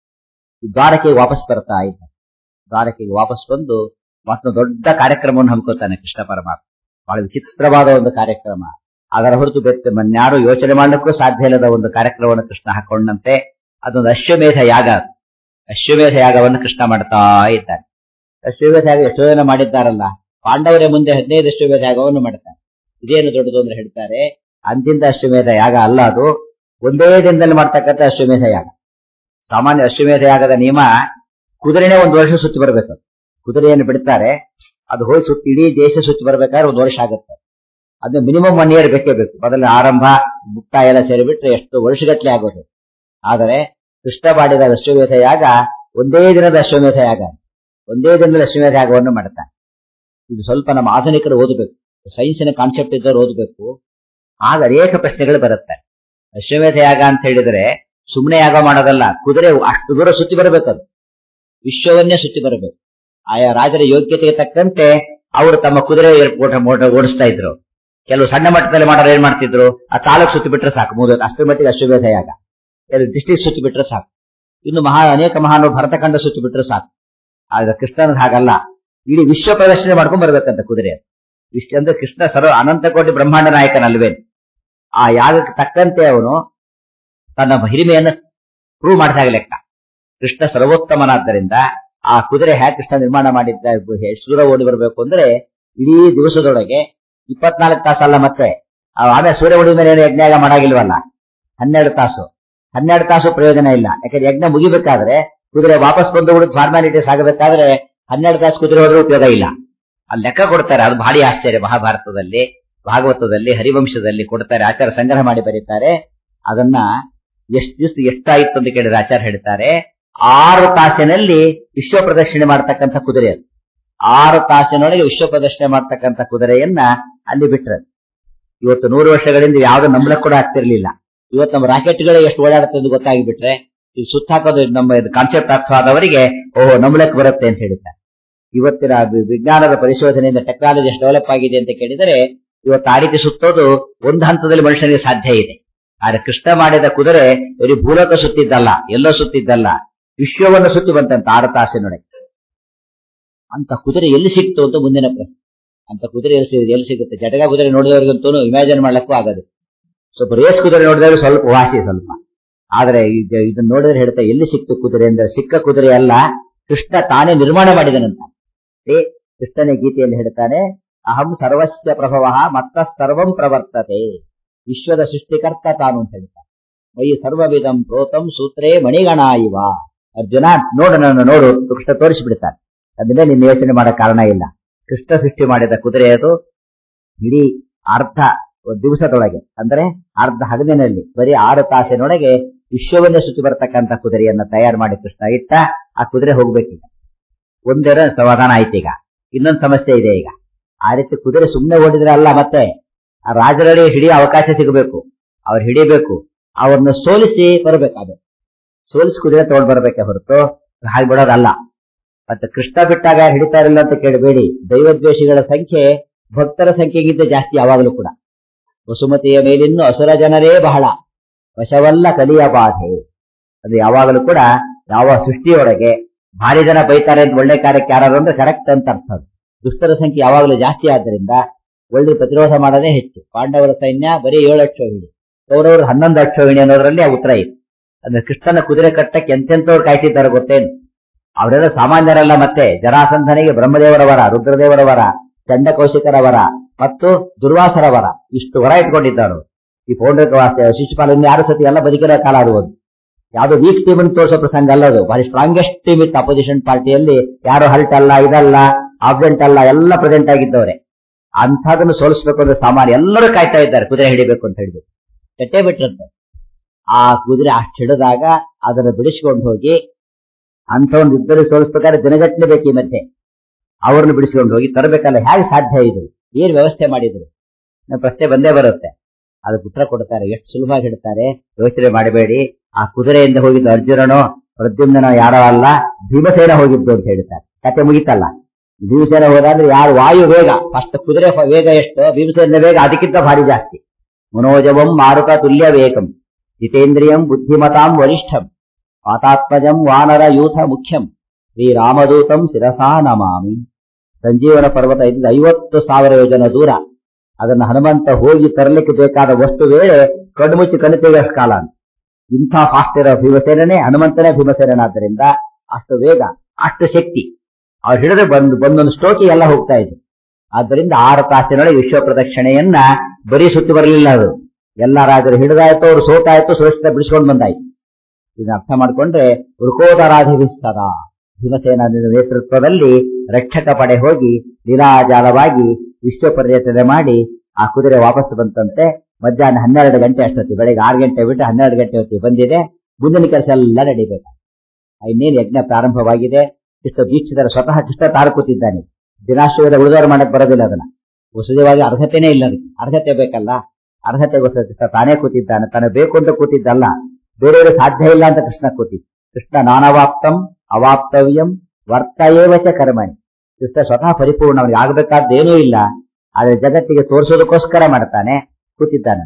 ದ್ವಾರಕೆಗೆ ವಾಪಸ್ ಬರ್ತಾ ಇದ್ದ ದ್ವಾರಕೆಗೆ ವಾಪಸ್ ಬಂದು ಮತ್ತೊಂದು ದೊಡ್ಡ ಕಾರ್ಯಕ್ರಮವನ್ನು ಹಮ್ಮಿಕೊಳ್ತಾನೆ ಕೃಷ್ಣ ಪರಮಾತ್ಮ ಬಹಳ ವಿಚಿತ್ರವಾದ ಒಂದು ಕಾರ್ಯಕ್ರಮ ಅದರ ಹೊರತು ಬೆತ್ತ ಮನ್ಯಾರು ಯೋಚನೆ ಮಾಡಲಿಕ್ಕೂ ಸಾಧ್ಯ ಇಲ್ಲದ ಒಂದು ಕಾರ್ಯಕ್ರಮವನ್ನು ಕೃಷ್ಣ ಹಾಕೊಂಡಂತೆ ಅದೊಂದು ಅಶ್ವಮೇಧ ಯಾಗ ಅದು. ಅಶ್ವಮೇಧ ಯಾಗವನ್ನು ಕೃಷ್ಣ ಮಾಡ್ತಾ ಇದ್ದಾನೆ ಅಶ್ವಮೇಧ ಯಾಗ ಎಷ್ಟೋ ಜನ ಮಾಡಿದ್ದಾರಲ್ಲ ಪಾಂಡವರೇ ಮುಂದೆ ಹದಿನೈದು ಅಶ್ವಮೇಧ ಯಾಗವನ್ನು ಮಾಡ್ತಾರೆ ಇದೇನು ದೊಡ್ಡದು ಅಂದ್ರೆ ಹೇಳ್ತಾರೆ ಅಂತಿಂತ ಅಶ್ವಮೇಧ ಯಾಗ ಅಲ್ಲ ಅದು ಒಂದೇ ದಿನದಲ್ಲಿ ಮಾಡ್ತಕ್ಕಂಥ ಅಶ್ವಮೇಧ ಯಾಗ ಸಾಮಾನ್ಯ ಅಶ್ವಮೇಧ ಯಾಗದ ನಿಯಮ ಕುದುರೆನೇ ಒಂದು ವರ್ಷ ಸುತ್ತಿ ಬರಬೇಕು ಕುದುರೆಯನ್ನು ಬಿಡ್ತಾರೆ ಅದು ಹೋಗಿ ಸುತ್ತಿ ಇಡೀ ದೇಶ ಸುತ್ತಿ ಬರ್ಬೇಕಾದ್ರೆ ಒಂದು ವರ್ಷ ಆಗುತ್ತೆ ಅದು ಮಿನಿಮಮ್ ಒನ್ ಇಯರ್ ಬೇಕೇ ಬೇಕು ಮೊದಲ ಆರಂಭ ಮುಕ್ತಾಯ ಎಲ್ಲ ಸೇರಿಬಿಟ್ರೆ ಎಷ್ಟು ವರ್ಷಗಟ್ಟಲೆ ಆಗೋದು ಆದರೆ ಕೃಷ್ಣ ಮಾಡಿದ ಅಶ್ವಮೇಧ ಯಾಗ ಒಂದೇ ದಿನದ ಅಶ್ವಮೇಧ ಯಾಗ ಒಂದೇ ದಿನದ ಅಶ್ವಮೇಧ ಯಾಗವನ್ನು ಮಾಡ್ತಾನೆ ಇದು ಸ್ವಲ್ಪ ನಮ್ಮ ಆಧುನಿಕರು ಓದಬೇಕು ಸೈನ್ಸಿನ ಕಾನ್ಸೆಪ್ಟ್ ಇದ್ದವ್ರು ಓದಬೇಕು ಆಗ ಅನೇಕ ಪ್ರಶ್ನೆಗಳು ಬರುತ್ತೆ ಅಶ್ವಮೇಧ ಯಾಗ ಅಂತ ಹೇಳಿದ್ರೆ ಸುಮ್ಮನೆ ಯಾಗ ಮಾಡೋದಲ್ಲ ಕುದುರೆ ಅಷ್ಟು ದೂರ ಸುತ್ತಿ ಬರಬೇಕು ಅದು ವಿಶ್ವವನ್ನೇ ಸುತ್ತಿ ಬರಬೇಕು ಆಯಾ ರಾಜರ ಯೋಗ್ಯತೆಗೆ ತಕ್ಕಂತೆ ಅವರು ತಮ್ಮ ಕುದುರೆ ಏರ್ಪೋರ್ಟ್ ಮೋಟರ್ ಓಡಿಸ್ತಾ ಇದ್ರು ಕೆಲವು ಸಣ್ಣ ಮಟ್ಟದಲ್ಲಿ ಮಾಡೋರು ಏನ್ ಮಾಡ್ತಿದ್ರು ಆ ತಾಲೂಕು ಸುತ್ತಿ ಬಿಟ್ರೆ ಸಾಕು ಮೂರು ಅಷ್ಟರ ಮಟ್ಟಿಗೆ ಅಶ್ವಮೇಧ ಯಾಗ ಕೆಲವು ಡಿಸ್ಟಿಕ್ ಸುತ್ತಿ ಬಿಟ್ರೆ ಸಾಕು ಇನ್ನು ಮಹಾ ಅನೇಕ ಮಹಾನು ಭರತಖಂಡ ಸುತ್ತಿ ಬಿಟ್ರೆ ಸಾಕು ಆದ್ರೆ ಕೃಷ್ಣನ ಹಾಗಲ್ಲ ಇಡೀ ವಿಶ್ವ ಪ್ರದರ್ಶನ ಮಾಡ್ಕೊಂಡ್ ಬರ್ಬೇಕಂತ ಕುದುರೆ ಇಷ್ಟ ಅಂದ್ರೆ ಕೃಷ್ಣ ಸರ್ವ ಅನಂತ ಕೋಟಿ ಬ್ರಹ್ಮಾಂಡ ನಾಯಕನಲ್ವೇನು ಆ ಯಾಗಕ್ಕೆ ತಕ್ಕಂತೆ ಅವನು ತನ್ನ ಹಿರಿಮೆಯನ್ನು ಪ್ರೂವ್ ಮಾಡಿದಾಗ ಲೆಕ್ಕ ಕೃಷ್ಣ ಸರ್ವೋತ್ತಮನಾದ್ದರಿಂದ ಆ ಕುದುರೆ ಹ್ಯಾ ಕೃಷ್ಣ ನಿರ್ಮಾಣ ಮಾಡಿದ್ದ ಸೂರ ಓಡಿ ಬರಬೇಕು ಅಂದ್ರೆ ಇಡೀ ದಿವಸದೊಳಗೆ ಇಪ್ಪತ್ನಾಲ್ಕು ತಾಸಲ್ಲ ಮತ್ತೆ ಆ ಆಮೇಲೆ ಸೂರ್ಯ ಓಡಿದ ಮೇಲೆ ಏನು ಯಜ್ಞ ಮಾಡಾಗಿಲ್ವಲ್ಲ ಹನ್ನೆರಡು ತಾಸು ಹನ್ನೆರಡು ತಾಸು ಪ್ರಯೋಜನ ಇಲ್ಲ ಯಾಕಂದ್ರೆ ಯಜ್ಞ ಮುಗಿಬೇಕಾದ್ರೆ ಕುದುರೆ ವಾಪಸ್ ಬಂದು ಬಿಡುದು ಫಾರ್ಮಾಲಿಟೀಸ್ ಆಗಬೇಕಾದ್ರೆ ಹನ್ನೆರಡು ತಾಸು ಕುದುರೆ ಹೋದ್ರೆ ಉಪಯೋಗ ಇಲ್ಲ ಅಲ್ಲಿ ಲೆಕ್ಕ ಕೊಡ್ತಾರೆ ಅದು ಭಾರಿ ಆಶ್ಚರ್ಯ ಮಹಾಭಾರತದಲ್ಲಿ ಭಾಗವತದಲ್ಲಿ ಹರಿವಂಶದಲ್ಲಿ ಕೊಡ್ತಾರೆ ಆಚಾರ ಸಂಗ್ರಹ ಮಾಡಿ ಬರೀತಾರೆ ಅದನ್ನ ಎಷ್ಟು ದಿವಸ ಎಷ್ಟಾಯಿತು ಅಂತ ಕೇಳಿದ್ರೆ ಆಚಾರ ಹೇಳ್ತಾರೆ ಆರು ತಾಸಿನಲ್ಲಿ ವಿಶ್ವ ಪ್ರದಕ್ಷಿಣೆ ಮಾಡ್ತಕ್ಕಂಥ ಕುದುರೆ ಅದು ಆರು ತಾಸಿನೊಳಗೆ ವಿಶ್ವ ಪ್ರದರ್ಶನ ಮಾಡ್ತಕ್ಕಂಥ ಕುದುರೆಯನ್ನ ಅಲ್ಲಿ ಬಿಟ್ರೆ ಇವತ್ತು ನೂರು ವರ್ಷಗಳಿಂದ ಯಾವ್ದು ನಂಬಲಕ್ ಕೂಡ ಆಗ್ತಿರ್ಲಿಲ್ಲ ಇವತ್ತು ನಮ್ಮ ರಾಕೆಟ್ಗಳೇ ಎಷ್ಟು ಓಡಾಡುತ್ತೆ ಅಂತ ಗೊತ್ತಾಗಿ ಬಿಟ್ರೆ ಇದು ಸುತ್ತ ಹಾಕೋದು ನಮ್ಮ ಕಾನ್ಸೆಪ್ಟ್ ಅರ್ಥವಾದವರಿಗೆ ಓಹೋ ನಂಬಲಕ್ ಬರುತ್ತೆ ಅಂತ ಹೇಳ್ತಾರೆ ಇವತ್ತಿನ ವಿ- ವಿಜ್ಞಾನದ ಪರಿಶೋಧನೆಯಿಂದ ಟೆಕ್ನಾಲಜಿ ಎಷ್ಟು ಡೆವಲಪ್ ಆಗಿದೆ ಅಂತ ಕೇಳಿದರೆ ಇವತ್ತು ಆ ರೀತಿ ಸುತ್ತೋದು ಒಂದು ಹಂತದಲ್ಲಿ ಮನುಷ್ಯನಿಗೆ ಸಾಧ್ಯ ಇದೆ ಆದ್ರೆ ಕೃಷ್ಣ ಮಾಡಿದ ಕುದುರೆ ಬರೀ ಭೂಲೋಕ ಸುತ್ತಿದ್ದಲ್ಲ ಎಲ್ಲೋ ಸುತ್ತಿದ್ದಲ್ಲ ವಿಶ್ವವನ್ನು ಸುತ್ತಿ ಬಂತಂತ ಆರು ತಾಸಿನೊಳಗೆ ಅಂತ ಕುದುರೆ ಎಲ್ಲಿ ಸಿಕ್ತು ಅಂತ ಮುಂದಿನ ಪ್ರಶ್ನೆ ಅಂತ ಕುದುರೆ ಎಲ್ಲಿ ಸಿಗುತ್ತೆ ಎಲ್ಲಿ ಸಿಗುತ್ತೆ ಜಟಗ ಕುದುರೆ ನೋಡಿದವರಿಗಂತೂ ಇಮ್ಯಾಜಿನ್ ಮಾಡ್ಲಿಕ್ಕೂ ಆಗದು ಸ್ವಲ್ಪ ರೇಸ್ ಕುದುರೆ ನೋಡಿದವರು ಸ್ವಲ್ಪ ವಾಸಿ ಸ್ವಲ್ಪ ಆದ್ರೆ ಇದು ಇದನ್ನ ನೋಡಿದ್ರೆ ಹೇಳ್ತಾ ಎಲ್ಲಿ ಸಿಕ್ತು ಕುದುರೆ ಅಂದ್ರೆ ಸಿಕ್ಕ ಕುದುರೆ ಅಲ್ಲ ಕೃಷ್ಣ ತಾನೇ ನಿರ್ಮಾಣ ಮಾಡಿದನಂತ ಏ ಕೃಷ್ಣನೇ ಗೀತೆಯಲ್ಲಿ ಹೇಳ್ತಾನೆ ಅಹಂ ಸರ್ವಸ್ಯ ಪ್ರಭವ ಮತ್ತ ಸರ್ವಂ ಪ್ರವರ್ತತೆ ವಿಶ್ವದ ಸೃಷ್ಟಿಕರ್ತ ತಾನು ಅಂತ ಹೇಳ್ತಾನೆ ಮೈ ಸರ್ವವಿಧಂ ಪ್ರೋತಂ ಸೂತ್ರೇ ಮಣಿಗಣ ಇವ ಅರ್ಜುನ ನೋಡು ನನ್ನ ನೋಡು ಕೃಷ್ಣ ತೋರಿಸಿಬಿಡ್ತಾನೆ ಅದನ್ನೇ ನಿನ್ನ ಯೋಚನೆ ಮಾಡೋ ಕಾರಣ ಇಲ್ಲ ಕೃಷ್ಣ ಸೃಷ್ಟಿ ಮಾಡಿದ ಕುದುರೆ ಅದು ಇಡೀ ಅರ್ಧ ದಿವಸದೊಳಗೆ ಅಂದ್ರೆ ಅರ್ಧ ಹಗಲಿನಲ್ಲಿ ಬರೀ ಆರು ತಾಸಿನೊಳಗೆ ವಿಶ್ವವನ್ನೇ ಸುತ್ತಿ ಬರ್ತಕ್ಕಂಥ ಕುದುರೆಯನ್ನ ತಯಾರು ಮಾಡಿ ಕೃಷ್ಣ ಇಟ್ಟ ಆ ಕುದುರೆ ಹೋಗ್ಬೇಕೀಗ ಒಂದರ ಸಮಾಧಾನ ಆಯ್ತು ಈಗ ಇನ್ನೊಂದು ಸಮಸ್ಯೆ ಇದೆ ಈಗ ಆ ರೀತಿ ಕುದುರೆ ಸುಮ್ಮನೆ ಓಡಿದ್ರೆ ಅಲ್ಲ ಮತ್ತೆ ಆ ರಾಜರಲ್ಲಿ ಹಿಡಿಯೋ ಅವಕಾಶ ಸಿಗಬೇಕು ಅವ್ರು ಹಿಡಿಬೇಕು ಅವ್ರನ್ನ ಸೋಲಿಸಿ ಬರಬೇಕಾದ ಸೋಲಿಸಿ ಕುದುರೆ ತಗೊಂಡ್ ಬರ್ಬೇಕೆ ಹೊರತು ಹಾಗೆ ಬಿಡೋದಲ್ಲ ಮತ್ತೆ ಕೃಷ್ಣ ಬಿಟ್ಟಾಗ ಯಾರು ಹಿಡಿತಾ ಇರಲಿಲ್ಲ ಅಂತ ಕೇಳಬೇಡಿ ದೈವದ್ವೇಷಿಗಳ ಸಂಖ್ಯೆ ಭಕ್ತರ ಸಂಖ್ಯೆಗಿಂತ ಜಾಸ್ತಿ ಯಾವಾಗಲೂ ಕೂಡ ವಸುಮತಿಯ ಮೇಲಿನ್ನು ಅಸುರ ಜನರೇ ಬಹಳ ವಶವಲ್ಲ ಕಲಿಯ ಬಾಧೆ ಅದು ಯಾವಾಗಲೂ ಕೂಡ ಯಾವ ಸೃಷ್ಟಿಯೊಳಗೆ ಭಾರಿ ಜನ ಬೈತಾರೆ ಅಂತ ಒಳ್ಳೆ ಕಾರ್ಯಕ್ಕೆ ಯಾರು ಅಂದ್ರೆ ಕರೆಕ್ಟ್ ಅಂತ ಅರ್ಥ ಅದು. ದುಷ್ಟರ ಸಂಖ್ಯೆ ಯಾವಾಗಲೂ ಜಾಸ್ತಿ ಆದ್ದರಿಂದ ಒಳ್ಳೆ ಪ್ರತಿರೋಧ ಮಾಡೋದೇ ಹೆಚ್ಚು ಪಾಂಡವರ ಸೈನ್ಯ ಬರೀ ಏಳು ಅಕ್ಷೋಹಿಣಿ ಕೌರವರು ಹನ್ನೊಂದು ಅಕ್ಷೋಹಿಣಿ ಅನ್ನೋದ್ರಲ್ಲಿ ಆ ಉತ್ತರ ಇದೆ ಅಂದ್ರೆ ಕೃಷ್ಣನ ಕುದುರೆ ಕಟ್ಟಕ್ಕೆ ಎಂತೆಂತವ್ರು ಕಾಯ್ತಿದ್ದಾರೆ ಗೊತ್ತೇನು ಅವರೆಲ್ಲ ಸಾಮಾನ್ಯರಲ್ಲ ಮತ್ತೆ ಜರಾಸಂಧನಿಗೆ ಬ್ರಹ್ಮದೇವರ ವರ ರುದ್ರದೇವರ ವರ ಚಂಡಕೌಶಿಕರ ವರ ಮತ್ತು ದುರ್ವಾಸರ ವರ ಇಷ್ಟು ವರ ಇಟ್ಕೊಂಡಿದ್ದಾರು ಈ ಪೌಂಡ್ರಿಕ ವಾಸ್ತೆ ಶಿಶುಪಾಲ ಯಾರು ಸತಿ ಎಲ್ಲ ಬದುಕಿರೋ ಕಾಲ ಅದು ಒಂದು ಯಾವ್ದೋ ವೀಕ್ ಟೀಮ್ ಅನ್ನು ತೋರಿಸೋ ಪ್ರಸಂಗ ಅಲ್ಲ ಅದು ಭಾರಿ ಸ್ಟ್ರಾಂಗೆಸ್ಟ್ ಟೀಮ್ ಇತ್ತು ಅಪೋಸಿಷನ್ ಪಾರ್ಟಿಯಲ್ಲಿ ಯಾರು ಹಲ್ಟ್ ಅಲ್ಲ ಇದಲ್ಲ ಆಬ್ಸೆಂಟ್ ಅಲ್ಲ ಎಲ್ಲ ಪ್ರೆಸೆಂಟ್ ಆಗಿದ್ದವ್ರೆ ಅಂಥದನ್ನು ಸೋಲಿಸಬೇಕು ಅಂದ್ರೆ ಸಾಮಾನ್ಯ ಎಲ್ಲರೂ ಕಾಯ್ತಾ ಇದ್ದಾರೆ ಕುದುರೆ ಹಿಡಿಬೇಕು ಅಂತ ಹೇಳಿದ್ರು ಕಟ್ಟೆ ಬಿಟ್ಟಿರುತ್ತೆ ಆ ಕುದುರೆ ಅಷ್ಟು ಹಿಡಿದಾಗ ಅದನ್ನು ಬಿಡಿಸ್ಕೊಂಡು ಹೋಗಿ ಅಂತ ಒಂದು ಇಬ್ಬರು ಸೋಲಿಸ್ಬೇಕಾದ್ರೆ ದಿನಗಟ್ಟಲೆ ಬೇಕು ಈ ಮಧ್ಯೆ ಅವ್ರನ್ನ ಬಿಡಿಸ್ಕೊಂಡು ಹೋಗಿ ತರಬೇಕಲ್ಲ ಹೇಗೆ ಸಾಧ್ಯ ಇದು ಏನ್ ವ್ಯವಸ್ಥೆ ಮಾಡಿದ್ರು ನಮ್ಮ ಪ್ರಶ್ನೆ ಬಂದೇ ಬರುತ್ತೆ ಅದಕ್ಕೆ ಉತ್ತರ ಕೊಡ್ತಾರೆ ಎಷ್ಟು ಸುಲಭವಾಗಿ ಇಡ್ತಾರೆ ಯೋಚನೆ ಮಾಡಬೇಡಿ ಆ ಕುದುರೆಯಿಂದ ಹೋಗಿದ್ದು ಅರ್ಜುನನೋ ಪ್ರದ್ಯುಮ್ನನೋ ಯಾರೋ ಅಲ್ಲ ಭೀಮಸೇನ ಹೋಗಿದ್ದು ಅಂತ ಹೇಳ್ತಾರೆ ಕತೆ ಮುಗಿತಲ್ಲ ಭೀಮಸೇನ ಹೋದಾದ್ರೆ ಯಾರು ವಾಯು ವೇಗ ಫಸ್ಟ್ ಕುದುರೆ ಫ- ವೇಗ ಎಷ್ಟು ಭೀಮಸೇನ ವೇಗ ಅದಕ್ಕಿಂತ ಭಾರಿ ಜಾಸ್ತಿ ಮನೋಜವಂ ಮಾರುತ ತುಲ್ಯ ವೇಗಂ ಜಿತೇಂದ್ರಿಯಂ ಬುದ್ಧಿಮತಾಂ ವರಿಷ್ಠಂ ಪಾತಾತ್ಮಜಂ ವಾನರ ಯೂಥ ಮುಖ್ಯಂ ಶ್ರೀರಾಮದೂತಂ ಶಿರಸಾ ನಮಾಮಿ ಸಂಜೀವನ ಪರ್ವತ ಇದ್ದ ಐವತ್ತು ಸಾವಿರ ಯೋಜನ ದೂರ ಅದನ್ನ ಹನುಮಂತ ಹೋಗಿ ತರಲಿಕ್ಕೆ ಬೇಕಾದ ವಸ್ತು ವೇಳೆ ಕಣ್ಮುಚ್ಚಿ ಕಣ್ಣು ತೆಗೆಯಷ್ಟು ಕಾಲ ಅಂತ. ಇಂಥ ಫಾಸ್ಟ್ ಇರೋ ಭೀಮಸೇನೇ ಹನುಮಂತನೇ ಭೀಮಸೇನಾದ್ದರಿಂದ ಅಷ್ಟು ವೇಗ ಅಷ್ಟು ಶಕ್ತಿ ಅವ್ರು ಹಿಡಿದ್ರೆ ಬಂದು ಬಂದೊಂದು ಸ್ಟೋಕಿ ಎಲ್ಲ ಹೋಗ್ತಾ ಇದ್ರು ಆದ್ದರಿಂದ ಆರು ತಾಸಿನೊಳಗೆ ವಿಶ್ವ ಪ್ರದಕ್ಷಿಣೆಯನ್ನ ಬರೀ ಸುತ್ತಿ ಬರಲಿಲ್ಲ ಅದು ಎಲ್ಲ ರಾಜರು ಹಿಡಿದಾಯ್ತು ಅವ್ರು ಸೋತಾಯ್ತು ಸುರಕ್ಷಿತ ಬಿಡಿಸ್ಕೊಂಡು ಬಂದಾಯ್ತು ಇದನ್ನ ಅರ್ಥ ಮಾಡ್ಕೊಂಡ್ರೆ ವೃಕೋದರಾಧಿವಿಸ್ತದ ಭೀಮಸೇನ ನೇತೃತ್ವದಲ್ಲಿ ರಕ್ಷಕ ಪಡೆ ಹೋಗಿ ಲೀಲಾಜಾಲವಾಗಿ ವಿಶ್ವ ಪರ್ಯಟನೆ ಮಾಡಿ ಆ ಕುದುರೆ ವಾಪಸ್ ಬಂತಂತೆ ಮಧ್ಯಾಹ್ನ ಹನ್ನೆರಡು ಗಂಟೆ ಅಷ್ಟೊತ್ತಿ ಬೆಳಗ್ಗೆ ಆರು ಗಂಟೆ ಬಿಟ್ಟು ಹನ್ನೆರಡು ಗಂಟೆ ಹೊತ್ತಿಗೆ ಬಂದಿದೆ ಮುಂದಿನ ಕೆಲಸ ಎಲ್ಲ ನಡಿಬೇಕು ಇನ್ನೇನು ಯಜ್ಞ ಪ್ರಾರಂಭವಾಗಿದೆ ಕೃಷ್ಣ ದೀಕ್ಷಿತರ ಸ್ವತಃ ಕೃಷ್ಣ ತಾರು ಕೂತಿದ್ದಾನೆ ದಿನಾಶ್ರಯದ ಉಳಿದವರು ಮಾಡಕ್ ಬರೋದಿಲ್ಲ ಅದನ್ನ ವಸುದೇವಾಗಿ ಅರ್ಹತೆನೇ ಇಲ್ಲ ಅದಕ್ಕೆ ಅರ್ಹತೆ ಬೇಕಲ್ಲ ಅರ್ಹತೆಗೋಸ್ಕರ ಕೃಷ್ಣ ತಾನೇ ಕೂತಿದ್ದಾನೆ ತಾನು ಬೇಕು ಅಂತ ಕೂತಿದ್ದಲ್ಲ ಬೇರೆಯವರು ಸಾಧ್ಯ ಇಲ್ಲ ಅಂತ ಕೃಷ್ಣ ಕೂತಿದ್ದ ಕೃಷ್ಣ ನಾನವಾಪ್ತಂ ಅವಾಪ್ತವ್ಯಂ ವರ್ತಯೇವಚ ಕರ್ಮಣಿ ಕೃಷ್ಣ ಸ್ವತಃ ಪರಿಪೂರ್ಣ ಅವನಿಗೆ ಆಗಬೇಕಾದ್ದೇನೂ ಇಲ್ಲ ಆದ್ರೆ ಜಗತ್ತಿಗೆ ತೋರಿಸೋದಕ್ಕೋಸ್ಕರ ಮಾಡ್ತಾನೆ ಕೂತಿದ್ದಾನೆ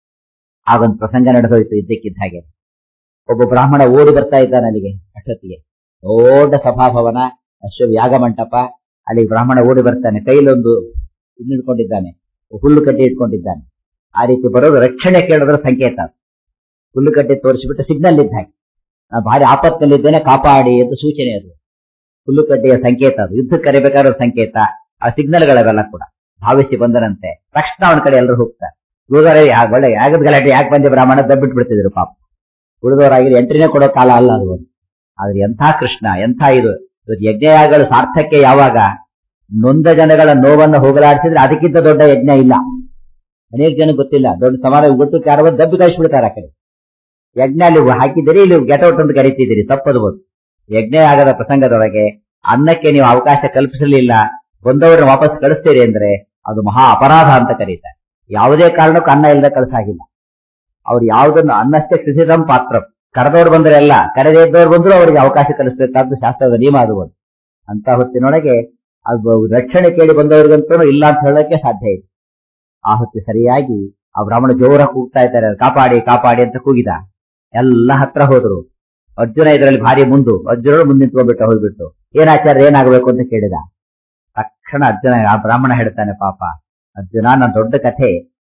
ಆಗೊಂದು ಪ್ರಸಂಗ ನಡೆದೋಯ್ತು ಇದ್ದಕ್ಕಿದ್ದ ಹಾಗೆ ಒಬ್ಬ ಬ್ರಾಹ್ಮಣ ಓಡಿ ಬರ್ತಾ ಇದ್ದಾನೆ ಅಲ್ಲಿಗೆ ಅಷ್ಟೊತ್ತಿಗೆ ದೊಡ್ಡ ಸಭಾಭವನ ಅಶ್ವ ಯಾಗ ಮಂಟಪ ಅಲ್ಲಿ ಬ್ರಾಹ್ಮಣ ಓಡಿ ಬರ್ತಾನೆ ಕೈಲೊಂದು ಹಿಡ್ಕೊಂಡಿದ್ದಾನೆ ಹುಲ್ಲು ಕಟ್ಟಿ ಇಟ್ಕೊಂಡಿದ್ದಾನೆ ಆ ರೀತಿ ಬರೋದು ರಕ್ಷಣೆ ಕೇಳೋದ್ರ ಸಂಕೇತ ಅದು. ಹುಲ್ಲು ಕಟ್ಟಿ ತೋರಿಸಿಬಿಟ್ಟು ಸಿಗ್ನಲ್ ಇದ್ದ ಹಾಗೆ ನಾನು ಭಾರಿ ಆಪತ್ತಿನಲ್ಲಿದ್ದೇನೆ ಕಾಪಾಡಿ ಅಂತ ಸೂಚನೆ ಅದು ಹುಲ್ಲು ಕಡ್ಡಿಯ ಸಂಕೇತ ಅದು ಯುದ್ಧಕ್ಕೆ ಕರಿಬೇಕಾದ ಸಂಕೇತ ಆ ಸಿಗ್ನಲ್ಗಳವೆಲ್ಲ ಕೂಡ ಭಾವಿಸಿ ಬಂದನಂತೆ ತಕ್ಷಣ ಅವನ ಕಡೆ ಎಲ್ಲರೂ ಹೋಗ್ತಾರೆ ಉಳಿದವರೇ ಯಾ- ಒಳ್ಳೆ ಯಾಗದ ಗಲಾಟೆ ಯಾಕೆ ಬಂದೆ ಬ್ರಾಹ್ಮಣ ದಬ್ಬಿಟ್ಟು ಬಿಡ್ತಿದ್ರು ಪಾಪ ಉಳಿದವರಾಗಿ ಎಂಟ್ರಿನೇ ಕೊಡೋ ಕಾಲ ಅಲ್ಲ ಅದು ಒಂದು. ಆದ್ರೆ ಎಂಥ ಕೃಷ್ಣ ಎಂಥ ಇದು ಇವತ್ತು ಯಜ್ಞಯಾಗಗಳು ಸಾರ್ಥಕ್ಕೆ ಯಾವಾಗ ನೊಂದ ಜನಗಳ ನೋವನ್ನು ಹೋಗಲಾಡಿಸಿದ್ರೆ ಅದಕ್ಕಿಂತ ದೊಡ್ಡ ಯಜ್ಞ ಇಲ್ಲ ಅನೇಕ ಜನ ಗೊತ್ತಿಲ್ಲ ದೊಡ್ಡ ಸಮಾರಂಭ ಗೊತ್ತು ಯಾರೋ ದಬ್ಬಿ ಕಳಿಸ್ಬಿಡ್ತಾರೆ ಆ ಕಡೆ ಯಜ್ಞ ಅಲ್ಲಿ ಹಾಕಿದ್ದೀರಿ ಇಲ್ಲಿ ಗೆಟೌಟ್ ಅಂತ ಕರಿತಿದ್ದೀರಿ ತಪ್ಪದು ಯಜ್ಞ ಆಗದ ಪ್ರಸಂಗದೊಳಗೆ ಅನ್ನಕ್ಕೆ ನೀವು ಅವಕಾಶ ಕಲ್ಪಿಸಲಿಲ್ಲ ಬಂದವರನ್ನ ವಾಪಸ್ ಕಳಿಸ್ತೀರಿ ಅಂದ್ರೆ ಅದು ಮಹಾ ಅಪರಾಧ ಅಂತ ಕರೀತಾರೆ ಯಾವುದೇ ಕಾರಣಕ್ಕೂ ಅನ್ನ ಇಲ್ಲದೆ ಕಳಿಸಾಗಿಲ್ಲ ಅವ್ರು ಯಾವುದನ್ನು ಅನ್ನಷ್ಟೇ ಕೃಷಿತಂ ಪಾತ್ರ ಕರೆದವ್ರು ಬಂದ್ರೆ ಅಲ್ಲ ಕರೆದೇ ಇದ್ದವ್ರು ಬಂದ್ರು ಅವರಿಗೆ ಅವಕಾಶ ಕಲಿಸಬೇಕಾದ್ದು ಶಾಸ್ತ್ರದ ನಿಯಮ ಅದು ಒಂದು ಅಂತ ಹೊತ್ತಿನೊಳಗೆ ಅದು ರಕ್ಷಣೆ ಕೇಳಿ ಬಂದವರಿಗಂತೂ ಇಲ್ಲ ಅಂತ ಹೇಳೋಕೆ ಸಾಧ್ಯ ಇದೆ ಆ ಹೊತ್ತು ಸರಿಯಾಗಿ ಆ ಬ್ರಾಹ್ಮಣ ಜೋರ ಕೂಗ್ತಾ ಇದ್ದಾರೆ ಕಾಪಾಡಿ ಕಾಪಾಡಿ ಅಂತ ಕೂಗಿದ ಎಲ್ಲ ಹತ್ರ ಹೋದ್ರು ಅರ್ಜುನ ಇದರಲ್ಲಿ ಭಾರಿ ಮುಂದು ಅರ್ಜುನರು ಮುಂದೆ ನಿಂತ್ಕೊಂಡ್ಬಿಟ್ಟು ಹೋಗ್ಬಿಟ್ಟು ಏನಾಚಾರ್ಯ ಏನಾಗಬೇಕು ಅಂತ ಕೇಳಿದ ತಕ್ಷಣ ಅರ್ಜುನ ಆ ಬ್ರಾಹ್ಮಣ ಹೇಳ್ತಾನೆ ಪಾಪ ಅರ್ಜುನ ನನ್ನ ದೊಡ್ಡ ಕಥೆ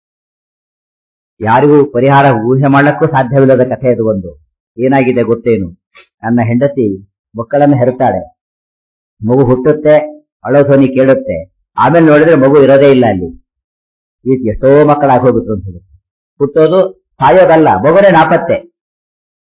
ಯಾರಿಗೂ ಪರಿಹಾರ ಊಹೆ ಮಾಡಕ್ಕೂ ಸಾಧ್ಯವಿಲ್ಲದ ಕಥೆ ಅದು ಒಂದು ಏನಾಗಿದೆ ಗೊತ್ತೇನು ನನ್ನ ಹೆಂಡತಿ ಮಕ್ಕಳನ್ನು ಹೆರುತ್ತಾಳೆ ಮಗು ಹುಟ್ಟುತ್ತೆ ಅಳೋ ಧ್ವನಿ ಕೇಳುತ್ತೆ ಆಮೇಲೆ ನೋಡಿದ್ರೆ ಮಗು ಇರೋದೇ ಇಲ್ಲ ಅಲ್ಲಿ ಈಗ ಎಷ್ಟೋ ಮಕ್ಕಳಾಗಿ ಹೋಗ್ಬಿಟ್ರು ಅಂತ ಹೇಳಿ ಹುಟ್ಟೋದು ಸಾಯೋದಲ್ಲ ಮಗುನೇ ನಾಪತ್ತೆ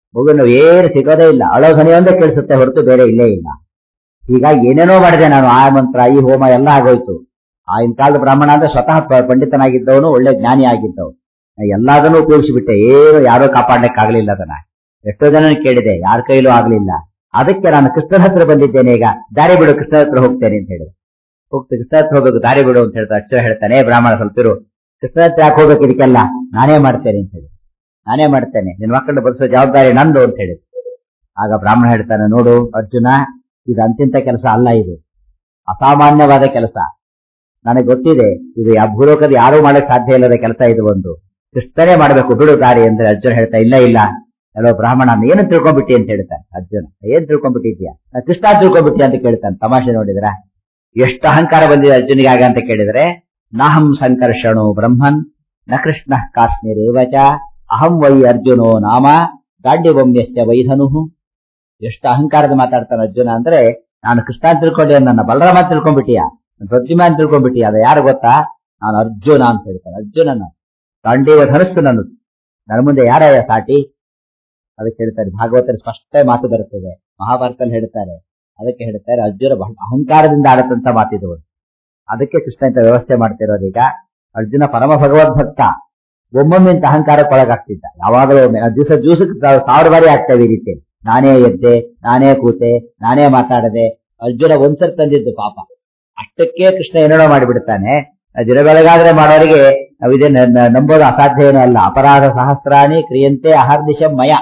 ಮಗುವಿನ ಏನು ಸಿಗೋದೇ ಇಲ್ಲ ಅಳೋ ಧ್ವನಿ ಒಂದೇ ಕೇಳಿಸುತ್ತೆ ಹೊರತು ಬೇರೆ ಇಲ್ಲೇ ಇಲ್ಲ ಹೀಗಾಗಿ ಏನೇನೋ ಮಾಡಿದೆ ನಾನು ಆ ಮಂತ್ರ ಈ ಹೋಮ ಎಲ್ಲ ಆಗೋಯ್ತು ಆಗಿನ ಕಾಲದ ಬ್ರಾಹ್ಮಣ ಅಂದ್ರೆ ಸ್ವತಃ ಪ- ಪಂಡಿತನಾಗಿದ್ದವನು ಒಳ್ಳೆ ಜ್ಞಾನಿ ಆಗಿದ್ದವನು ನಾ ಎಲ್ಲದನ್ನೂ ಉಪಯೋಗಿಸಿಬಿಟ್ಟೆ ಏನು ಯಾರೋ ಕಾಪಾಡಲಿಕ್ಕಾಗಲಿಲ್ಲ ಅದನ್ನ ಎಷ್ಟೋ ಜನ ಕೇಳಿದೆ ಯಾರ ಕೈಲೂ ಆಗ್ಲಿಲ್ಲ ಅದಕ್ಕೆ ನಾನು ಕೃಷ್ಣನ ಹತ್ರ ಬಂದಿದ್ದೇನೆ ಈಗ ದಾರಿ ಬಿಡು ಕೃಷ್ಣ ಹತ್ರ ಹೋಗ್ತೇನೆ ಅಂತ ಹೇಳಿದೆ ಹೋಗ್ತು ಕೃಷ್ಣ ಹತ್ರ ಹೋಗ್ಬೇಕು ದಾರಿ ಬಿಡು ಅಂತ ಹೇಳ್ತಾ ಅಚ್ಚ ಹೇಳ್ತಾನೆ "ಏ ಬ್ರಾಹ್ಮಣ ಸ್ವಲ್ಪ ಇರು ಕೃಷ್ಣ ಹತ್ರ ಯಾಕೆ ಹೋಗ್ಬೇಕು ಇದಕ್ಕೆಲ್ಲ ನಾನೇ ಮಾಡ್ತೇನೆ ಅಂತ ಹೇಳಿ ನಾನೇ ಮಾಡ್ತೇನೆ ನಿನ್ನ ಮಕ್ಕಳನ್ನ ಬಡಿಸೋ ಜವಾಬ್ದಾರಿ ನಂದು ಅಂತ ಹೇಳಿ ಆಗ ಬ್ರಾಹ್ಮಣ ಹೇಳ್ತಾನೆ ನೋಡು ಅರ್ಜುನ ಇದು ಅಂತಿಂತ ಕೆಲಸ ಅಲ್ಲ ಇದು ಅಸಾಮಾನ್ಯವಾದ ಕೆಲಸ ನನಗೆ ಗೊತ್ತಿದೆ ಇದು ಯಾವ ಭೂಲೋಕದ ಯಾರೂ ಮಾಡಕ್ ಸಾಧ್ಯ ಇಲ್ಲದ ಕೆಲಸ ಇದು ಒಂದು ಕೃಷ್ಣನೇ ಮಾಡಬೇಕು ಬಿಡು ದಾರಿ ಅಂದ್ರೆ ಅರ್ಜುನ ಹೇಳ್ತಾ ಇಲ್ಲ ಇಲ್ಲ ಎಲ್ಲೋ ಬ್ರಾಹ್ಮಣ ಏನು ತಿಳ್ಕೊಂಡ್ಬಿಟ್ಟಿ ಅಂತ ಹೇಳ್ತಾನೆ ಅರ್ಜುನ ಏನ್ ತಿಳ್ಕೊಂಡ್ಬಿಟ್ಟಿದ್ಯಾ ನಾ ಕೃಷ್ಣ ತಿಳ್ಕೊಂಡ್ಬಿಟ್ಟಿ ಅಂತ ಕೇಳ್ತಾನೆ ತಮಾಷೆ ನೋಡಿದ್ರ ಎಷ್ಟು ಅಹಂಕಾರ ಬಂದಿದೆ ಅರ್ಜುನಿಗೆ ಆಗ ಅಂತ ಕೇಳಿದ್ರೆ ನಾಹಂ ಸಂಕರ್ಷಣೋ ಬ್ರಹ್ಮನ್ ನ ಕೃಷ್ಣ ಕಾಶ್ಮೀರೇವಚ ಅಹಂ ವೈ ಅರ್ಜುನೋ ನಾಮ ಗಾಡ್ಯವಮ್ಯಸ್ಯ ವೈಧನು ಎಷ್ಟು ಅಹಂಕಾರದ ಮಾತಾಡ್ತಾನೆ ಅರ್ಜುನ ಅಂದ್ರೆ ನಾನು ಕೃಷ್ಣ ಅಂತ ತಿಳ್ಕೊಂಡೆ ನನ್ನ ಬಲರಾಮ ಅಂತ ತಿಳ್ಕೊಂಡ್ಬಿಟ್ಟಿಯಾ ಪ್ರತಿಮಾ ಅಂತ ತಿಳ್ಕೊಂಡ್ಬಿಟ್ಟಿಯಾ ಅದು ಯಾರು ಗೊತ್ತಾ ನಾನು ಅರ್ಜುನ ಅಂತ ಹೇಳ್ತಾನೆ ಅರ್ಜುನನ ಗಾಂಡೀವ ಧನಸ್ಸು ನನ್ನದು ನನ್ನ ಮುಂದೆ ಯಾರಯ್ಯ ಸಾಟಿ ಅದಕ್ಕೆ ಹೇಳ್ತಾರೆ ಭಾಗವತರ ಸ್ಪಷ್ಟ ಮಾತು ಬರುತ್ತದೆ ಮಹಾಭಾರತದಲ್ಲಿ ಹೇಳ್ತಾರೆ ಅದಕ್ಕೆ ಹೇಳ್ತಾರೆ ಅರ್ಜುನ ಬಹಳ ಅಹಂಕಾರದಿಂದ ಆಡತಂತ ಮಾತಿದವು ಅದಕ್ಕೆ ಕೃಷ್ಣ ಇಂತ ವ್ಯವಸ್ಥೆ ಮಾಡ್ತಿರೋದೀಗ ಅರ್ಜುನ ಪರಮ ಭಗವದ್ಭಕ್ತ ಒಮ್ಮೊಮ್ಮೆ ಇಂತ ಅಹಂಕಾರಕ್ಕೆ ಒಳಗಾಗ್ತಿದ್ದ ಯಾವಾಗಲೂ ಒಮ್ಮೆ ದಿವಸ ದಿವಸಕ್ಕೆ ಸಾವಿರ ಬಾರಿ ಆಗ್ತವೆ ಈ ರೀತಿ ನಾನೇ ಎದ್ದೆ ನಾನೇ ಕೂತೆ ನಾನೇ ಮಾತಾಡದೆ ಅರ್ಜುನ ಒಂದ್ಸರಿ ತಂದಿದ್ದು ಪಾಪ ಅಷ್ಟಕ್ಕೆ ಕೃಷ್ಣ ಏನೇನೋ ಮಾಡಿಬಿಡ್ತಾನೆ ದಿನ ಬೆಳಗಾದ್ರೆ ಮಾಡೋರಿಗೆ ನಾವು ಇದೇ ನ- ನ- ನಂಬೋದು ಅಸಾಧ್ಯ ಏನೂ ಅಲ್ಲ ಅಪರಾಧ ಸಹಸ್ರಾಣಿ ಕ್ರಿಯಂತೆ ಅಹರ್ನಿಶಂ ಮಯ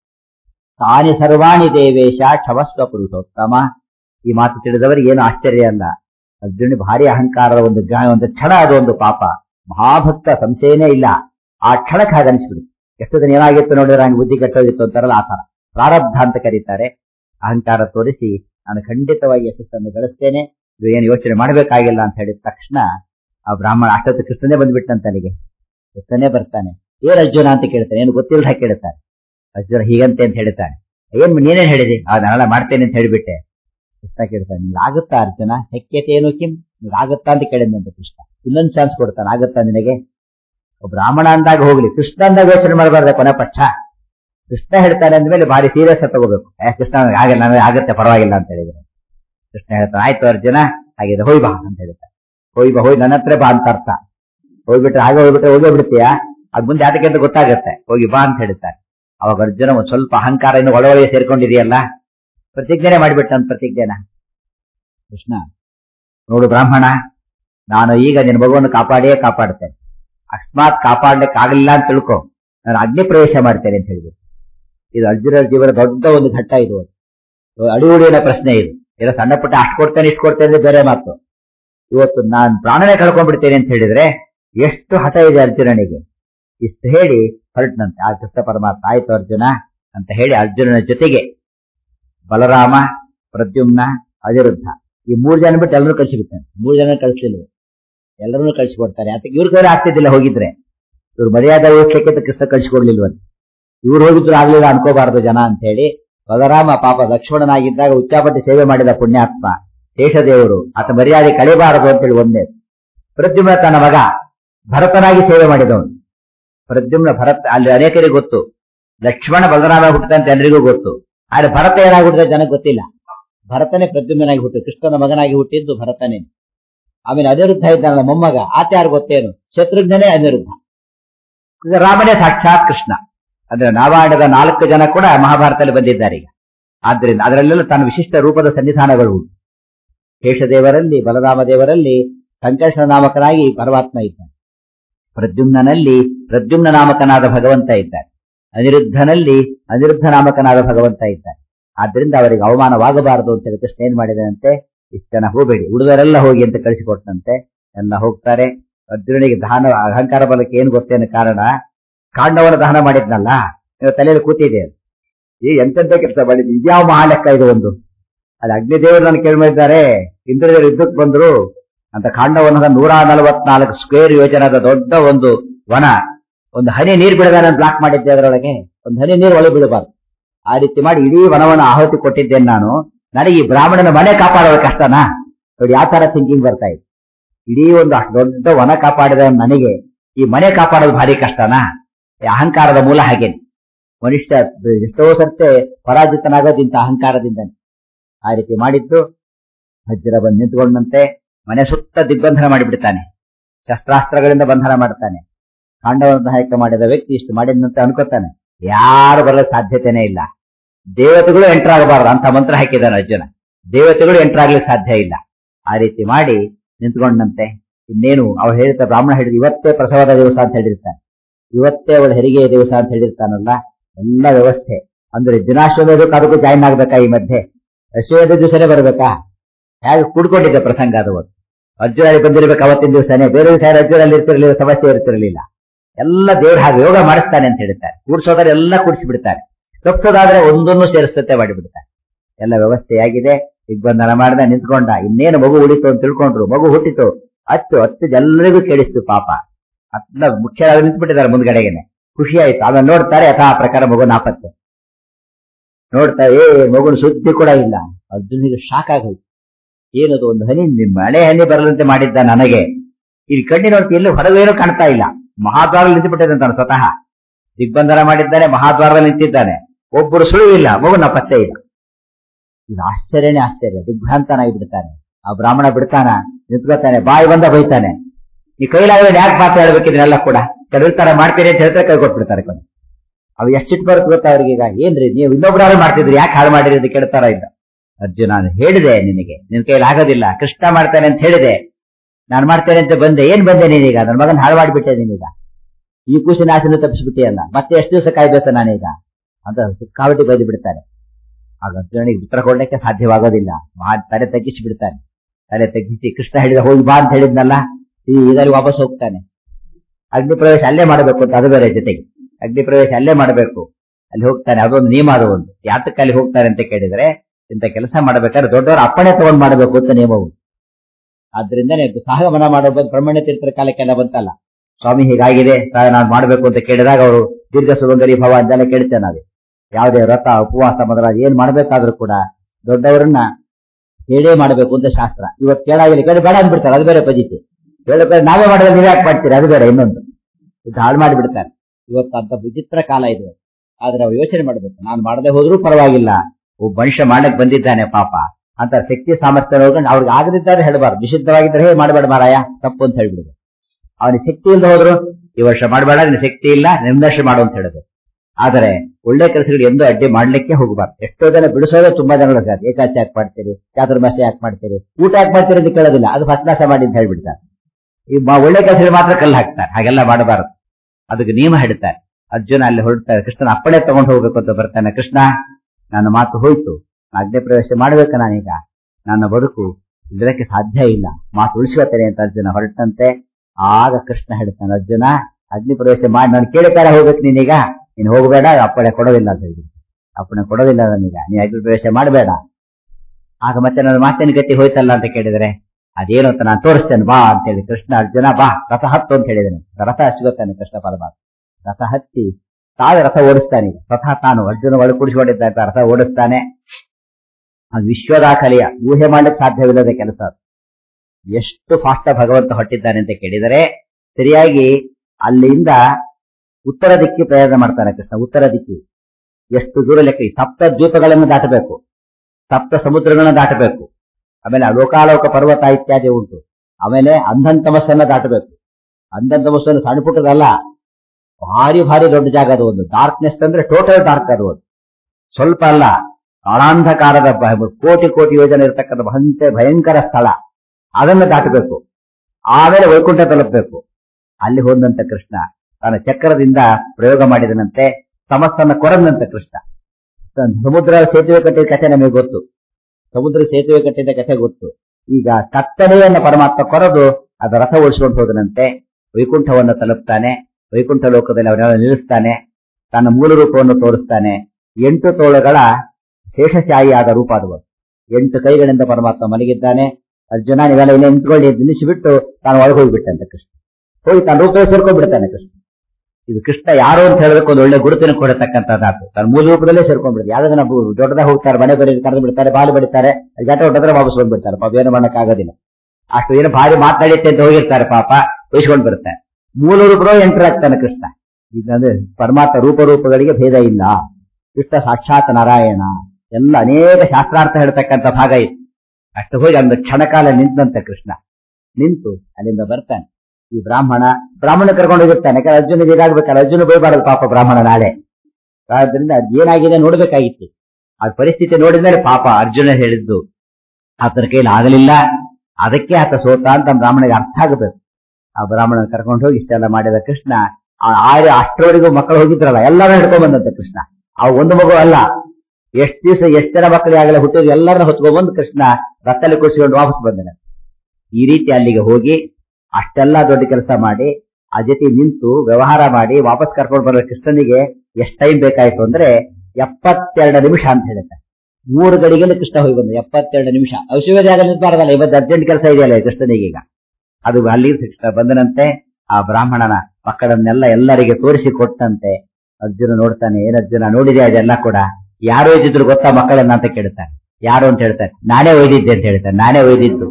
ತಾನಿ ಸರ್ವಾಣಿ ದೇವೇಶ ಕ್ಷಮಸ್ವ ಪುರುಷೋತ್ತಮ ಈ ಮಾತು ತಿಳಿದವರಿಗೆ ಏನು ಆಶ್ಚರ್ಯ ಅಲ್ಲ ಅರ್ಜುನ ಭಾರಿ ಅಹಂಕಾರದ ಒಂದು ಜ್ಞಾನ ಒಂದು ಕ್ಷಣ ಅದು ಒಂದು ಪಾಪ ಮಹಾಭಕ್ತ ಸಂಶಯನೇ ಇಲ್ಲ ಆ ಕ್ಷಣಕ್ಕೆ ಹಾಗೆ ಅನಿಸ್ಬಿಡು ಎಷ್ಟು ದಿನ ಏನಾಗಿತ್ತು ನೋಡಿದ್ರೆ ಹಂಗೆ ಬುದ್ಧಿ ಕೆಟ್ಟೋಗಿತ್ತು ಅಂತಾರಲ್ಲ ಆ ತರ ಪ್ರಾರಬ್ಧ ಅಂತ ಕರೀತಾರೆ ಅಹಂಕಾರ ತೋರಿಸಿ ನಾನು ಖಂಡಿತವಾಗಿ ಯಶಸ್ಸನ್ನು ಗಳಿಸ್ತೇನೆ ಇದು ಏನು ಯೋಚನೆ ಮಾಡಬೇಕಾಗಿಲ್ಲ ಅಂತ ಹೇಳಿದ ತಕ್ಷಣ ಆ ಬ್ರಾಹ್ಮಣ ಅಷ್ಟೊತ್ತು ಕೃಷ್ಣನೇ ಬಂದ್ಬಿಟ್ಟಂತ ಅಲ್ಲಿಗೆ ಕೃಷ್ಣನೇ ಬರ್ತಾನೆ ಏನ್ ಅರ್ಜುನ ಅಂತ ಕೇಳ್ತಾನೆ ಏನು ಗೊತ್ತಿಲ್ಲ ಕೇಳ್ತಾನೆ ಅರ್ಜುನ ಹೀಗಂತೆ ಅಂತ ಹೇಳ್ತಾನೆ ಏನ್ ನೀನೇನ್ ಹೇಳಿದಿ ಆ ನಾನೆಲ್ಲ ಮಾಡ್ತೇನೆ ಅಂತ ಹೇಳಿಬಿಟ್ಟೆ ಕೃಷ್ಣ ಕೇಳ್ತಾನೆ ನಿಮ್ಗೆ ಆಗುತ್ತಾ ಅರ್ಜುನ ಶಕ್ಯತೆ ಏನು ಕಿಂ ನಿಮ್ಗೆ ಆಗುತ್ತಾ ಅಂತ ಕೇಳಿದಂತ ಕೃಷ್ಣ ಇನ್ನೊಂದು ಚಾನ್ಸ್ ಕೊಡ್ತಾನೆ ಆಗುತ್ತಾ ನಿನಗೆ ಒಬ್ಬ ಬ್ರಾಹ್ಮಣ ಅಂದಾಗ ಹೋಗ್ಲಿ ಕೃಷ್ಣ ಅಂದಾಗ ಯೋಚನೆ ಮಾಡಬಾರ್ದ ಕೊನೆ ಪಕ್ಷ ಕೃಷ್ಣ ಹೇಳ್ತಾನೆ ಅಂದ್ಮೇಲೆ ಭಾರಿ ಸೀರಿಯಸ್ ತಗೋಬೇಕು ಏ ಕೃಷ್ಣ ನನಗೆ ಆಗಿಲ್ಲ ನನಗೆ ಆಗುತ್ತೆ ಪರವಾಗಿಲ್ಲ ಅಂತ ಹೇಳಿದ್ರೆ ಕೃಷ್ಣ ಹೇಳ್ತಾನೆ ಆಯ್ತು ಅರ್ಜುನ ಹಾಗಿದೆ ಹೋಯ್ ಬಾ ಅಂತ ಹೇಳ್ತಾನೆ ಹೋಯ್ ಬಾ ಹೋಯ್ ನನ್ನ ಹತ್ರ ಬಾ ಅಂತ ಅರ್ಥ ಹೋಗ್ಬಿಟ್ರೆ ಹಾಗೆ ಹೋಗ್ಬಿಟ್ರೆ ಹೋಗೇ ಬಿಡ್ತೀಯಾ ಅದ್ ಮುಂದೆ ಅದಕ್ಕೆ ಅಂತ ಗೊತ್ತಾಗುತ್ತೆ ಹೋಗಿ ಬಾ ಅಂತ ಹೇಳ್ತಾನೆ ಅವಾಗ ಅರ್ಜುನ ಒಂದ್ ಸ್ವಲ್ಪ ಅಹಂಕಾರ ಇನ್ನು ಒಳಗೊಳಗೆ ಸೇರ್ಕೊಂಡಿದೆಯಲ್ಲ ಪ್ರತಿಜ್ಞೆ ಮಾಡಿಬಿಟ್ಟಂತ ಪ್ರತಿಜ್ಞೆನ ಕೃಷ್ಣ ನೋಡು ಬ್ರಾಹ್ಮಣ ನಾನು ಈಗ ನಿನ್ನ ಮಗುವನ್ನು ಕಾಪಾಡಿಯೇ ಕಾಪಾಡ್ತೇನೆ ಅಕಸ್ಮಾತ್ ಕಾಪಾಡ್ಲಿಕ್ಕೆ ಆಗಲಿಲ್ಲ ಅಂತ ತಿಳ್ಕೊ ನಾನು ಅಗ್ನಿ ಪ್ರವೇಶ ಮಾಡ್ತೇನೆ ಅಂತ ಹೇಳಿದ್ರು ಇದು ಅರ್ಜುನ ಜೀವನ ದೊಡ್ಡ ಒಂದು ಘಟ್ಟ ಇದು ಅಡಿಯುಡಿಯನ ಪ್ರಶ್ನೆ ಇದು ಏನೋ ಸಣ್ಣ ಪುಟ್ಟ ಅಷ್ಟು ಕೊಡ್ತೇನೆ ಇಷ್ಟು ಕೊಡ್ತೇನೆ ಅಂದ್ರೆ ಬೇರೆ ಮಾತು ಇವತ್ತು ನಾನು ಪ್ರಾಣನೇ ಕಳ್ಕೊಂಡ್ಬಿಡ್ತೇನೆ ಅಂತ ಹೇಳಿದ್ರೆ ಎಷ್ಟು ಹಠ ಇದೆ ಅರ್ಜುನನಿಗೆ ಇಷ್ಟು ಹೇಳಿ ಹೊರಟನಂತೆ ಆ ಕೃಷ್ಣ ಪರಮಾತ್ಮ ಆಯ್ತು ಅರ್ಜುನ ಅಂತ ಹೇಳಿ ಅರ್ಜುನನ ಜೊತೆಗೆ ಬಲರಾಮ ಪ್ರದ್ಯುಮ್ನ ಅನಿರುದ್ಧ ಈ ಮೂರು ಜನ ಬಿಟ್ಟು ಎಲ್ಲರೂ ಕಳಿಸಿಬಿಡ್ತಾನೆ ಮೂರು ಜನ ಕಳಿಸ್ಲಿಲ್ಲ ಎಲ್ಲರನ್ನೂ ಕಳಿಸಿಕೊಡ್ತಾರೆ ಅದಕ್ಕೆ ಇವ್ರ ಕೈಲಿ ಆಗ್ತಿದ್ದಿಲ್ಲ ಹೋಗಿದ್ರೆ ಇವ್ರು ಮರ್ಯಾದೆ ಉಳಿಸ್ಲಿಕ್ಕೆ ಅಂತ ಕೃಷ್ಣ ಕಳಿಸಿಕೊಡ್ಲಿಲ್ವಂತ ಇವ್ರು ಹೋಗಿದ್ರು ಆಗ್ಲಿಲ್ಲ ಅನ್ಕೋಬಾರದು ಜನ ಅಂತ ಹೇಳಿ ಬಲರಾಮ ಪಾಪ ಲಕ್ಷ್ಮಣನಾಗಿದ್ದಾಗ ಉಚ್ಚಾಪಟ್ಟಿ ಸೇವೆ ಮಾಡಿದ ಪುಣ್ಯಾತ್ಮ ಶೇಷದೇವರು ಆತ ಮರ್ಯಾದೆ ಕಳಿಬಾರದು ಅಂತೇಳಿ ಒಂದೇ ಪ್ರದ್ಯುಮ್ನ ತನ್ನ ಮಗ ಭರತನಾಗಿ ಸೇವೆ ಮಾಡಿದವನು ಪ್ರದ್ಯುಮ್ನ ಭರತ ಅಲ್ಲಿ ಅನೇಕರಿಗೆ ಗೊತ್ತು ಲಕ್ಷ್ಮಣ ಬಲರಾಮ ಹುಟ್ಟಿದಂತೆ ಜನರಿಗೂ ಗೊತ್ತು ಆದ್ರೆ ಭರತ ಏನಾಗಿ ಹುಟ್ಟಿದ ಜನಕ್ಕೆ ಗೊತ್ತಿಲ್ಲ ಭರತನೇ ಪ್ರದ್ಯುಮ್ನಾಗಿ ಹುಟ್ಟಿದ ಕೃಷ್ಣನ ಮಗನಾಗಿ ಹುಟ್ಟಿದ್ದು ಭರತನೇ ಆಮೇಲೆ ಅನಿರುದ್ಧ ಇದ್ದಾನಲ್ಲ ಮೊಮ್ಮಗ ಆತ ಯಾರು ಗೊತ್ತೇನು ಶತ್ರುಘ್ನೇ ಅನಿರುದ್ಧ ಈಗ ರಾಮನೇ ಸಾಕ್ಷಾತ್ ಕೃಷ್ಣ ಅಂದ್ರೆ ನಾವಾಡದ ನಾಲ್ಕು ಜನ ಕೂಡ ಮಹಾಭಾರತದಲ್ಲಿ ಬಂದಿದ್ದಾರೆ ಈಗ ಆದ್ರಿಂದ ಅದರಲ್ಲೆಲ್ಲ ತನ್ನ ವಿಶಿಷ್ಟ ರೂಪದ ಸನ್ನಿಧಾನಗಳು ಉಂಟು ಶೇಷದೇವರಲ್ಲಿ ಬಲರಾಮ ದೇವರಲ್ಲಿ ಸಂಕರ್ಷಣ ನಾಮಕನಾಗಿ ಪರಮಾತ್ಮ ಇದ್ದಾನೆ ಪ್ರದ್ಯುಮ್ನಲ್ಲಿ ಪ್ರದ್ಯುಮ್ನ ನಾಮಕನಾದ ಭಗವಂತ ಇದ್ದಾನೆ ಅನಿರುದ್ಧನಲ್ಲಿ ಅನಿರುದ್ಧ ನಾಮಕನಾದ ಭಗವಂತ ಇದ್ದಾನೆ ಆದ್ರಿಂದ ಅವರಿಗೆ ಅವಮಾನವಾಗಬಾರದು ಅಂತ ಹೇಳಿ ಕೃಷ್ಣ ಏನ್ ಮಾಡಿದಂತೆ ಇಷ್ಟು ಜನ ಹೋಗಬೇಡಿ ಉಳಿದವರೆಲ್ಲ ಹೋಗಿ ಅಂತ ಕಳಿಸಿಕೊಟ್ಟಂತೆ ಎಲ್ಲ ಹೋಗ್ತಾರೆ ಅರ್ಜುನನಿಗೆ ದಹನ ಅಹಂಕಾರ ಬಲಕ್ಕೆ ಏನು ಗೊತ್ತೇನು ಕಾರಣ ಕಾಂಡವನ ದಹನ ಮಾಡಿದ್ನಲ್ಲ ಇವಾಗ ತಲೆಯಲ್ಲಿ ಕೂತಿದೆ ಅದು. ಈ ಎಂತೆಂತ ಕೆಲಸ ಮಾಡಿದ್ದು ಇದ್ಯಾವ ಮಹಾಲೆಕ್ಕ ಇದು ಒಂದು ಅಲ್ಲಿ ಅಗ್ನಿದೇವರು ನಾನು ಕೇಳ್ಬಿದ್ದಾರೆ ಇಂದ್ರದೇವರು ಯುದ್ಧಕ್ಕೆ ಬಂದ್ರು ಅಂತ ಕಾಂಡವನದ ನೂರ ನಲವತ್ನಾಲ್ಕು ಸ್ಕ್ವೇರ್ ಯೋಜನದ ದೊಡ್ಡ ಒಂದು ವನ ಒಂದು ಹನಿ ನೀರು ಬಿಡದ ನಾನು ಬ್ಲಾಕ್ ಮಾಡಿದ್ದೆ ಅದರೊಳಗೆ ಒಂದು ಹನಿ ನೀರು ಒಳಗೆ ಬೀಳಬಾರ್ದು ಆ ರೀತಿ ಮಾಡಿ ಇಡೀ ವನವನ್ನು ಆಹುತಿ ಕೊಟ್ಟಿದ್ದೇನೆ ನಾನು ನನಗೆ ಈ ಬ್ರಾಹ್ಮಣನ ಮನೆ ಕಾಪಾಡೋದು ಕಷ್ಟನಾ ನೋಡಿ ಯಾವ ತರ ಥಿಂಕಿಂಗ್ ಬರ್ತಾ ಇದೆ ಇಡೀ ಒಂದು ಅಷ್ಟು ದೊಡ್ಡ ವನ ಕಾಪಾಡಿದ ನನಗೆ ಈ ಮನೆ ಕಾಪಾಡೋದು ಭಾರಿ ಕಷ್ಟನಾ ಈ ಅಹಂಕಾರದ ಮೂಲ ಹಾಗೇನೆ ಮನುಷ್ಯ ಎಷ್ಟೋ ಸರ್ತೆ ಪರಾಜಿತನಾಗೋದಿಂತ ಅಹಂಕಾರದಿಂದನೇ ಆ ರೀತಿ ಮಾಡಿದ್ದು ವಜ್ರ ಬಂದು ನಿಂತ್ಕೊಂಡಂತೆ ಮನೆ ಸುತ್ತ ದಿಗ್ಬಂಧನ ಮಾಡಿಬಿಡ್ತಾನೆ ಶಸ್ತ್ರಾಸ್ತ್ರಗಳಿಂದ ಬಂಧನ ಮಾಡ್ತಾನೆ ಪಾಂಡವನ ಸಹಾಯಕ ಮಾಡಿದ ವ್ಯಕ್ತಿ ಇಷ್ಟು ಮಾಡಿದಂತೆ ಅನ್ಕೋತಾನೆ ಯಾರು ಬರಲು ಸಾಧ್ಯತೆನೇ ಇಲ್ಲ ದೇವತೆಗಳು ಎಂಟರ್ ಆಗಬಾರದು ಅಂತ ಮಂತ್ರ ಹಾಕಿದ್ದಾನೆ ಅರ್ಜುನ ದೇವತೆಗಳು ಎಂಟರ್ ಆಗ್ಲಿಕ್ಕೆ ಸಾಧ್ಯ ಇಲ್ಲ ಆ ರೀತಿ ಮಾಡಿ ನಿಂತ್ಕೊಂಡಂತೆ ಇನ್ನೇನು ಅವ್ರು ಹೇಳಿರ್ತಾರೆ ಬ್ರಾಹ್ಮಣ ಹೇಳಿದ ಇವತ್ತೇ ಪ್ರಸವದ ದಿವಸ ಅಂತ ಹೇಳಿರ್ತಾನೆ ಇವತ್ತೇ ಅವಳ ಹೆರಿಗೆಯ ದಿವಸ ಅಂತ ಹೇಳಿರ್ತಾನಲ್ಲ ಎಲ್ಲ ವ್ಯವಸ್ಥೆ ಅಂದ್ರೆ ದಿನಾಶ್ವಮೇಧಕ್ಕೆ ಅದಕ್ಕೂ ಜಾಯಿನ್ ಆಗ್ಬೇಕಾ ಈ ಮಧ್ಯೆ ಅಶ್ವಮೇಧ ದಿವಸನೇ ಬರ್ಬೇಕಾ ಹೇಗೆ ಕೂಡ್ಕೊಂಡಿದ್ದೆ ಪ್ರಸಂಗ ಅದು ಅವತ್ತು. ಅರ್ಜುನಲ್ಲಿ ಬಂದಿರ್ಬೇಕು ಅವತ್ತಿನ ದಿವಸನೇ ಬೇರೆ ದಿವಸ ಯಾರು ಅರ್ಜುನಲ್ಲಿ ಇರ್ತಿರ್ಲಿಲ್ಲ ಸಮಸ್ಯೆ ಇರ್ತಿರ್ಲಿಲ್ಲ ಎಲ್ಲ ದೇವ್ರ ಹಾಗೆ ಯೋಗ ಮಾಡಿಸ್ತಾನೆ ಅಂತ ಹೇಳ್ತಾರೆ ಕೂಡ್ಸೋದ್ರೆ ಎಲ್ಲ ಕೂಡಿಸಿ ಬಿಡ್ತಾರೆ ತಪ್ಸೋದಾದ್ರೆ ಒಂದೊಂದು ಸೇರಿಸ್ತತೆ ಮಾಡಿಬಿಡ್ತಾರೆ ಎಲ್ಲ ವ್ಯವಸ್ಥೆಯಾಗಿದೆ ದಿಗ್ಬಂಧನ ಮಾಡ್ದ ನಿಂತ್ಕೊಂಡ ಇನ್ನೇನು ಮಗು ಉಳಿತು ಅಂತ ತಿಳ್ಕೊಂಡ್ರು ಮಗು ಹುಟ್ಟಿತು ಹತ್ತು ಹತ್ತು ಎಲ್ಲರಿಗೂ ಕೇಳಿಸ್ತು ಪಾಪ ಅತ್ಲ ಮುಖ್ಯರಾಗಿ ನಿಂತ್ಬಿಟ್ಟಿದ್ದಾರೆ ಮುಂದ್ಗಡೆಗೆನೆ ಖುಷಿ ಆಯ್ತು ಆಮೇಲೆ ನೋಡ್ತಾರೆ ಯಥಾ ಪ್ರಕಾರ ಮಗು ನಾಪತ್ತೆ ನೋಡ್ತಾ ಏ ಮಗುನ ಸುದ್ದಿ ಕೂಡ ಇಲ್ಲ ಅರ್ಜುನಿಗೆ ಶಾಕ್ ಆಗೋಯ್ತು ಏನದು ಒಂದು ಹನಿ ನಿಮ್ ಮಳೆ ಹನಿ ಬರಲಂತೆ ಮಾಡಿದ್ದ ನನಗೆ ಇಲ್ಲಿ ಕಣ್ಣಿ ನೋಡ್ತಿ ಎಲ್ಲಿ ಹೊರಗೇನೂ ಕಾಣ್ತಾ ಇಲ್ಲ ಮಹಾದ್ವಾರದಲ್ಲಿ ನಿಂತುಬಿಟ್ಟಿದ್ದಾನೆ ಸ್ವತಃ ದಿಗ್ಬಂಧನ ಮಾಡಿದ್ದಾನೆ ಮಹಾದ್ವಾರದಲ್ಲಿ ನಿಂತಿದ್ದಾನೆ ಒಬ್ಬರು ಸುಳಿವಿಲ್ಲ ಮಗುನ ಪತ್ತೆ ಇಲ್ಲ ಇದು ಆಶ್ಚರ್ಯನೇ ಆಶ್ಚರ್ಯ ದಿಗ್ಭ್ರಾಂತನಾಗಿ ಬಿಡ್ತಾನೆ ಆ ಬ್ರಾಹ್ಮಣ ಬಿಡ್ತಾನ ನಿಂತ್ಕೋತಾನೆ ಬಾಯಿ ಬಂದ ಬೈತಾನೆ ಈ ಕೈಲಾಗದೆ ಯಾಕೆ ಮಾತು ಹೇಳ್ಬೇಕಿದ್ರೆಲ್ಲ ಕೂಡ ಕೆಲವ್ರ ಮಾಡ್ತೀರಿ ಅಂತ ಹೇಳ್ತಾರೆ ಕೈ ಕೊಟ್ಬಿಡ್ತಾರೆ ಕೊನೆ ಅವ್ ಎಷ್ಟಿಟ್ಟು ಬರುತ್ತೆ ಗೊತ್ತಾ ಅವ್ರಿಗೆ ಈಗ ಏನ್ರಿ ನೀವು ಇನ್ನೊಬ್ರಾರು ಮಾಡ್ತಿದ್ರಿ ಯಾಕೆ ಹಾಳು ಮಾಡಿರಿ ಅಂತ ಕೇಳ್ತಾರ ಇಲ್ಲ ಅರ್ಜುನ ನಾನು ಹೇಳಿದೆ ನಿನಗೆ ನಿನ್ ಕೈಲಿ ಆಗೋದಿಲ್ಲ ಕೃಷ್ಣ ಮಾಡ್ತಾನೆ ಅಂತ ಹೇಳಿದೆ ನಾನು ಮಾಡ್ತೇನೆ ಅಂತ ಬಂದೆ ಏನ್ ಬಂದೆ ನೀನೀಗ ನನ್ನ ಮಗನ ಹಾಳು ಮಾಡಿಬಿಟ್ಟೆ ನೀನೀಗ ಈ ಕೂಸಿನ ಆಸೆನ ತಪ್ಪಿಸ್ಬಿಟ್ಟಿಯಲ್ಲ ಮತ್ತೆ ಎಷ್ಟು ದಿವಸ ಕಾಯ್ಬೇಕು ನಾನೀಗ ಅಂತ ಸಿಕ್ಕಾಬಿಟ್ಟು ಬೈದು ಬಿಡ್ತಾನೆ ಆಗ ಅರ್ಜುನನಿಗೆ ಉತ್ತರ ಕೊಡ್ಲಿಕ್ಕೆ ಸಾಧ್ಯವಾಗೋದಿಲ್ಲ ಮಹಾ ತಲೆ ತಗ್ಗಿಸಿ ಬಿಡ್ತಾನೆ ತಲೆ ತಗ್ಗಿಸಿ ಕೃಷ್ಣ ಹೇಳಿದ ಹೋಗಿ ಬಾ ಅಂತ ಹೇಳಿದ್ನಲ್ಲ ಈ ಇದರಲ್ಲಿ ವಾಪಸ್ ಹೋಗ್ತಾನೆ ಅಗ್ನಿ ಪ್ರವೇಶ ಅಲ್ಲೇ ಮಾಡಬೇಕು ಅಂತ ಅದು ಬೇರೆ ಜೊತೆಗೆ ಅಗ್ನಿ ಪ್ರವೇಶ ಅಲ್ಲೇ ಮಾಡಬೇಕು ಅಲ್ಲಿ ಹೋಗ್ತಾನೆ ಅದೊಂದು ನಿಯಮ ಅದು ಒಂದು ಯಾತಕ್ಕೆ ಅಲ್ಲಿ ಹೋಗ್ತಾನೆ ಅಂತ ಕೇಳಿದ್ರೆ ಇಂಥ ಕೆಲಸ ಮಾಡಬೇಕಾದ್ರೆ ದೊಡ್ಡವರ ಅಪ್ಪಣೆ ತಗೊಂಡ್ ಮಾಡಬೇಕು ಅಂತ ನಿಯಮವು ಆದ್ರಿಂದ ಸಹಗಮನ ಮಾಡೋ ಬಂದು ಬ್ರಹ್ಮಣ್ಯ ತೀರ್ಥರ ಕಾಲಕ್ಕೆಲ್ಲ ಬಂತಲ್ಲ ಸ್ವಾಮಿ ಹೀಗಾಗಿದೆ ಸಹ ನಾನು ಮಾಡಬೇಕು ಅಂತ ಕೇಳಿದಾಗ ಅವರು ದೀರ್ಘ ಸುಗಂಧರಿ ಭವ ಅಂತೆಲ್ಲ ಕೇಳ್ತೇವೆ ನಾವೇ ಯಾವುದೇ ವ್ರತ ಉಪವಾಸ ಮೊದಲಾದ ಏನ್ ಮಾಡ್ಬೇಕಾದ್ರೂ ಕೂಡ ದೊಡ್ಡವರನ್ನ ಹೇಳೇ ಮಾಡಬೇಕು ಅಂತ ಶಾಸ್ತ್ರ ಇವತ್ತು ಕೇಳಾಗಿಲ್ಲ ಕೇಳಿ ಬೇಡ ಅಂದ್ಬಿಡ್ತಾರೆ ಅದು ಬೇರೆ ಪದ್ಧತಿ ಹೇಳಬೇಕಾದ್ರೆ ನಾವೇ ಮಾಡಿದ್ರೆ ನೀವೇ ಯಾಕೆ ಮಾಡ್ತೀರಿ ಅದು ಬೇರೆ ಇನ್ನೊಂದು ಇದು ಹಾಳು ಮಾಡಿಬಿಡ್ತಾರೆ ಇವತ್ತು ಅಂತ ವಿಚಿತ್ರ ಕಾಲ ಇದೆ ಆದ್ರೆ ಅವ್ರು ಯೋಚನೆ ಮಾಡಬೇಕು ನಾನು ಮಾಡದೆ ಹೋದ್ರೂ ಪರವಾಗಿಲ್ಲ ಒಬ್ಬ ಮನುಷ್ಯ ಮಾಡಕ್ ಬಂದಿದ್ದಾನೆ ಪಾಪ ಅಂತ ಶಕ್ತಿ ಸಾಮರ್ಥ್ಯ ನೋಡ್ಕೊಂಡು ಅವ್ರಿಗೆ ಆಗದಿದ್ದಾರೆ ಹೇಳಬಾರ್ದು ನಿಷಿದ್ಧವಾಗಿದ್ರೆ ಹೇ ಮಾಡಬೇಡ ಮಾರಾಯ ತಪ್ಪು ಅಂತ ಹೇಳ್ಬಿಡುದು ಅವನಿಗೆ ಶಕ್ತಿ ಇಲ್ಲದೆ ಹೋದ್ರು ಈ ವರ್ಷ ಮಾಡಬೇಡ ನಿನ್ನ ಶಕ್ತಿ ಇಲ್ಲ ನಿರ್ದೇಶ ಮಾಡು ಅಂತ ಹೇಳಿದ್ರು ಆದರೆ ಒಳ್ಳೆ ಕೆಲಸಗಳು ಎಂದೂ ಅಡ್ಡಿ ಮಾಡ್ಲಿಕ್ಕೆ ಹೋಗಬಾರ್ದು ಎಷ್ಟೋ ಜನ ಬಿಡಿಸೋದೇ ತುಂಬಾ ಜನಗಳು ಇರ್ತಾರೆ. ಏಕಾಚಿ ಯಾಕೆ ಮಾಡ್ತೀರಿ ಚಾತುರ್ಮಾಸ ಯಾಕೆ ಮಾಡ್ತೀರಿ ಊಟ ಯಾಕೆ ಮಾಡ್ತೀರಿ ಅಂತ ಕೇಳೋದಿಲ್ಲ ಅದು ಫಸ್ಟ್ನಾಸ ಮಾಡಿ ಅಂತ ಹೇಳ್ಬಿಡ್ತಾರೆ ಈ ಮ- ಒಳ್ಳೆ ಕೆಲಸಗಳು ಮಾತ್ರ ಕಲ್ಲು ಹಾಕ್ತಾರೆ ಹಾಗೆಲ್ಲ ಮಾಡಬಾರದು ಅದಕ್ಕೆ ನಿಯಮ ಹೇಳ್ತಾರೆ ಅರ್ಜುನ ಅಲ್ಲಿ ಹೊರಡ್ತಾರೆ ಕೃಷ್ಣನ ಅಪ್ಪಣೆ ತಗೊಂಡು ಹೋಗ್ಬೇಕು ಅಂತ ಬರ್ತಾನೆ ಕೃಷ್ಣ ನನ್ನ ಮಾತು ಹೋಯ್ತು ಅಗ್ನಿ ಪ್ರವೇಶ ಮಾಡ್ಬೇಕು ನಾನೀಗ ನನ್ನ ಬದುಕು ಇದಕ್ಕೆ ಸಾಧ್ಯ ಇಲ್ಲ ಮಾತು ಉಳಿಸ್ಕೊತೇನೆ ಅಂತ ಅರ್ಜುನ ಹೊರಟಂತೆ ಆಗ ಕೃಷ್ಣ ಹೇಳ್ತಾನೆ ಅರ್ಜುನ ಅಗ್ನಿ ಪ್ರವೇಶ ಮಾಡಿ ನಾನು ಕೇಳಿಕಾರ ಹೋಗ್ಬೇಕು ನೀನೀಗ ನೀನು ಹೋಗಬೇಡ ಅಪ್ಪಣೆ ಕೊಡೋದಿಲ್ಲ ಅಂತ ಹೇಳಿ ಅಪ್ಪಣೆ ಕೊಡೋದಿಲ್ಲ ನನಗ ನೀ ಅಗ್ನಿ ಪ್ರವೇಶ ಮಾಡಬೇಡ ಆಗ ಮತ್ತೆ ನನ್ನ ಮಾತಿನ ಗತಿ ಹೋಯ್ತಲ್ಲ ಅಂತ ಕೇಳಿದ್ರೆ ಅದೇನು ಅಂತ ನಾನು ತೋರಿಸ್ತೇನೆ ಬಾ ಅಂತ ಹೇಳಿ ಕೃಷ್ಣ ಅರ್ಜುನ ಬಾ ರಥ ಹತ್ತು ಅಂತ ಹೇಳಿದಾನೆ ರಥ ಸಿಗುತ್ತಾನೆ ಕೃಷ್ಣ ಪರಮಾತ್ಮ ರಥ ಹತ್ತಿ ತಾವೇ ರಥ ಓಡಿಸ್ತಾನೆ ಈಗ. ಸ್ವತಃ ತಾನು ಅರ್ಜುನ ಒಳಗೆ ಕುಡಿಸಿಕೊಂಡಿದ್ದ ರಥ ಓಡಿಸ್ತಾನೆ ಅದು ವಿಶ್ವದಾಖಲೆಯ ಊಹೆ ಮಾಡಲಿಕ್ಕೆ ಸಾಧ್ಯವಿಲ್ಲದ ಕೆಲಸ ಅದು. ಎಷ್ಟು ಫಾಸ್ಟ್ ಭಗವಂತ ಹೊಟ್ಟಿದ್ದಾನೆ ಅಂತ ಕೇಳಿದರೆ ಸರಿಯಾಗಿ ಅಲ್ಲಿಂದ ಉತ್ತರ ದಿಕ್ಕಿ ಪ್ರಯಾಣ ಮಾಡ್ತಾನೆ ಕೃಷ್ಣ ಉತ್ತರ ದಿಕ್ಕಿ ಎಷ್ಟು ದೂರ ಲೆಕ್ಕ ಈ ಸಪ್ತ ದ್ವೀಪಗಳನ್ನು ದಾಟಬೇಕು ಸಪ್ತ ಸಮುದ್ರಗಳನ್ನು ದಾಟಬೇಕು ಆಮೇಲೆ ಲೋಕಾಲೋಕ ಪರ್ವತ ಇತ್ಯಾದಿ ಉಂಟು ಆಮೇಲೆ ಅಂಧನ್ ತಮಸ್ಸನ್ನ ದಾಟಬೇಕು ಅಂಧನ್ ತಮಸ್ಸನ್ನು ಸಣ್ಣ ಪುಟ್ಟದಲ್ಲ ಭಾರಿ ಭಾರಿ ದೊಡ್ಡ ಜಾಗ ಅದು ಒಂದು ಡಾರ್ಕ್ನೆಸ್ ಅಂದ್ರೆ ಟೋಟಲ್ ಡಾರ್ಕ್ ಅದು ಒಂದು ಸ್ವಲ್ಪ ಅಲ್ಲ ಕಾಳಾಂಧಕಾರದ ಬ- ಕೋಟಿ ಕೋಟಿ ಯೋಜನೆ ಇರತಕ್ಕಂಥ ಭಂತೆ ಭಯಂಕರ ಸ್ಥಳ ಅದನ್ನು ದಾಟಬೇಕು ಆಮೇಲೆ ವೈಕುಂಠ ತಲುಪಬೇಕು ಅಲ್ಲಿ ಹೋದಂತ ಕೃಷ್ಣ ತನ್ನ ಚಕ್ರದಿಂದ ಪ್ರಯೋಗ ಮಾಡಿದನಂತೆ ತಮಸ್ಸನ್ನ ಕೊರದಂತ ಕೃಷ್ಣ ತ- ಸಮುದ್ರ ಸೇತುವೆ ಕಟ್ಟಿದ ಕಥೆ ನಮಗೆ ಗೊತ್ತು ಸಮುದ್ರ ಸೇತುವೆ ಕಟ್ಟಿದ ಕಥೆ ಗೊತ್ತು ಈಗ ಕತ್ತಲೆಯನ್ನ ಪರಮಾತ್ಮ ಕೊರೆದು ಅದ ರಥ ಓಡಿಸ್ಕೊಂಡು ಹೋದನಂತೆ ವೈಕುಂಠವನ್ನು ತಲುಪ್ತಾನೆ ವೈಕುಂಠ ಲೋಕದಲ್ಲಿ ಅವನೆಲ್ಲ ನಿಲ್ಲಿಸ್ತಾನೆ ತನ್ನ ಮೂಲ ರೂಪವನ್ನು ತೋರಿಸ್ತಾನೆ ಎಂಟು ತೋಳುಗಳ ಶೇಷಶಾಹಿಯಾದ ರೂಪ ಅದು ಎಂಟು ಕೈಗಳಿಂದ ಪರಮಾತ್ಮ ಮಲಗಿದ್ದಾನೆ ಅರ್ಜುನ ನೀವೆಲ್ಲ ಇಲ್ಲಿ ನಿಂತ್ಕೊಳ್ಳಿ ಅಂತ ನಿಲ್ಲಿಸಿಬಿಟ್ಟು ತಾನು ಒಳಗೆ ಹೋಗ್ಬಿಟ್ಟಂತೆ ಕೃಷ್ಣ ಹೋಗಿ ತಾನು ರೂಪದಲ್ಲಿ ಸೇರ್ಕೊಂಡ್ಬಿಡ್ತಾನೆ ಕೃಷ್ಣ ಇದು ಕೃಷ್ಣ ಯಾರು ಅಂತ ಹೇಳೋದಕ್ಕೆ ಒಂದು ಒಳ್ಳೆ ಗುರುತಿನ ಕೊಡತಕ್ಕಂಥದ್ದಾತು ತನ್ನ ಮೂಲ ರೂಪದಲ್ಲೇ ಸೇರ್ಕೊಂಡ್ಬಿಡುತ್ತೆ ಯಾವ್ದು ನಾವು ದೊಡ್ಡದಾಗ ಹೋಗ್ತಾರೆ ಮನೆ ಬರೀ ಕರೆದು ಬಿಡ್ತಾರೆ ಬಾಲು ಬಿಡ್ತಾರೆ ಜಟ ಹೊಟ್ಟದ್ರೆ ವಾಪಸ್ ಬಂದ್ಬಿಡ್ತಾರೆ ಪಾಪ ಏನು ಮಾಡೋಕ್ಕಾಗೋದಿಲ್ಲ ಅಷ್ಟು ಏನು ಭಾರಿ ಮಾತನಾಡಿತ್ತೆ ಅಂತ ಹೋಗಿರ್ತಾರೆ ಪಾಪ ಉಳಿಸ್ಕೊಂಡು ಬರ್ತಾರೆ ಮೂಲ ರೂಪದೋ ಎಂಟರ್ ಆಗ್ತಾನೆ ಕೃಷ್ಣ ಇದಂದ್ರೆ ಪರಮಾತ್ಮ ರೂಪರೂಪಗಳಿಗೆ ಭೇದ ಇಲ್ಲ ಕೃಷ್ಣ ಸಾಕ್ಷಾತ್ ನಾರಾಯಣ ಎಲ್ಲ ಅನೇಕ ಶಾಸ್ತ್ರಾರ್ಥ ಹೇಳ್ತಕ್ಕಂಥ ಭಾಗ ಇತ್ತು ಅಷ್ಟು ಹೋಗಿ ಒಂದು ಕ್ಷಣಕಾಲ ನಿಂತಂತೆ ಕೃಷ್ಣ ನಿಂತು ಅಲ್ಲಿಂದ ಬರ್ತಾನೆ ಈ ಬ್ರಾಹ್ಮಣ ಬ್ರಾಹ್ಮಣ ಕರ್ಕೊಂಡು ಹೋಗಿರ್ತಾನೆ ಯಾಕಂದ್ರೆ ಅರ್ಜುನಿಗೆ ಹೀಗಾಗ್ಬೇಕಲ್ಲ ಅರ್ಜುನ ಬೈಬಾರದು ಪಾಪ ಬ್ರಾಹ್ಮಣ ನಾಳೆ ಆದ್ರಿಂದ ಅದ್ ಏನಾಗಿದೆ ನೋಡ್ಬೇಕಾಗಿತ್ತು ಆ ಪರಿಸ್ಥಿತಿ ನೋಡಿದ್ಮೇಲೆ ಪಾಪ ಅರ್ಜುನ ಹೇಳಿದ್ದು ಆತನ ಕೈಲಿ ಆಗಲಿಲ್ಲ ಅದಕ್ಕೆ ಆತ ಸೋತ ಅಂತ ಬ್ರಾಹ್ಮಣಿಗೆ ಅರ್ಥ ಆಗಬೇಕು ಆ ಬ್ರಾಹ್ಮಣನ ಕರ್ಕೊಂಡು ಹೋಗಿ ಇಷ್ಟೆಲ್ಲ ಮಾಡಿದ ಕೃಷ್ಣ ಆ ಆರು ಅಷ್ಟರವರೆಗೂ ಮಕ್ಕಳು ಹೋಗಿದ್ರಲ್ಲ ಎಲ್ಲರೂ ಹಿಡ್ಕೊಂಡ್ ಬಂದಂತೆ ಕೃಷ್ಣ ಆ ಒಂದು ಮಗು ಅಲ್ಲ ಎಷ್ಟ್ ದಿವಸ ಎಷ್ಟ್ ಜನ ಮಕ್ಕಳು ಆಗಲ್ಲ ಹುಟ್ಟಿದ್ರು ಎಲ್ಲರನ್ನ ಹೊತ್ಕೊಂಡ್ಬಂದು ಕೃಷ್ಣ ರಥದಲ್ಲಿ ಕೂರಿಸಿಕೊಂಡು ವಾಪಸ್ ಬಂದನೆ ಈ ರೀತಿ ಅಲ್ಲಿಗೆ ಹೋಗಿ ಅಷ್ಟೆಲ್ಲ ದೊಡ್ಡ ಕೆಲಸ ಮಾಡಿ ಆ ಜೊತೆ ನಿಂತು ವ್ಯವಹಾರ ಮಾಡಿ ವಾಪಸ್ ಕರ್ಕೊಂಡು ಬರೋ ಕೃಷ್ಣನಿಗೆ ಎಷ್ಟು ಟೈಮ್ ಬೇಕಾಯ್ತು ಅಂದ್ರೆ ಎಪ್ಪತ್ತೆರಡು ನಿಮಿಷ ಅಂತ ಹೇಳುತ್ತೆ ಮೂರು ಗಡಿಗೆಲ್ಲಿ ಕೃಷ್ಣ ಹೋಗಿ ಬಂದ ಎಪ್ಪತ್ತೆರಡು ನಿಮಿಷ ಔಷಧ ಜಾಗ ನಿಂತಬಾರದಲ್ಲ ಇವತ್ತು ಅರ್ಜೆಂಟ್ ಕೆಲಸ ಇದೆಯಲ್ಲ ಈ ಕೃಷ್ಣನಿಗೆ ಈಗ ಅದು ಅಲ್ಲಿ ಕೃಷ್ಣ ಬಂದನಂತೆ ಆ ಬ್ರಾಹ್ಮಣನ ಮಕ್ಕಳನ್ನೆಲ್ಲ ಎಲ್ಲರಿಗೆ ತೋರಿಸಿ ಕೊಟ್ಟಂತೆ ಅರ್ಜುನ ನೋಡ್ತಾನೆ ಏನ್ ಅರ್ಜುನ ನೋಡಿದೆ ಅದೆಲ್ಲ ಕೂಡ ಯಾರು ಒಯ್ದಿದ್ರು ಗೊತ್ತಾ ಮಕ್ಕಳನ್ನ ಅಂತ ಕೇಳ್ತಾನೆ ಯಾರು ಅಂತ ಹೇಳ್ತಾರೆ ನಾನೇ ಒಯ್ದಿದ್ದೆ ಅಂತ ಹೇಳ್ತಾನೆ ನಾನೇ ಒಯ್ದಿದ್ದು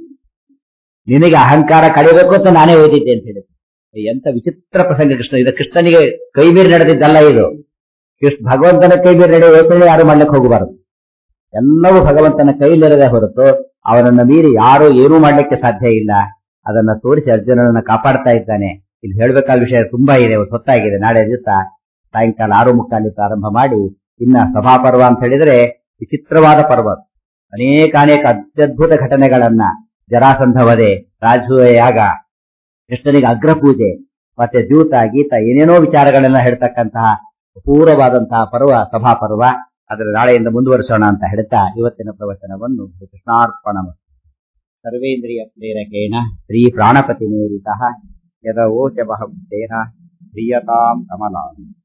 ನಿನಗೆ ಅಹಂಕಾರ ಕಡಿಬೇಕು ಅಂತ ನಾನೇ ಒಯ್ದಿದ್ದೆ ಅಂತ ಹೇಳಿದ್ದೆ ಎಂತ ವಿಚಿತ್ರ ಪ್ರಸಂಗ ಕೃಷ್ಣ ಇದು ಕೃಷ್ಣನಿಗೆ ಕೈ ಮೀರಿ ನಡೆದಿದ್ದಲ್ಲ ಇದು ಕೃಷ್ಣ ಭಗವಂತನ ಕೈ ಮೀರಿ ನಡೆಯುವ ಯೋಚನೆ ಯಾರು ಮಾಡ್ಲಿಕ್ಕೆ ಹೋಗಬಾರದು ಎಲ್ಲವೂ ಭಗವಂತನ ಕೈಲಿರದೆ ಹೊರತು ಅವನನ್ನ ಮೀರಿ ಯಾರು ಏನೂ ಮಾಡ್ಲಿಕ್ಕೆ ಸಾಧ್ಯ ಇಲ್ಲ ಅದನ್ನ ತೋರಿಸಿ ಅರ್ಜುನನನ್ನ ಕಾಪಾಡ್ತಾ ಇದ್ದಾನೆ ಇಲ್ಲಿ ಹೇಳ್ಬೇಕಾದ ವಿಷಯ ತುಂಬಾ ಇದೆ ಇವತ್ತು ಹೊತ್ತಾಗಿದೆ ನಾಳೆ ದಿವಸ ಸಾಯಂಕಾಲ ಆರು ಮುಕ್ಕಾಲಿ ಪ್ರಾರಂಭ ಮಾಡಿ ಇನ್ನ ಸಭಾಪರ್ವ ಅಂತ ಹೇಳಿದ್ರೆ ವಿಚಿತ್ರವಾದ ಪರ್ವ ಅನೇಕ ಅನೇಕ ಅತ್ಯದ್ಭುತ ಘಟನೆಗಳನ್ನ ಜರಾಸಂಧ ವಧೆ ರಾಜಸೂಯ ಯಾಗ ಕೃಷ್ಣನಿಗೆ ಅಗ್ರ ಪೂಜೆ ಮತ್ತೆ ದ್ಯೂತ ಗೀತ ಏನೇನೋ ವಿಚಾರಗಳನ್ನ ಹೇಳ್ತಕ್ಕಂತಹ ಪೂರ್ವವಾದಂತಹ ಪರ್ವ ಸಭಾಪರ್ವ ಅದರ ನಾಳೆಯಿಂದ ಮುಂದುವರಿಸೋಣ ಅಂತ ಹೇಳ್ತಾ ಇವತ್ತಿನ ಪ್ರವಚನವನ್ನು ಕೃಷ್ಣಾರ್ಪಣ ಸರ್ವೇಂದ್ರಿಯ ಪ್ರೇರಕೇಣ ಶ್ರೀ ಪ್ರಾಣಪತಿ ಮೇರಿತ ಯದವೋಚ ಬಹಂ ದೇಹ ಪ್ರಿಯತಾಂ ಕಮಲಾ